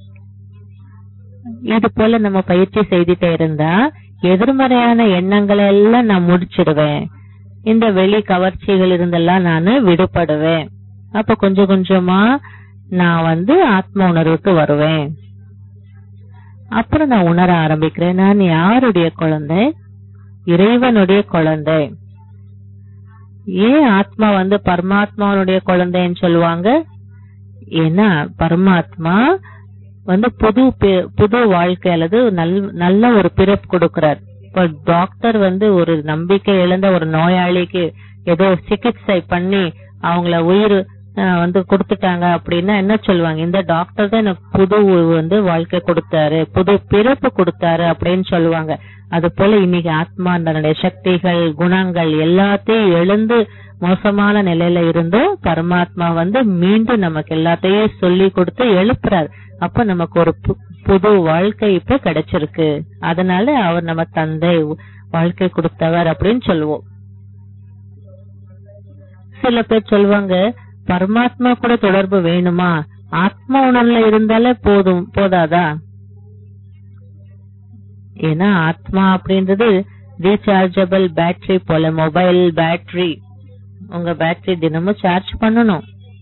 இது போல நம்ம பயிற்சி செய்துட்டே இருந்தா எதிர்மறையான எண்ணங்களை எல்லாம் நான் முடிச்சிடுவேன் இந்த வெளி கவர்ச்சிகள் இருந்தெல்லாம் நான் விடுபடுவேன் அப்ப கொஞ்சம் கொஞ்சமா நான் வந்து ஆத்ம உணர்வுக்கு வருவேன் அப்புறம் நான் உணர ஆரம்பிக்கிறேன் நான் யாருடைய குழந்தை இறைவனுடைய குழந்தை ஏன் ஆத்மா வந்து பரமாத்மாவனுடைய குழந்தைன்னு சொல்லுவாங்க ஏன்னா பரமாத்மா வந்து புது பி- புது வாழ்க்கை அல்லது நல்- நல்ல ஒரு பிறப்பு கொடுக்கிறார் இப்ப டாக்டர் வந்து ஒரு நம்பிக்கை இழந்த ஒரு நோயாளிக்கு ஏதோ சிகிச்சை பண்ணி அவங்கள உயிர் அஹ், வந்து கொடுத்துட்டாங்க அப்படின்னா என்ன சொல்லுவாங்க இந்த டாக்டர் தான் எனக்கு புது வந்து வாழ்க்கை கொடுத்தாரு புது பிறப்பு கொடுத்தாரு அப்படின்னு சொல்லுவாங்க அது போல இன்னைக்கு ஆத்மா தன்னுடைய சக்திகள் குணங்கள் எல்லாத்தையும் எழுந்து மோசமான நிலையில இருந்தும் பரமாத்மா வந்து மீண்டும் நமக்கு எல்லாத்தையும் சொல்லி கொடுத்து எழுப்புறாரு அப்ப நமக்கு ஒரு பு- புது வாழ்க்கை இப்ப கிடைச்சிருக்கு அதனால அவர் நம்ம தந்தை வாழ்க்கை கொடுத்தவர் அப்படின்னு சொல்லுவோம் சில பேர் சொல்லுவாங்க பரமாத்மா கூட தொடர்பு வேணுமா ஆத்மா உணர்வுல இருந்தாலே போதும் போதாதா ஏன்னா ஆத்மா அப்படின்றது ரீசார்ஜபிள் பேட்டரி போல மொபைல் பேட்டரி உங்க பேட்டரி தினமும் சார்ஜ் பண்ணணும்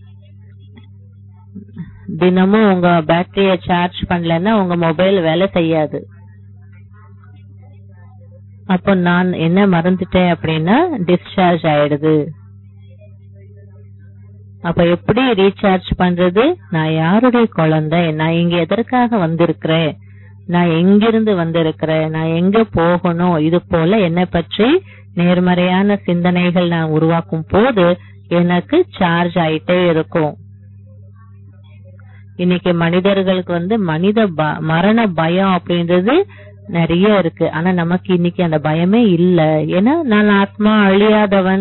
தினமும் உங்க பேட்டரிய சார்ஜ் பண்ணலன்னா உங்க மொபைல் வேலை செய்யாது அப்போ நான் என்ன மறந்துட்டேன் அப்படின்னா டிஸ்சார்ஜ் ஆயிடுது அப்ப எப்படி ரீசார்ஜ் பண்றது நான் யாருடைய குழந்தை நான் இங்க எதற்காக வந்திருக்கிறேன் நான் எங்கிருந்து வந்திருக்கிறேன் நான் எங்க போகணும் இது போல என்னை பற்றி நேர்மறையான சிந்தனைகள் நான் உருவாக்கும் போது எனக்கு சார்ஜ் ஆயிட்டே இருக்கும் இன்னைக்கு மனிதர்களுக்கு வந்து மனித ப- மரண பயம் அப்படின்றது நிறைய இருக்கு ஆனா நமக்கு இன்னைக்கு அந்த பயமே இல்ல ஏன்னா நான் ஆத்மா அழியாதவன்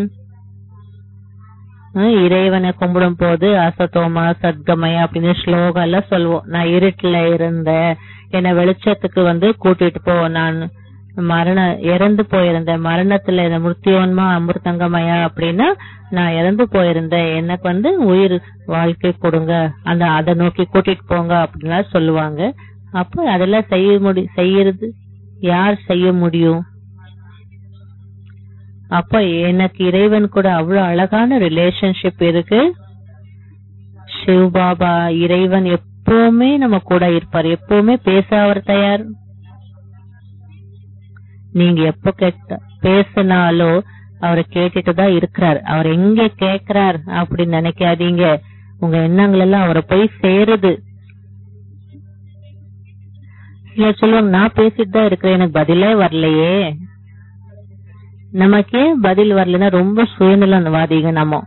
ஹம், இறைவனை கும்பிடும் போது அசதோமா சத்கமய அப்படின்னு ஸ்லோகம் எல்லாம் சொல்லுவோம் நான் இருட்டுல இருந்தேன் என்னை வெளிச்சத்துக்கு வந்து கூட்டிட்டு போ நான் மரண இறந்து போயிருந்தேன் மரணத்துல இந்த மிருத்தியோன்மா அமிர்தங்கமயா அப்படின்னா நான் இறந்து போயிருந்தேன் எனக்கு வந்து உயிர் வாழ்க்கை கொடுங்க அந்த அதை நோக்கி கூட்டிட்டு போங்க அப்படின்லாம் சொல்லுவாங்க அப்ப அதெல்லாம் செய்ய முடி செய்யறது யார் செய்ய முடியும் அப்ப எனக்கு இறைவன் கூட அவ்வளவு அழகான ரிலேஷன்ஷிப் இருக்கு சிவ் பாபா இறைவன் எப்பவுமே நம்ம கூட இருப்பார் எப்பவுமே பேச அவர் தயார் நீங்க எப்ப கேட்ட பேசினாலோ அவரை கேட்டுட்டு தான் இருக்கிறார் அவர் எங்க கேக்குறார் அப்படின்னு நினைக்காதீங்க உங்க எண்ணங்கள் எல்லாம் அவரை போய் சேருது சிலர் சொல்லுவாங்க நான் பேசிட்டு தான் இருக்கிறேன் எனக்கு பதிலே வரலையே நமக்கே பதில் வரலன்னா ரொம்ப சுயநலவாதிங்க நம்ம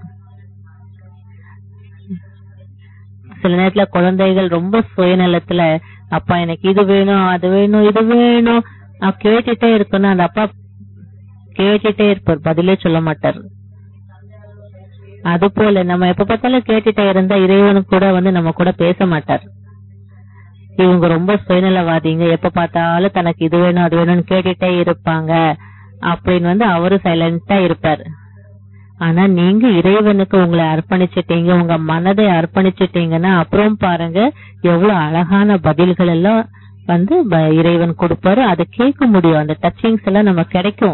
சில நேரத்துல குழந்தைகள் ரொம்ப சுயநலத்துல அப்பா எனக்கு இது வேணும் அது வேணும் இது வேணும் நான் கேட்டுட்டே இருக்கணும் அந்த அப்பா கேட்டுட்டே இருப்பார் பதிலே சொல்ல மாட்டார் அது போல நம்ம எப்ப பார்த்தாலும் கேட்டுட்டே இருந்தா இறைவனுக்கு கூட வந்து நம்ம கூட பேச மாட்டார் இவங்க ரொம்ப சுயநலவாதிங்க எப்ப பார்த்தாலும் தனக்கு இது வேணும் அது வேணும்னு கேட்டுட்டே இருப்பாங்க அப்படின்னு வந்து அவரு சைலண்டா இருப்பார் ஆனா நீங்க இறைவனுக்கு உங்களை அர்ப்பணிச்சிட்டீங்க உங்க மனதை அர்ப்பணிச்சிட்டீங்கன்னா அப்புறம் பாருங்க எவ்வளவு அழகான பதில்கள் எல்லாம் வந்து ப- இறைவன் கொடுப்பாரு அதை கேட்க முடியும் அந்த டச்சிங்ஸ் எல்லாம் நம்ம கிடைக்கும்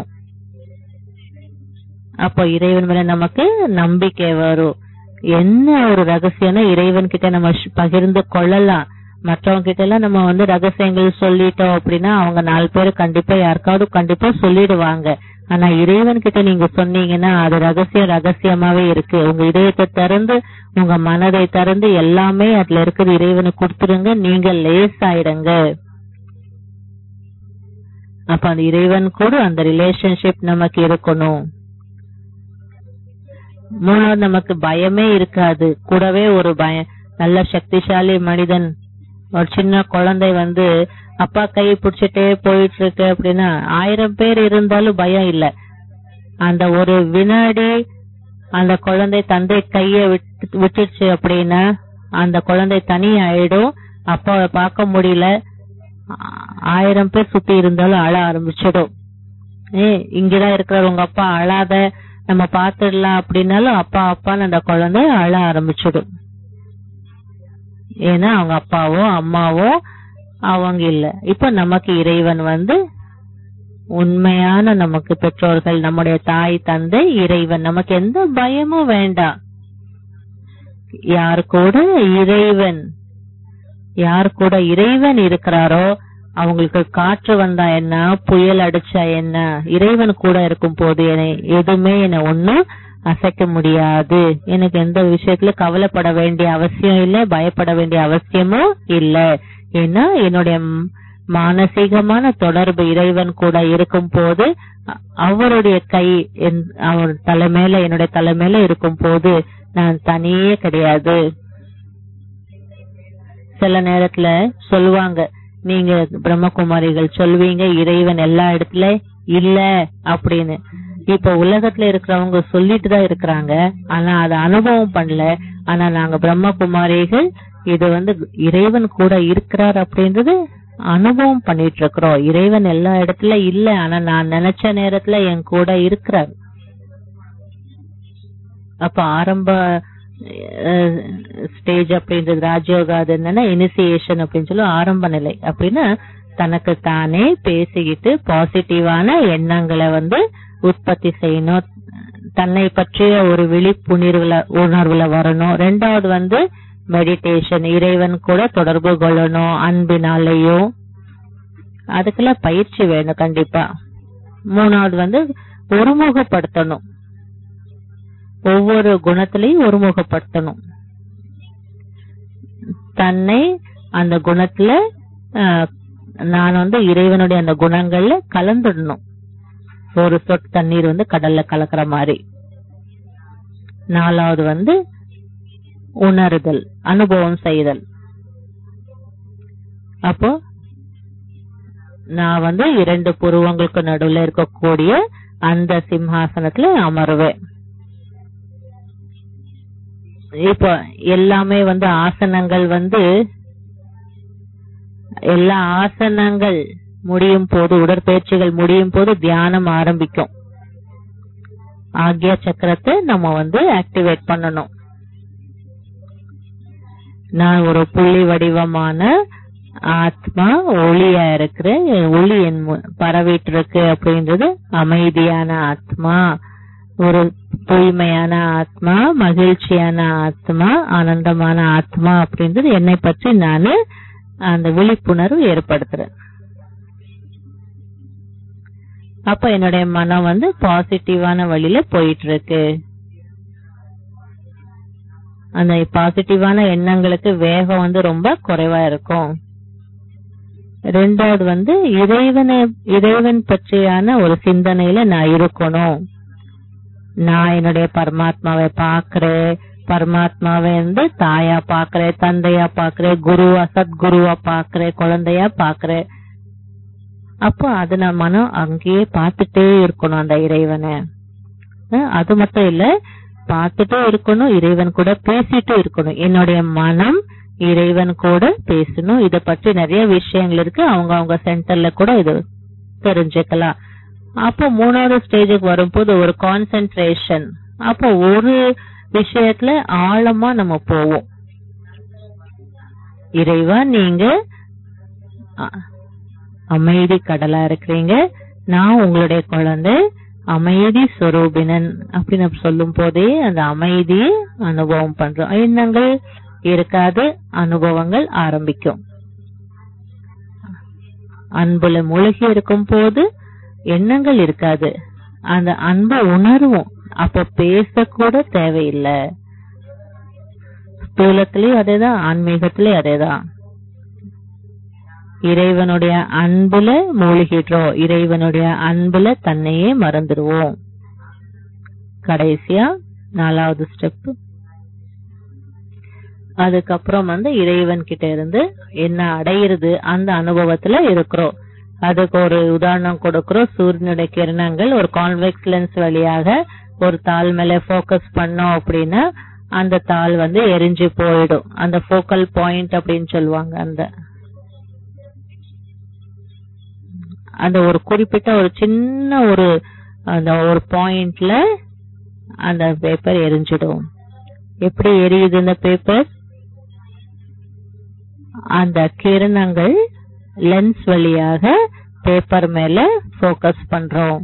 அப்போ இறைவன் மேல நமக்கு நம்பிக்கை வரும் என்ன ஒரு ரகசியம்னா இறைவன் கிட்ட நம்ம ஷ்- பகிர்ந்து கொள்ளலாம் மற்றவங்க கிட்ட எல்லாம் நம்ம வந்து ரகசியங்கள் சொல்லிட்டோம் அப்படின்னா அவங்க நாலு பேர் கண்டிப்பா யாருக்காவது கண்டிப்பா சொல்லிடுவாங்க ஆனா இறைவன் கிட்ட நீங்க சொன்னீங்கன்னா அது ரகசியம் ரகசியமாவே இருக்கு உங்க இதயத்தை திறந்து உங்க மனதை திறந்து எல்லாமே அதுல இருக்குது இறைவனுக்கு கொடுத்துருங்க நீங்க லேஸ் ஆயிடுங்க அப்ப அந்த இறைவன் கூட அந்த ரிலேஷன்ஷிப் நமக்கு இருக்கணும் மூணாவது நமக்கு பயமே இருக்காது கூடவே ஒரு பயம் நல்ல சக்திசாலி மனிதன் ஒரு சின்ன குழந்தை வந்து அப்பா கை பிடிச்சிட்டே போயிட்டு இருக்கு அப்படின்னா ஆயிரம் பேர் இருந்தாலும் பயம் இல்ல அந்த ஒரு வினாடி அந்த குழந்தை தந்தை கைய விட்டு விட்டுடுச்சு அப்படின்னா அந்த குழந்தை தனி ஆயிடும் அப்பாவை பார்க்க முடியல ஆ- ஆயிரம் பேர் சுத்தி இருந்தாலும் அழ ஆரம்பிச்சிடும் ஏ இங்கதான் இருக்கிற உங்க அப்பா அழாத நம்ம பாத்துடலாம் அப்படின்னாலும் அப்பா அப்பான்னு அந்த குழந்தை அழ ஆரம்பிச்சிடும் ஏன்னா அவங்க அப்பாவோ அம்மாவோ அவங்க இல்ல இப்ப நமக்கு இறைவன் வந்து உண்மையான நமக்கு பெற்றோர்கள் நம்முடைய தாய் தந்தை இறைவன் நமக்கு எந்த பயமும் வேண்டாம் யார் கூட இறைவன் யார் கூட இறைவன் இருக்கிறாரோ அவங்களுக்கு காற்று வந்தா என்ன புயல் அடிச்சா என்ன இறைவன் கூட இருக்கும் போது என்னை எதுவுமே என்ன ஒண்ணும் அசைக்க முடியாது எனக்கு எந்த விஷயத்துல கவலைப்பட வேண்டிய அவசியம் இல்ல பயப்பட வேண்டிய அவசியமும் இல்ல ஏன்னா என்னுடைய ம்- மானசீகமான தொடர்பு இறைவன் கூட இருக்கும் போது அ- அவருடைய கை என்- அவர் தலைமையில என்னுடைய தலைமையில இருக்கும் போது நான் தனியே கிடையாது சில நேரத்துல சொல்லுவாங்க நீங்க பிரம்மகுமாரிகள் சொல்வீங்க இறைவன் எல்லா இடத்துல இல்ல அப்படின்னு இப்ப உலகத்துல இருக்கிறவங்க சொல்லிட்டு தான் இருக்கிறாங்க ஆனா அதை அனுபவம் பண்ணல ஆனா நாங்க பிரம்மகுமாரிகள் இது வந்து இறைவன் கூட இருக்கிறார் அப்படின்றது அனுபவம் பண்ணிட்டு இருக்கிறோம் இறைவன் எல்லா இடத்துல இல்ல ஆனா நான் நினைச்ச நேரத்துல என் கூட இருக்கிறார் அப்ப ஆரம்ப ஸ்டேஜ் அப்படின்றது ராஜயோகா அது என்னன்னா இனிசியேஷன் அப்படின்னு சொல்லி ஆரம்ப நிலை அப்படின்னா தனக்கு தானே பேசிக்கிட்டு பாசிட்டிவான எண்ணங்களை வந்து உற்பத்தி செய்யணும் தன்னை பற்றிய ஒரு விழிப்புணர்வுல உணர்வுல வரணும் ரெண்டாவது வந்து மெடிடேஷன் இறைவன் கூட தொடர்பு கொள்ளணும் அன்பினாலேயும் அதுக்கெல்லாம் பயிற்சி வேணும் கண்டிப்பா மூணாவது வந்து ஒருமுகப்படுத்தணும் ஒவ்வொரு குணத்திலையும் ஒருமுகப்படுத்தணும் தன்னை அந்த குணத்துல ஆஹ், நான் வந்து இறைவனுடைய அந்த குணங்கள்ல கலந்துடணும் ஒரு சொட்டு தண்ணீர் வந்து கடல்ல கலக்கிற மாதிரி நாலாவது வந்து உணருதல் அனுபவம் செய்தல் அப்போ நான் வந்து இரண்டு புருவங்களுக்கு நடுவுல இருக்கக்கூடிய அந்த சிம்ஹாசனத்துல அமருவேன் இப்போ எல்லாமே வந்து ஆசனங்கள் வந்து எல்லா ஆசனங்கள் முடியும் போது உடற்பயிற்சிகள் முடியும் போது தியானம் ஆரம்பிக்கும் ஆக்யா சக்கரத்தை நம்ம வந்து ஆக்டிவேட் பண்ணணும் நான் ஒரு புள்ளி வடிவமான ஆத்மா ஒளியா இருக்கிறேன் என் ஒளி என் மு- பரவிட்டு இருக்கு அப்படின்றது அமைதியான ஆத்மா ஒரு தூய்மையான ஆத்மா மகிழ்ச்சியான ஆத்மா ஆனந்தமான ஆத்மா அப்படின்றது என்னை பற்றி நான் அந்த விழிப்புணர்வு ஏற்படுத்துறேன் அப்ப என்னுடைய மனம் வந்து பாசிட்டிவான வழியில போயிட்டு இருக்கு அந்த பாசிட்டிவான எண்ணங்களுக்கு வேகம் வந்து ரொம்ப குறைவா இருக்கும் ரெண்டாவது வந்து இறைவனை இறைவன் பற்றியான ஒரு சிந்தனையில நான் இருக்கணும் நான் என்னுடைய பரமாத்மாவை பாக்குறேன் பரமாத்மாவை வந்து தாயா பாக்குறேன் தந்தையா பாக்குறேன் குருவா சத்குருவா பாக்குறேன் குழந்தையா பாக்குறேன் அப்போ அது நான் மனம் அங்கேயே பார்த்துட்டே இருக்கணும் அந்த இறைவனை அஹ் அது மட்டும் இல்ல பார்த்துட்டே இருக்கணும் இறைவன் கூட பேசிட்டு இருக்கணும் என்னுடைய மனம் இறைவன் கூட பேசணும் இத பற்றி நிறைய விஷயங்கள் இருக்கு அவங்க அவங்க சென்டர்ல கூட இது தெரிஞ்சுக்கலாம் அப்போ மூணாவது ஸ்டேஜுக்கு வரும்போது ஒரு கான்சென்ட்ரேஷன் அப்போ ஒரு விஷயத்துல ஆழமா நம்ம போவோம் இறைவா நீங்க அ- அமைதி கடலா இருக்கிறீங்க நான் உங்களுடைய குழந்தை அமைதி சொரூபினன் அப்படின்னு சொல்லும் போதே அந்த அமைதியை அனுபவம் பண்றோம் எண்ணங்கள் இருக்காது அனுபவங்கள் ஆரம்பிக்கும் அன்புல மூழ்கி இருக்கும் போது எண்ணங்கள் இருக்காது அந்த அன்பை உணர்வும் அப்ப பேசக்கூட தேவையில்லை ஸ்தூலத்திலயும் அதேதான் ஆன்மீகத்திலயும் அதேதான் இறைவனுடைய அன்புல மூழ்கிடுறோம் இறைவனுடைய அன்புல தன்னையே மறந்துடுவோம் கடைசியா நாலாவது ஸ்டெப் அதுக்கப்புறம் வந்து இறைவன் கிட்ட இருந்து என்ன அடையிறது அந்த அனுபவத்துல இருக்கிறோம் அதுக்கு ஒரு உதாரணம் கொடுக்கிறோம் சூரியனுடைய கிரணங்கள் ஒரு கான்வெக்ஸ் லென்ஸ் வழியாக ஒரு தாள் மேல ஃபோக்கஸ் பண்ணோம் அப்படின்னா அந்த தாள் வந்து எரிஞ்சு போயிடும் அந்த ஃபோக்கல் பாயிண்ட் அப்படின்னு சொல்லுவாங்க அந்த அந்த ஒரு குறிப்பிட்ட ஒரு சின்ன ஒரு அந்த ஒரு பாயிண்ட்ல அந்த பேப்பர் எரிஞ்சிடும் எப்படி எரியுது இந்த பேப்பர் அந்த கிரணங்கள் லென்ஸ் வழியாக பேப்பர் மேல ஃபோக்கஸ் பண்றோம்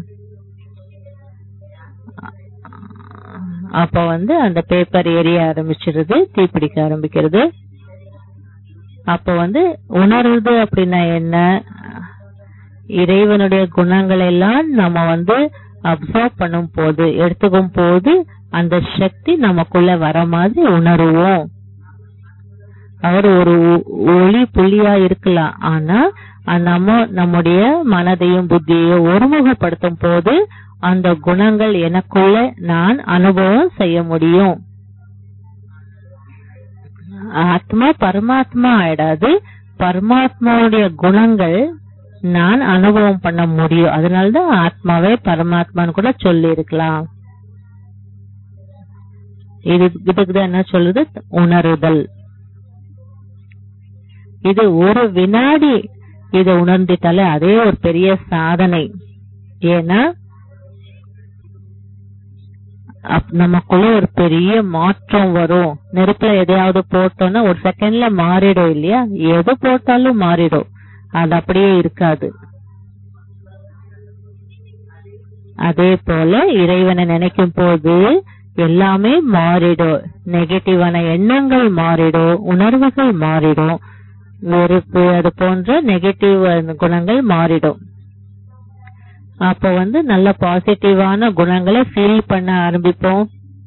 அப்ப வந்து அந்த பேப்பர் எரிய ஆரம்பிச்சிருது தீப்பிடிக்க ஆரம்பிக்கிறது அப்ப வந்து உணர்வது அப்படின்னா என்ன இறைவனுடைய குணங்கள் எல்லாம் நம்ம வந்து அப்சர்வ் பண்ணும் போது எடுத்துக்கும் போது அந்த சக்தி நமக்குள்ள வர மாதிரி உணருவோம் அவர் ஒரு ஒ- ஒளி புள்ளியா இருக்கலாம் ஆனா அந்த நம்ம நம்முடைய மனதையும் புத்தியையும் ஒருமுகப்படுத்தும் போது அந்த குணங்கள் எனக்குள்ள நான் அனுபவம் செய்ய முடியும் ஆத்மா பரமாத்மா ஆயிடாது பரமாத்மாவுடைய குணங்கள் நான் அனுபவம் பண்ண முடியும் அதனாலதான் ஆத்மாவே பரமாத்மான்னு கூட சொல்லி இருக்கலாம் இது இதுக்குதான் என்ன சொல்லுது உணருதல் இது ஒரு வினாடி இதை உணர்ந்துட்டாலே அதே ஒரு பெரிய சாதனை ஏன்னா அப்- நமக்குள்ள ஒரு பெரிய மாற்றம் வரும் நெருப்புல எதையாவது போட்டோம்னா ஒரு செகண்ட்ல மாறிடும் இல்லையா எது போட்டாலும் மாறிடும் அது அப்படியே இருக்காது அதே போல இறைவனை நினைக்கும் போது எல்லாமே மாறிடும் நெகட்டிவான எண்ணங்கள் மாறிடும் உணர்வுகள் மாறிடும் வெறுப்பு அது போன்ற நெகட்டிவ் குணங்கள் மாறிடும் அப்ப வந்து நல்ல பாசிட்டிவான குணங்களை ஃபீல் பண்ண ஆரம்பிப்போம்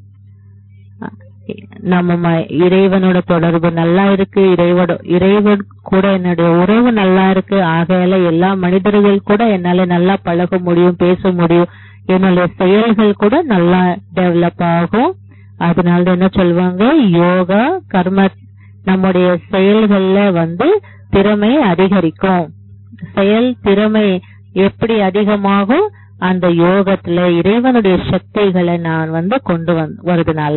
நம்ம ம- இறைவனோட தொடர்பு நல்லா இருக்கு இறைவோட இறைவன் கூட என்னுடைய உறவு நல்லா இருக்கு ஆகையால எல்லா மனிதர்கள் கூட என்னால நல்லா பழக முடியும் பேச முடியும் என்னுடைய செயல்கள் கூட நல்லா டெவலப் ஆகும் அதனால என்ன சொல்லுவாங்க யோகா கர்ம நம்முடைய செயல்கள்ல வந்து திறமை அதிகரிக்கும் செயல் திறமை எப்படி அதிகமாகும் அந்த யோகத்துல இறைவனுடைய சக்திகளை நான் வந்து கொண்டு வந்து வருதுனால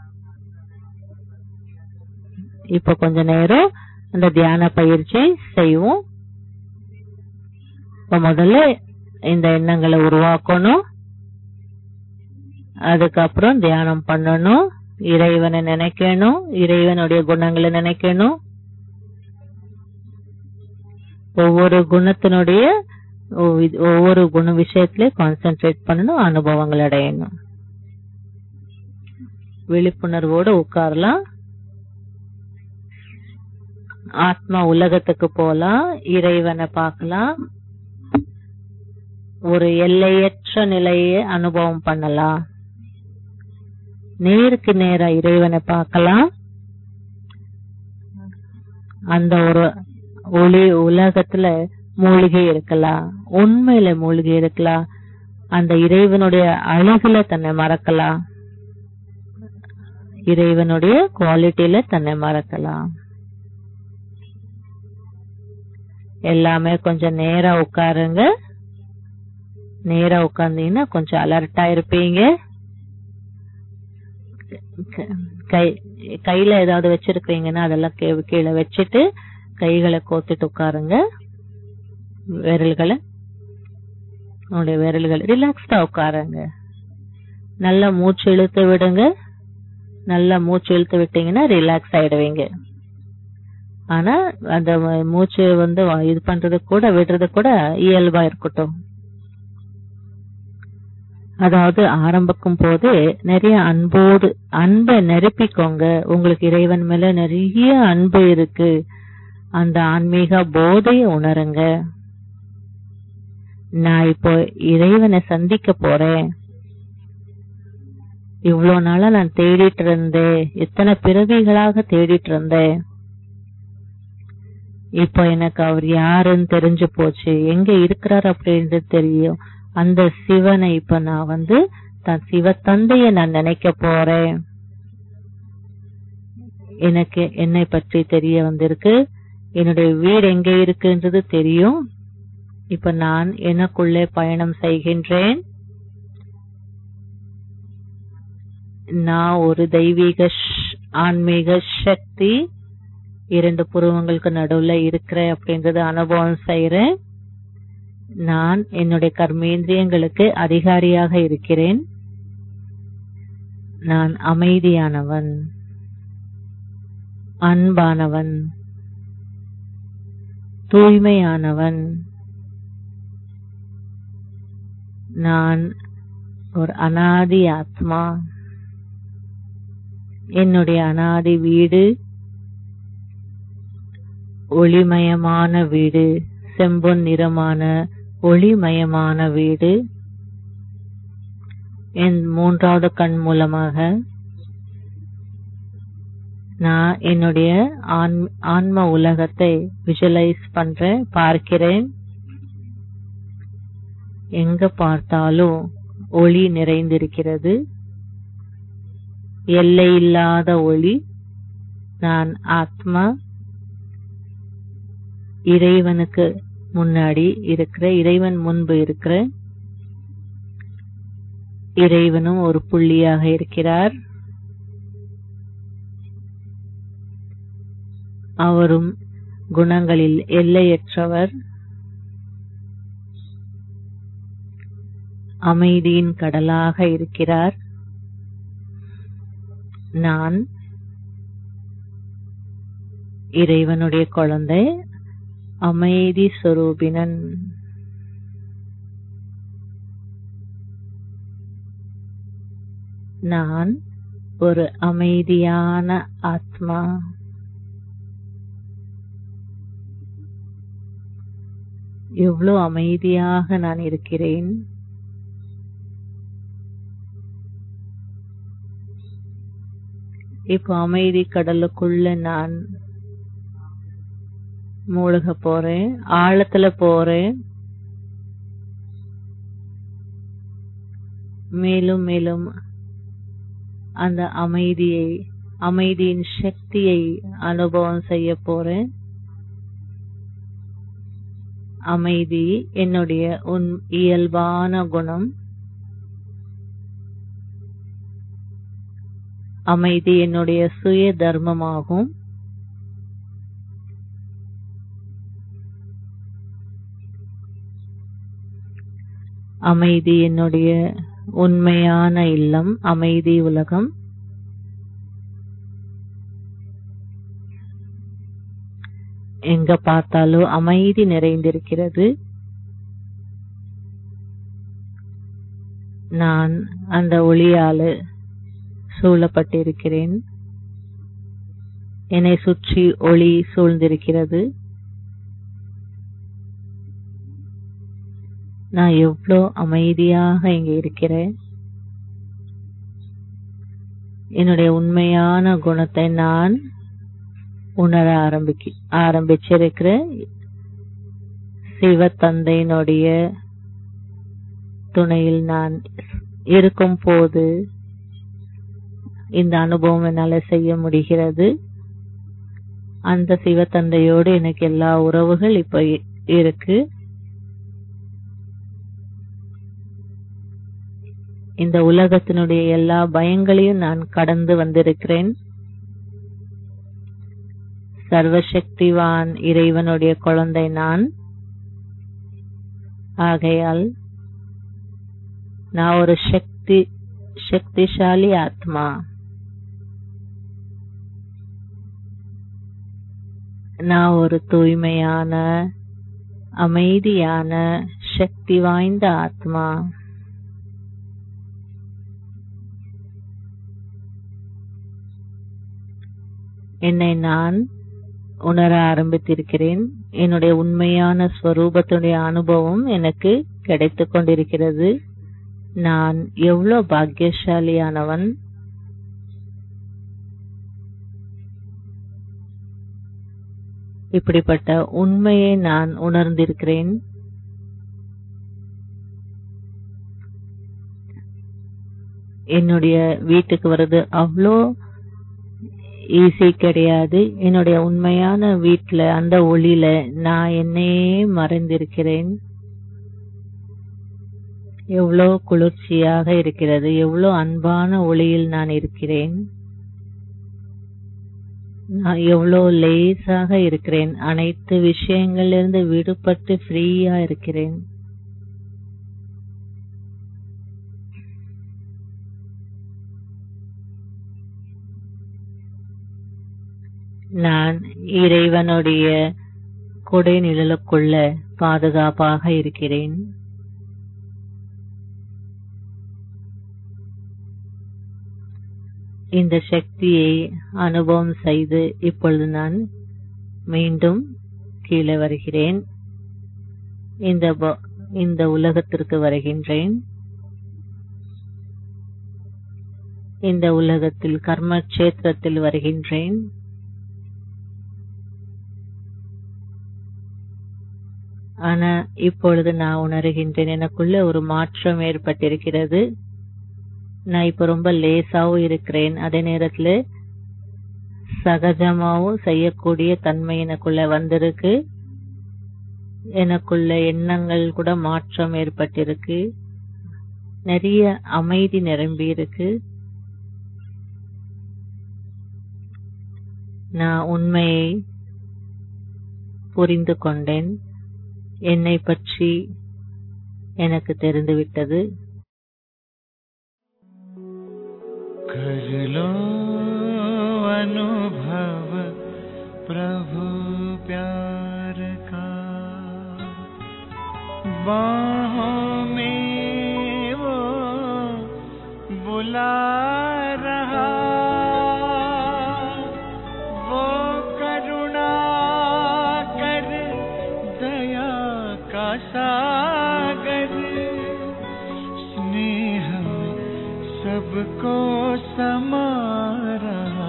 இப்ப கொஞ்ச நேரம் அந்த தியான பயிற்சி செய்வோம் இப்ப முதல்ல இந்த எண்ணங்களை உருவாக்கணும் அதுக்கப்புறம் தியானம் பண்ணணும் இறைவனை நினைக்கணும் இறைவனுடைய குணங்களை நினைக்கணும் ஒவ்வொரு குணத்தினுடைய ஒவ்வொரு- ஒவ்வொரு குண விஷயத்திலே கான்சென்ட்ரேட் பண்ணணும் அனுபவங்கள் அடையணும் விழிப்புணர்வோட உட்காரலாம் ஆத்மா உலகத்துக்கு போலாம் இறைவனை பார்க்கலாம் ஒரு எல்லையற்ற நிலையை அனுபவம் பண்ணலாம் நேருக்கு நேரா இறைவனை பார்க்கலாம் அந்த ஒரு ஒளி உலகத்துல மூழ்கி இருக்கலாம் உண்மையில மூழ்கி இருக்கலாம் அந்த இறைவனுடைய அழகுல தன்னை மறக்கலாம் இறைவனுடைய குவாலிட்டியில தன்னை மறக்கலாம் எல்லாமே கொஞ்சம் நேரா உட்காருங்க நேரா உட்கார்ந்தீங்கன்னா கொஞ்சம் அலர்ட்டா இருப்பீங்க க- கை கையில ஏதாவது வச்சிருக்கீங்கன்னா அதெல்லாம் கீ- கீழே வச்சுட்டு கைகளை கோத்துட்டு உட்காருங்க விரல்களை உங்களுடைய விரல்கள் ரிலாக்ஸ்டா உட்காருங்க நல்லா மூச்சு இழுத்து விடுங்க நல்லா மூச்சு இழுத்து விட்டீங்கன்னா ரிலாக்ஸ் ஆயிடுவீங்க ஆனா அந்த ம- மூச்சு வந்து வ- இது பண்றது கூட விடுறது கூட இயல்பா இருக்கட்டும் அதாவது ஆரம்பிக்கும் போது நிறைய அன்போடு அன்பை நிரப்பிக்கோங்க உங்களுக்கு இறைவன் மேல நிறைய அன்பு இருக்கு அந்த ஆன்மீக போதைய உணருங்க நான் இப்போ இறைவனை சந்திக்க போறேன் இவ்வளவு நாளா நான் தேடிட்டு இருந்தேன் எத்தனை பிறவிகளாக தேடிட்டு இருந்தேன் இப்போ எனக்கு அவர் யாருன்னு தெரிஞ்சு போச்சு எங்க இருக்கிறார் அப்படின்றது தெரியும் அந்த சிவனை இப்ப நான் வந்து தன் சிவ தந்தைய நான் நினைக்க போறேன் எனக்கு என்னை பற்றி தெரிய வந்திருக்கு என்னுடைய வீடு எங்க இருக்குன்றது தெரியும் இப்ப நான் எனக்குள்ளே பயணம் செய்கின்றேன் நான் ஒரு தெய்வீக ஷ்- ஆன்மீக சக்தி இரண்டு புருவங்களுக்கு நடுவுல இருக்கிறேன் அப்படின்றத அனுபவம் செய்யறேன் நான் என்னுடைய கர்மேந்திரியங்களுக்கு அதிகாரியாக இருக்கிறேன் நான் அமைதியானவன் அன்பானவன் தூய்மையானவன் நான் ஒரு அனாதி ஆத்மா என்னுடைய அனாதி வீடு ஒளிமயமான வீடு செம்பொன் நிறமான ஒளிமயமான வீடு என் மூன்றாவது கண் மூலமாக நான் என்னுடைய ஆன்ம- ஆன்ம உலகத்தை விஷுவலைஸ் பண்றேன் பார்க்கிறேன் எங்க பார்த்தாலும் ஒளி நிறைந்திருக்கிறது எல்லை இல்லாத ஒளி நான் ஆத்மா இறைவனுக்கு முன்னாடி இருக்கிற இறைவன் முன்பு இருக்கிற இறைவனும் ஒரு புள்ளியாக இருக்கிறார் அவரும் குணங்களில் எல்லையற்றவர் அமைதியின் கடலாக இருக்கிறார் நான் இறைவனுடைய குழந்தை அமைதி சொரூபினன் நான் ஒரு அமைதியான ஆத்மா எவ்வளவு அமைதியாக நான் இருக்கிறேன் இப்போ அமைதி கடலுக்குள்ள நான் மூழ்க போறேன் ஆழத்துல போறேன் மேலும் மேலும் அந்த அமைதியை அமைதியின் சக்தியை அனுபவம் செய்ய போறேன் அமைதி என்னுடைய உன் இயல்பான குணம் அமைதி என்னுடைய சுய தர்மமாகும் அமைதி என்னுடைய உண்மையான இல்லம் அமைதி உலகம் எங்க பார்த்தாலும் அமைதி நிறைந்திருக்கிறது நான் அந்த ஒளியால சூழப்பட்டிருக்கிறேன் என்னை சுற்றி ஒளி சூழ்ந்திருக்கிறது நான் எவ்வளோ அமைதியாக இங்க இருக்கிறேன் என்னுடைய உண்மையான குணத்தை நான் உணர ஆரம்பிக்க ஆரம்பிச்சிருக்கிறேன் சிவத்தந்தையினுடைய துணையில் நான் இருக்கும் போது இந்த அனுபவம் என்னால செய்ய முடிகிறது அந்த சிவத்தந்தையோடு எனக்கு எல்லா உறவுகள் இப்ப இருக்கு இந்த உலகத்தினுடைய எல்லா பயங்களையும் நான் கடந்து வந்திருக்கிறேன் சர்வசக்திவான் இறைவனுடைய குழந்தை நான் ஆகையால் நான் ஒரு சக்தி சக்திசாலி ஆத்மா நான் ஒரு தூய்மையான அமைதியான சக்தி வாய்ந்த ஆத்மா என்னை நான் உணர ஆரம்பித்திருக்கிறேன் என்னுடைய உண்மையான ஸ்வரூபத்துடைய அனுபவம் எனக்கு கிடைத்து கொண்டிருக்கிறது நான் எவ்வளவு பாக்கியசாலியானவன் இப்படிப்பட்ட உண்மையை நான் உணர்ந்திருக்கிறேன் என்னுடைய வீட்டுக்கு வர்றது அவ்வளோ ஈஸி கிடையாது என்னுடைய உண்மையான வீட்டுல அந்த ஒளியில நான் என்னையே மறைந்திருக்கிறேன் எவ்வளோ குளிர்ச்சியாக இருக்கிறது எவ்வளோ அன்பான ஒளியில் நான் இருக்கிறேன் நான் எவ்வளோ லேசாக இருக்கிறேன் அனைத்து விஷயங்களிலிருந்து விடுபட்டு ஃப்ரீயா இருக்கிறேன் நான் இறைவனுடைய கொடை நிழலுக்குள்ள பாதுகாப்பாக இருக்கிறேன் இந்த சக்தியை அனுபவம் செய்து இப்பொழுது நான் மீண்டும் கீழே வருகிறேன் இந்த ப- இந்த உலகத்திற்கு வருகின்றேன் இந்த உலகத்தில் கர்ம கஷேத்திரத்தில் வருகின்றேன் ஆனா இப்பொழுது நான் உணர்கின்றேன் எனக்குள்ள ஒரு மாற்றம் ஏற்பட்டிருக்கிறது நான் இப்ப ரொம்ப லேசாவும் இருக்கிறேன் அதே நேரத்துல சகஜமாவும் செய்யக்கூடிய தன்மை எனக்குள்ள வந்திருக்கு எனக்குள்ள எண்ணங்கள் கூட மாற்றம் ஏற்பட்டிருக்கு நிறைய அமைதி நிரம்பி இருக்கு நான் உண்மையை புரிந்து கொண்டேன் என்னை பற்றி எனக்கு தெரிந்துவிட்டது कर लो अनुभव प्रभु प्यार का बाहों में वो बुला सागर स्नेह में सबको समा रहा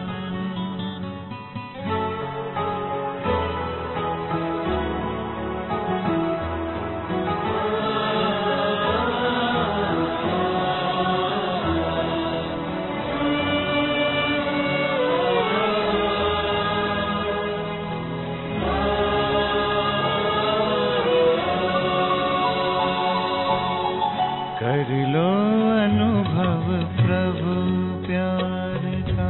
कर लो अनुभव प्रभु प्यार का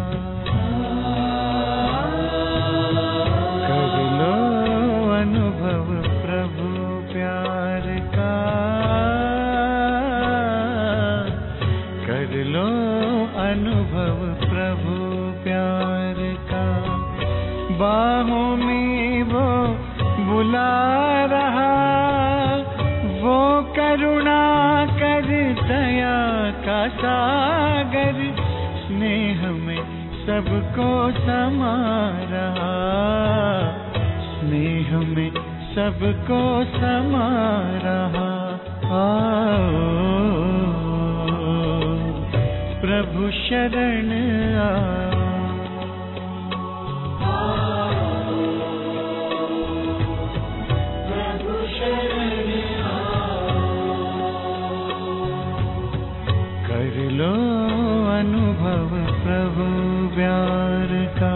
कर लो अनुभव प्रभु प्यार का कर लो अनुभव प्रभु प्यार का बाहों में वो बुला रहा वो करुणा कर दया का सागर स्नेह में सबको समा रहा स्नेह में सबको समा रहा आओ प्रभु शरण आओ कर लो अनुभव प्रभु प्यार का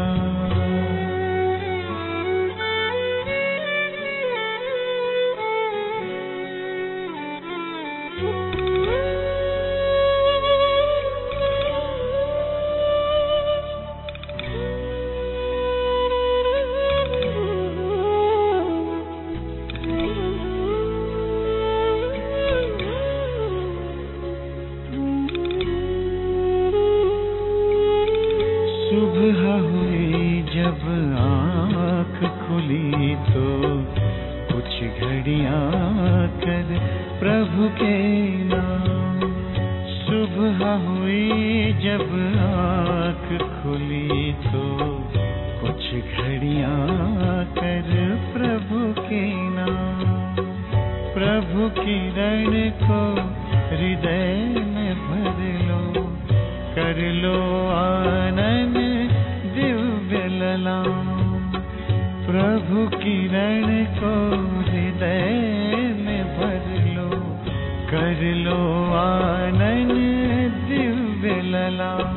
सुबह हुई जब आँख खुली तो कुछ घड़ियाँ कर प्रभु के नाम सुबह हुई जब आँख खुली तो कुछ घड़ियाँ कर प्रभु के नाम प्रभु किरण को हृदय में भर लो कर लो आनंद दिव्य ललाम प्रभु किरण को हृदय में भर लो कर लो आनंद दिव्य ललाम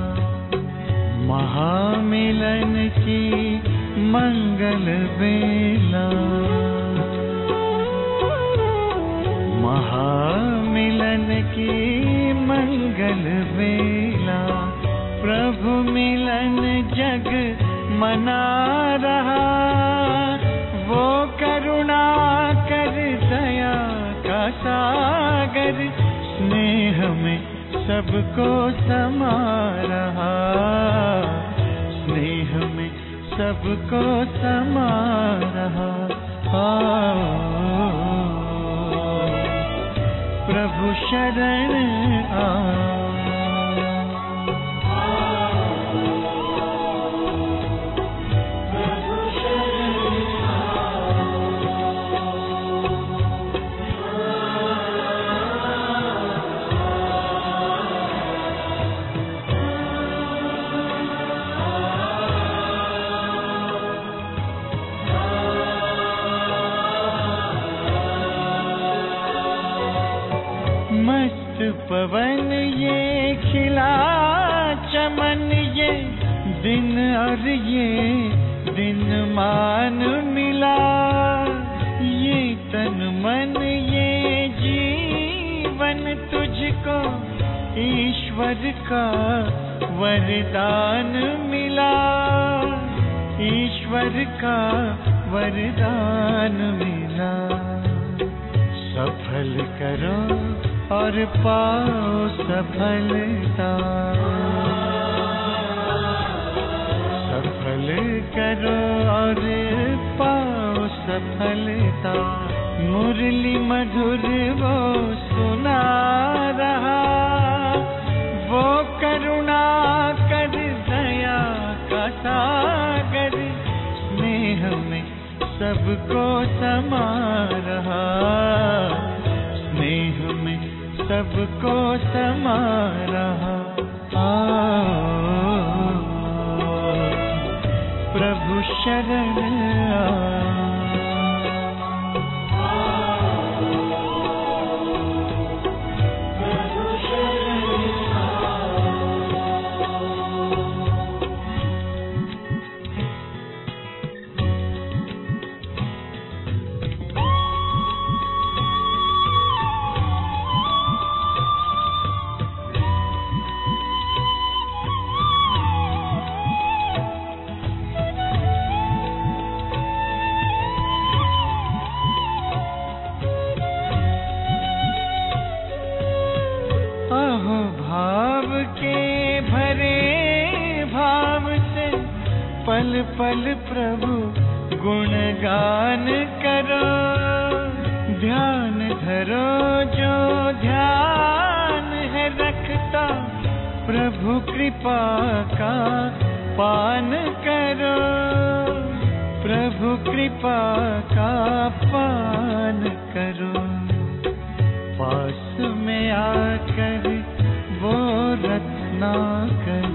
महामिलन की मंगल बेला महामिलन की मंगल बेला प्रभु मिलन जग मना रहा वो करुणा कर दया का सागर स्नेह में सबको समा रहा स्नेह में सबको समा रहा आओ प्रभु शरण आ मस्त पवन ये खिला चमन ये दिन और ये दिन मान मिला ये तन मन ये जीवन तुझको ईश्वर का वरदान मिला ईश्वर का वरदान मिला सफल करो और पाओ सफलता सफल करो और पाओ सफलता मुरली मधुर वो सुना रहा वो करुणा कर दया का सागर स्नेह में सबको समा रहा स्नेह में सबको समा रहा आओ, प्रभु शरण आ अहो भाव के भरे भाव से पल पल प्रभु गुणगान करो ध्यान धरो जो ध्यान है रखता प्रभु कृपा का पान करो प्रभु कृपा का पान करो पास में आकर वो रत्ना कर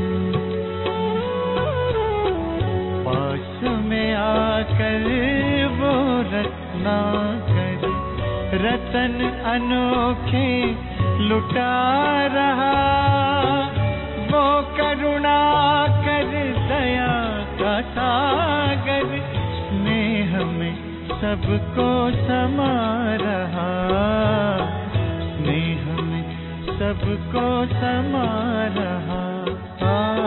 पास में आकर वो रत्ना कर रतन अनोखे लुटा रहा वो करुणा कर दया का सागर स्नेह में सबको समा रहा स्नेह में सबको समा रहा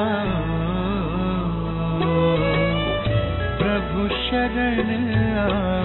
आओ, प्रभु शरण आ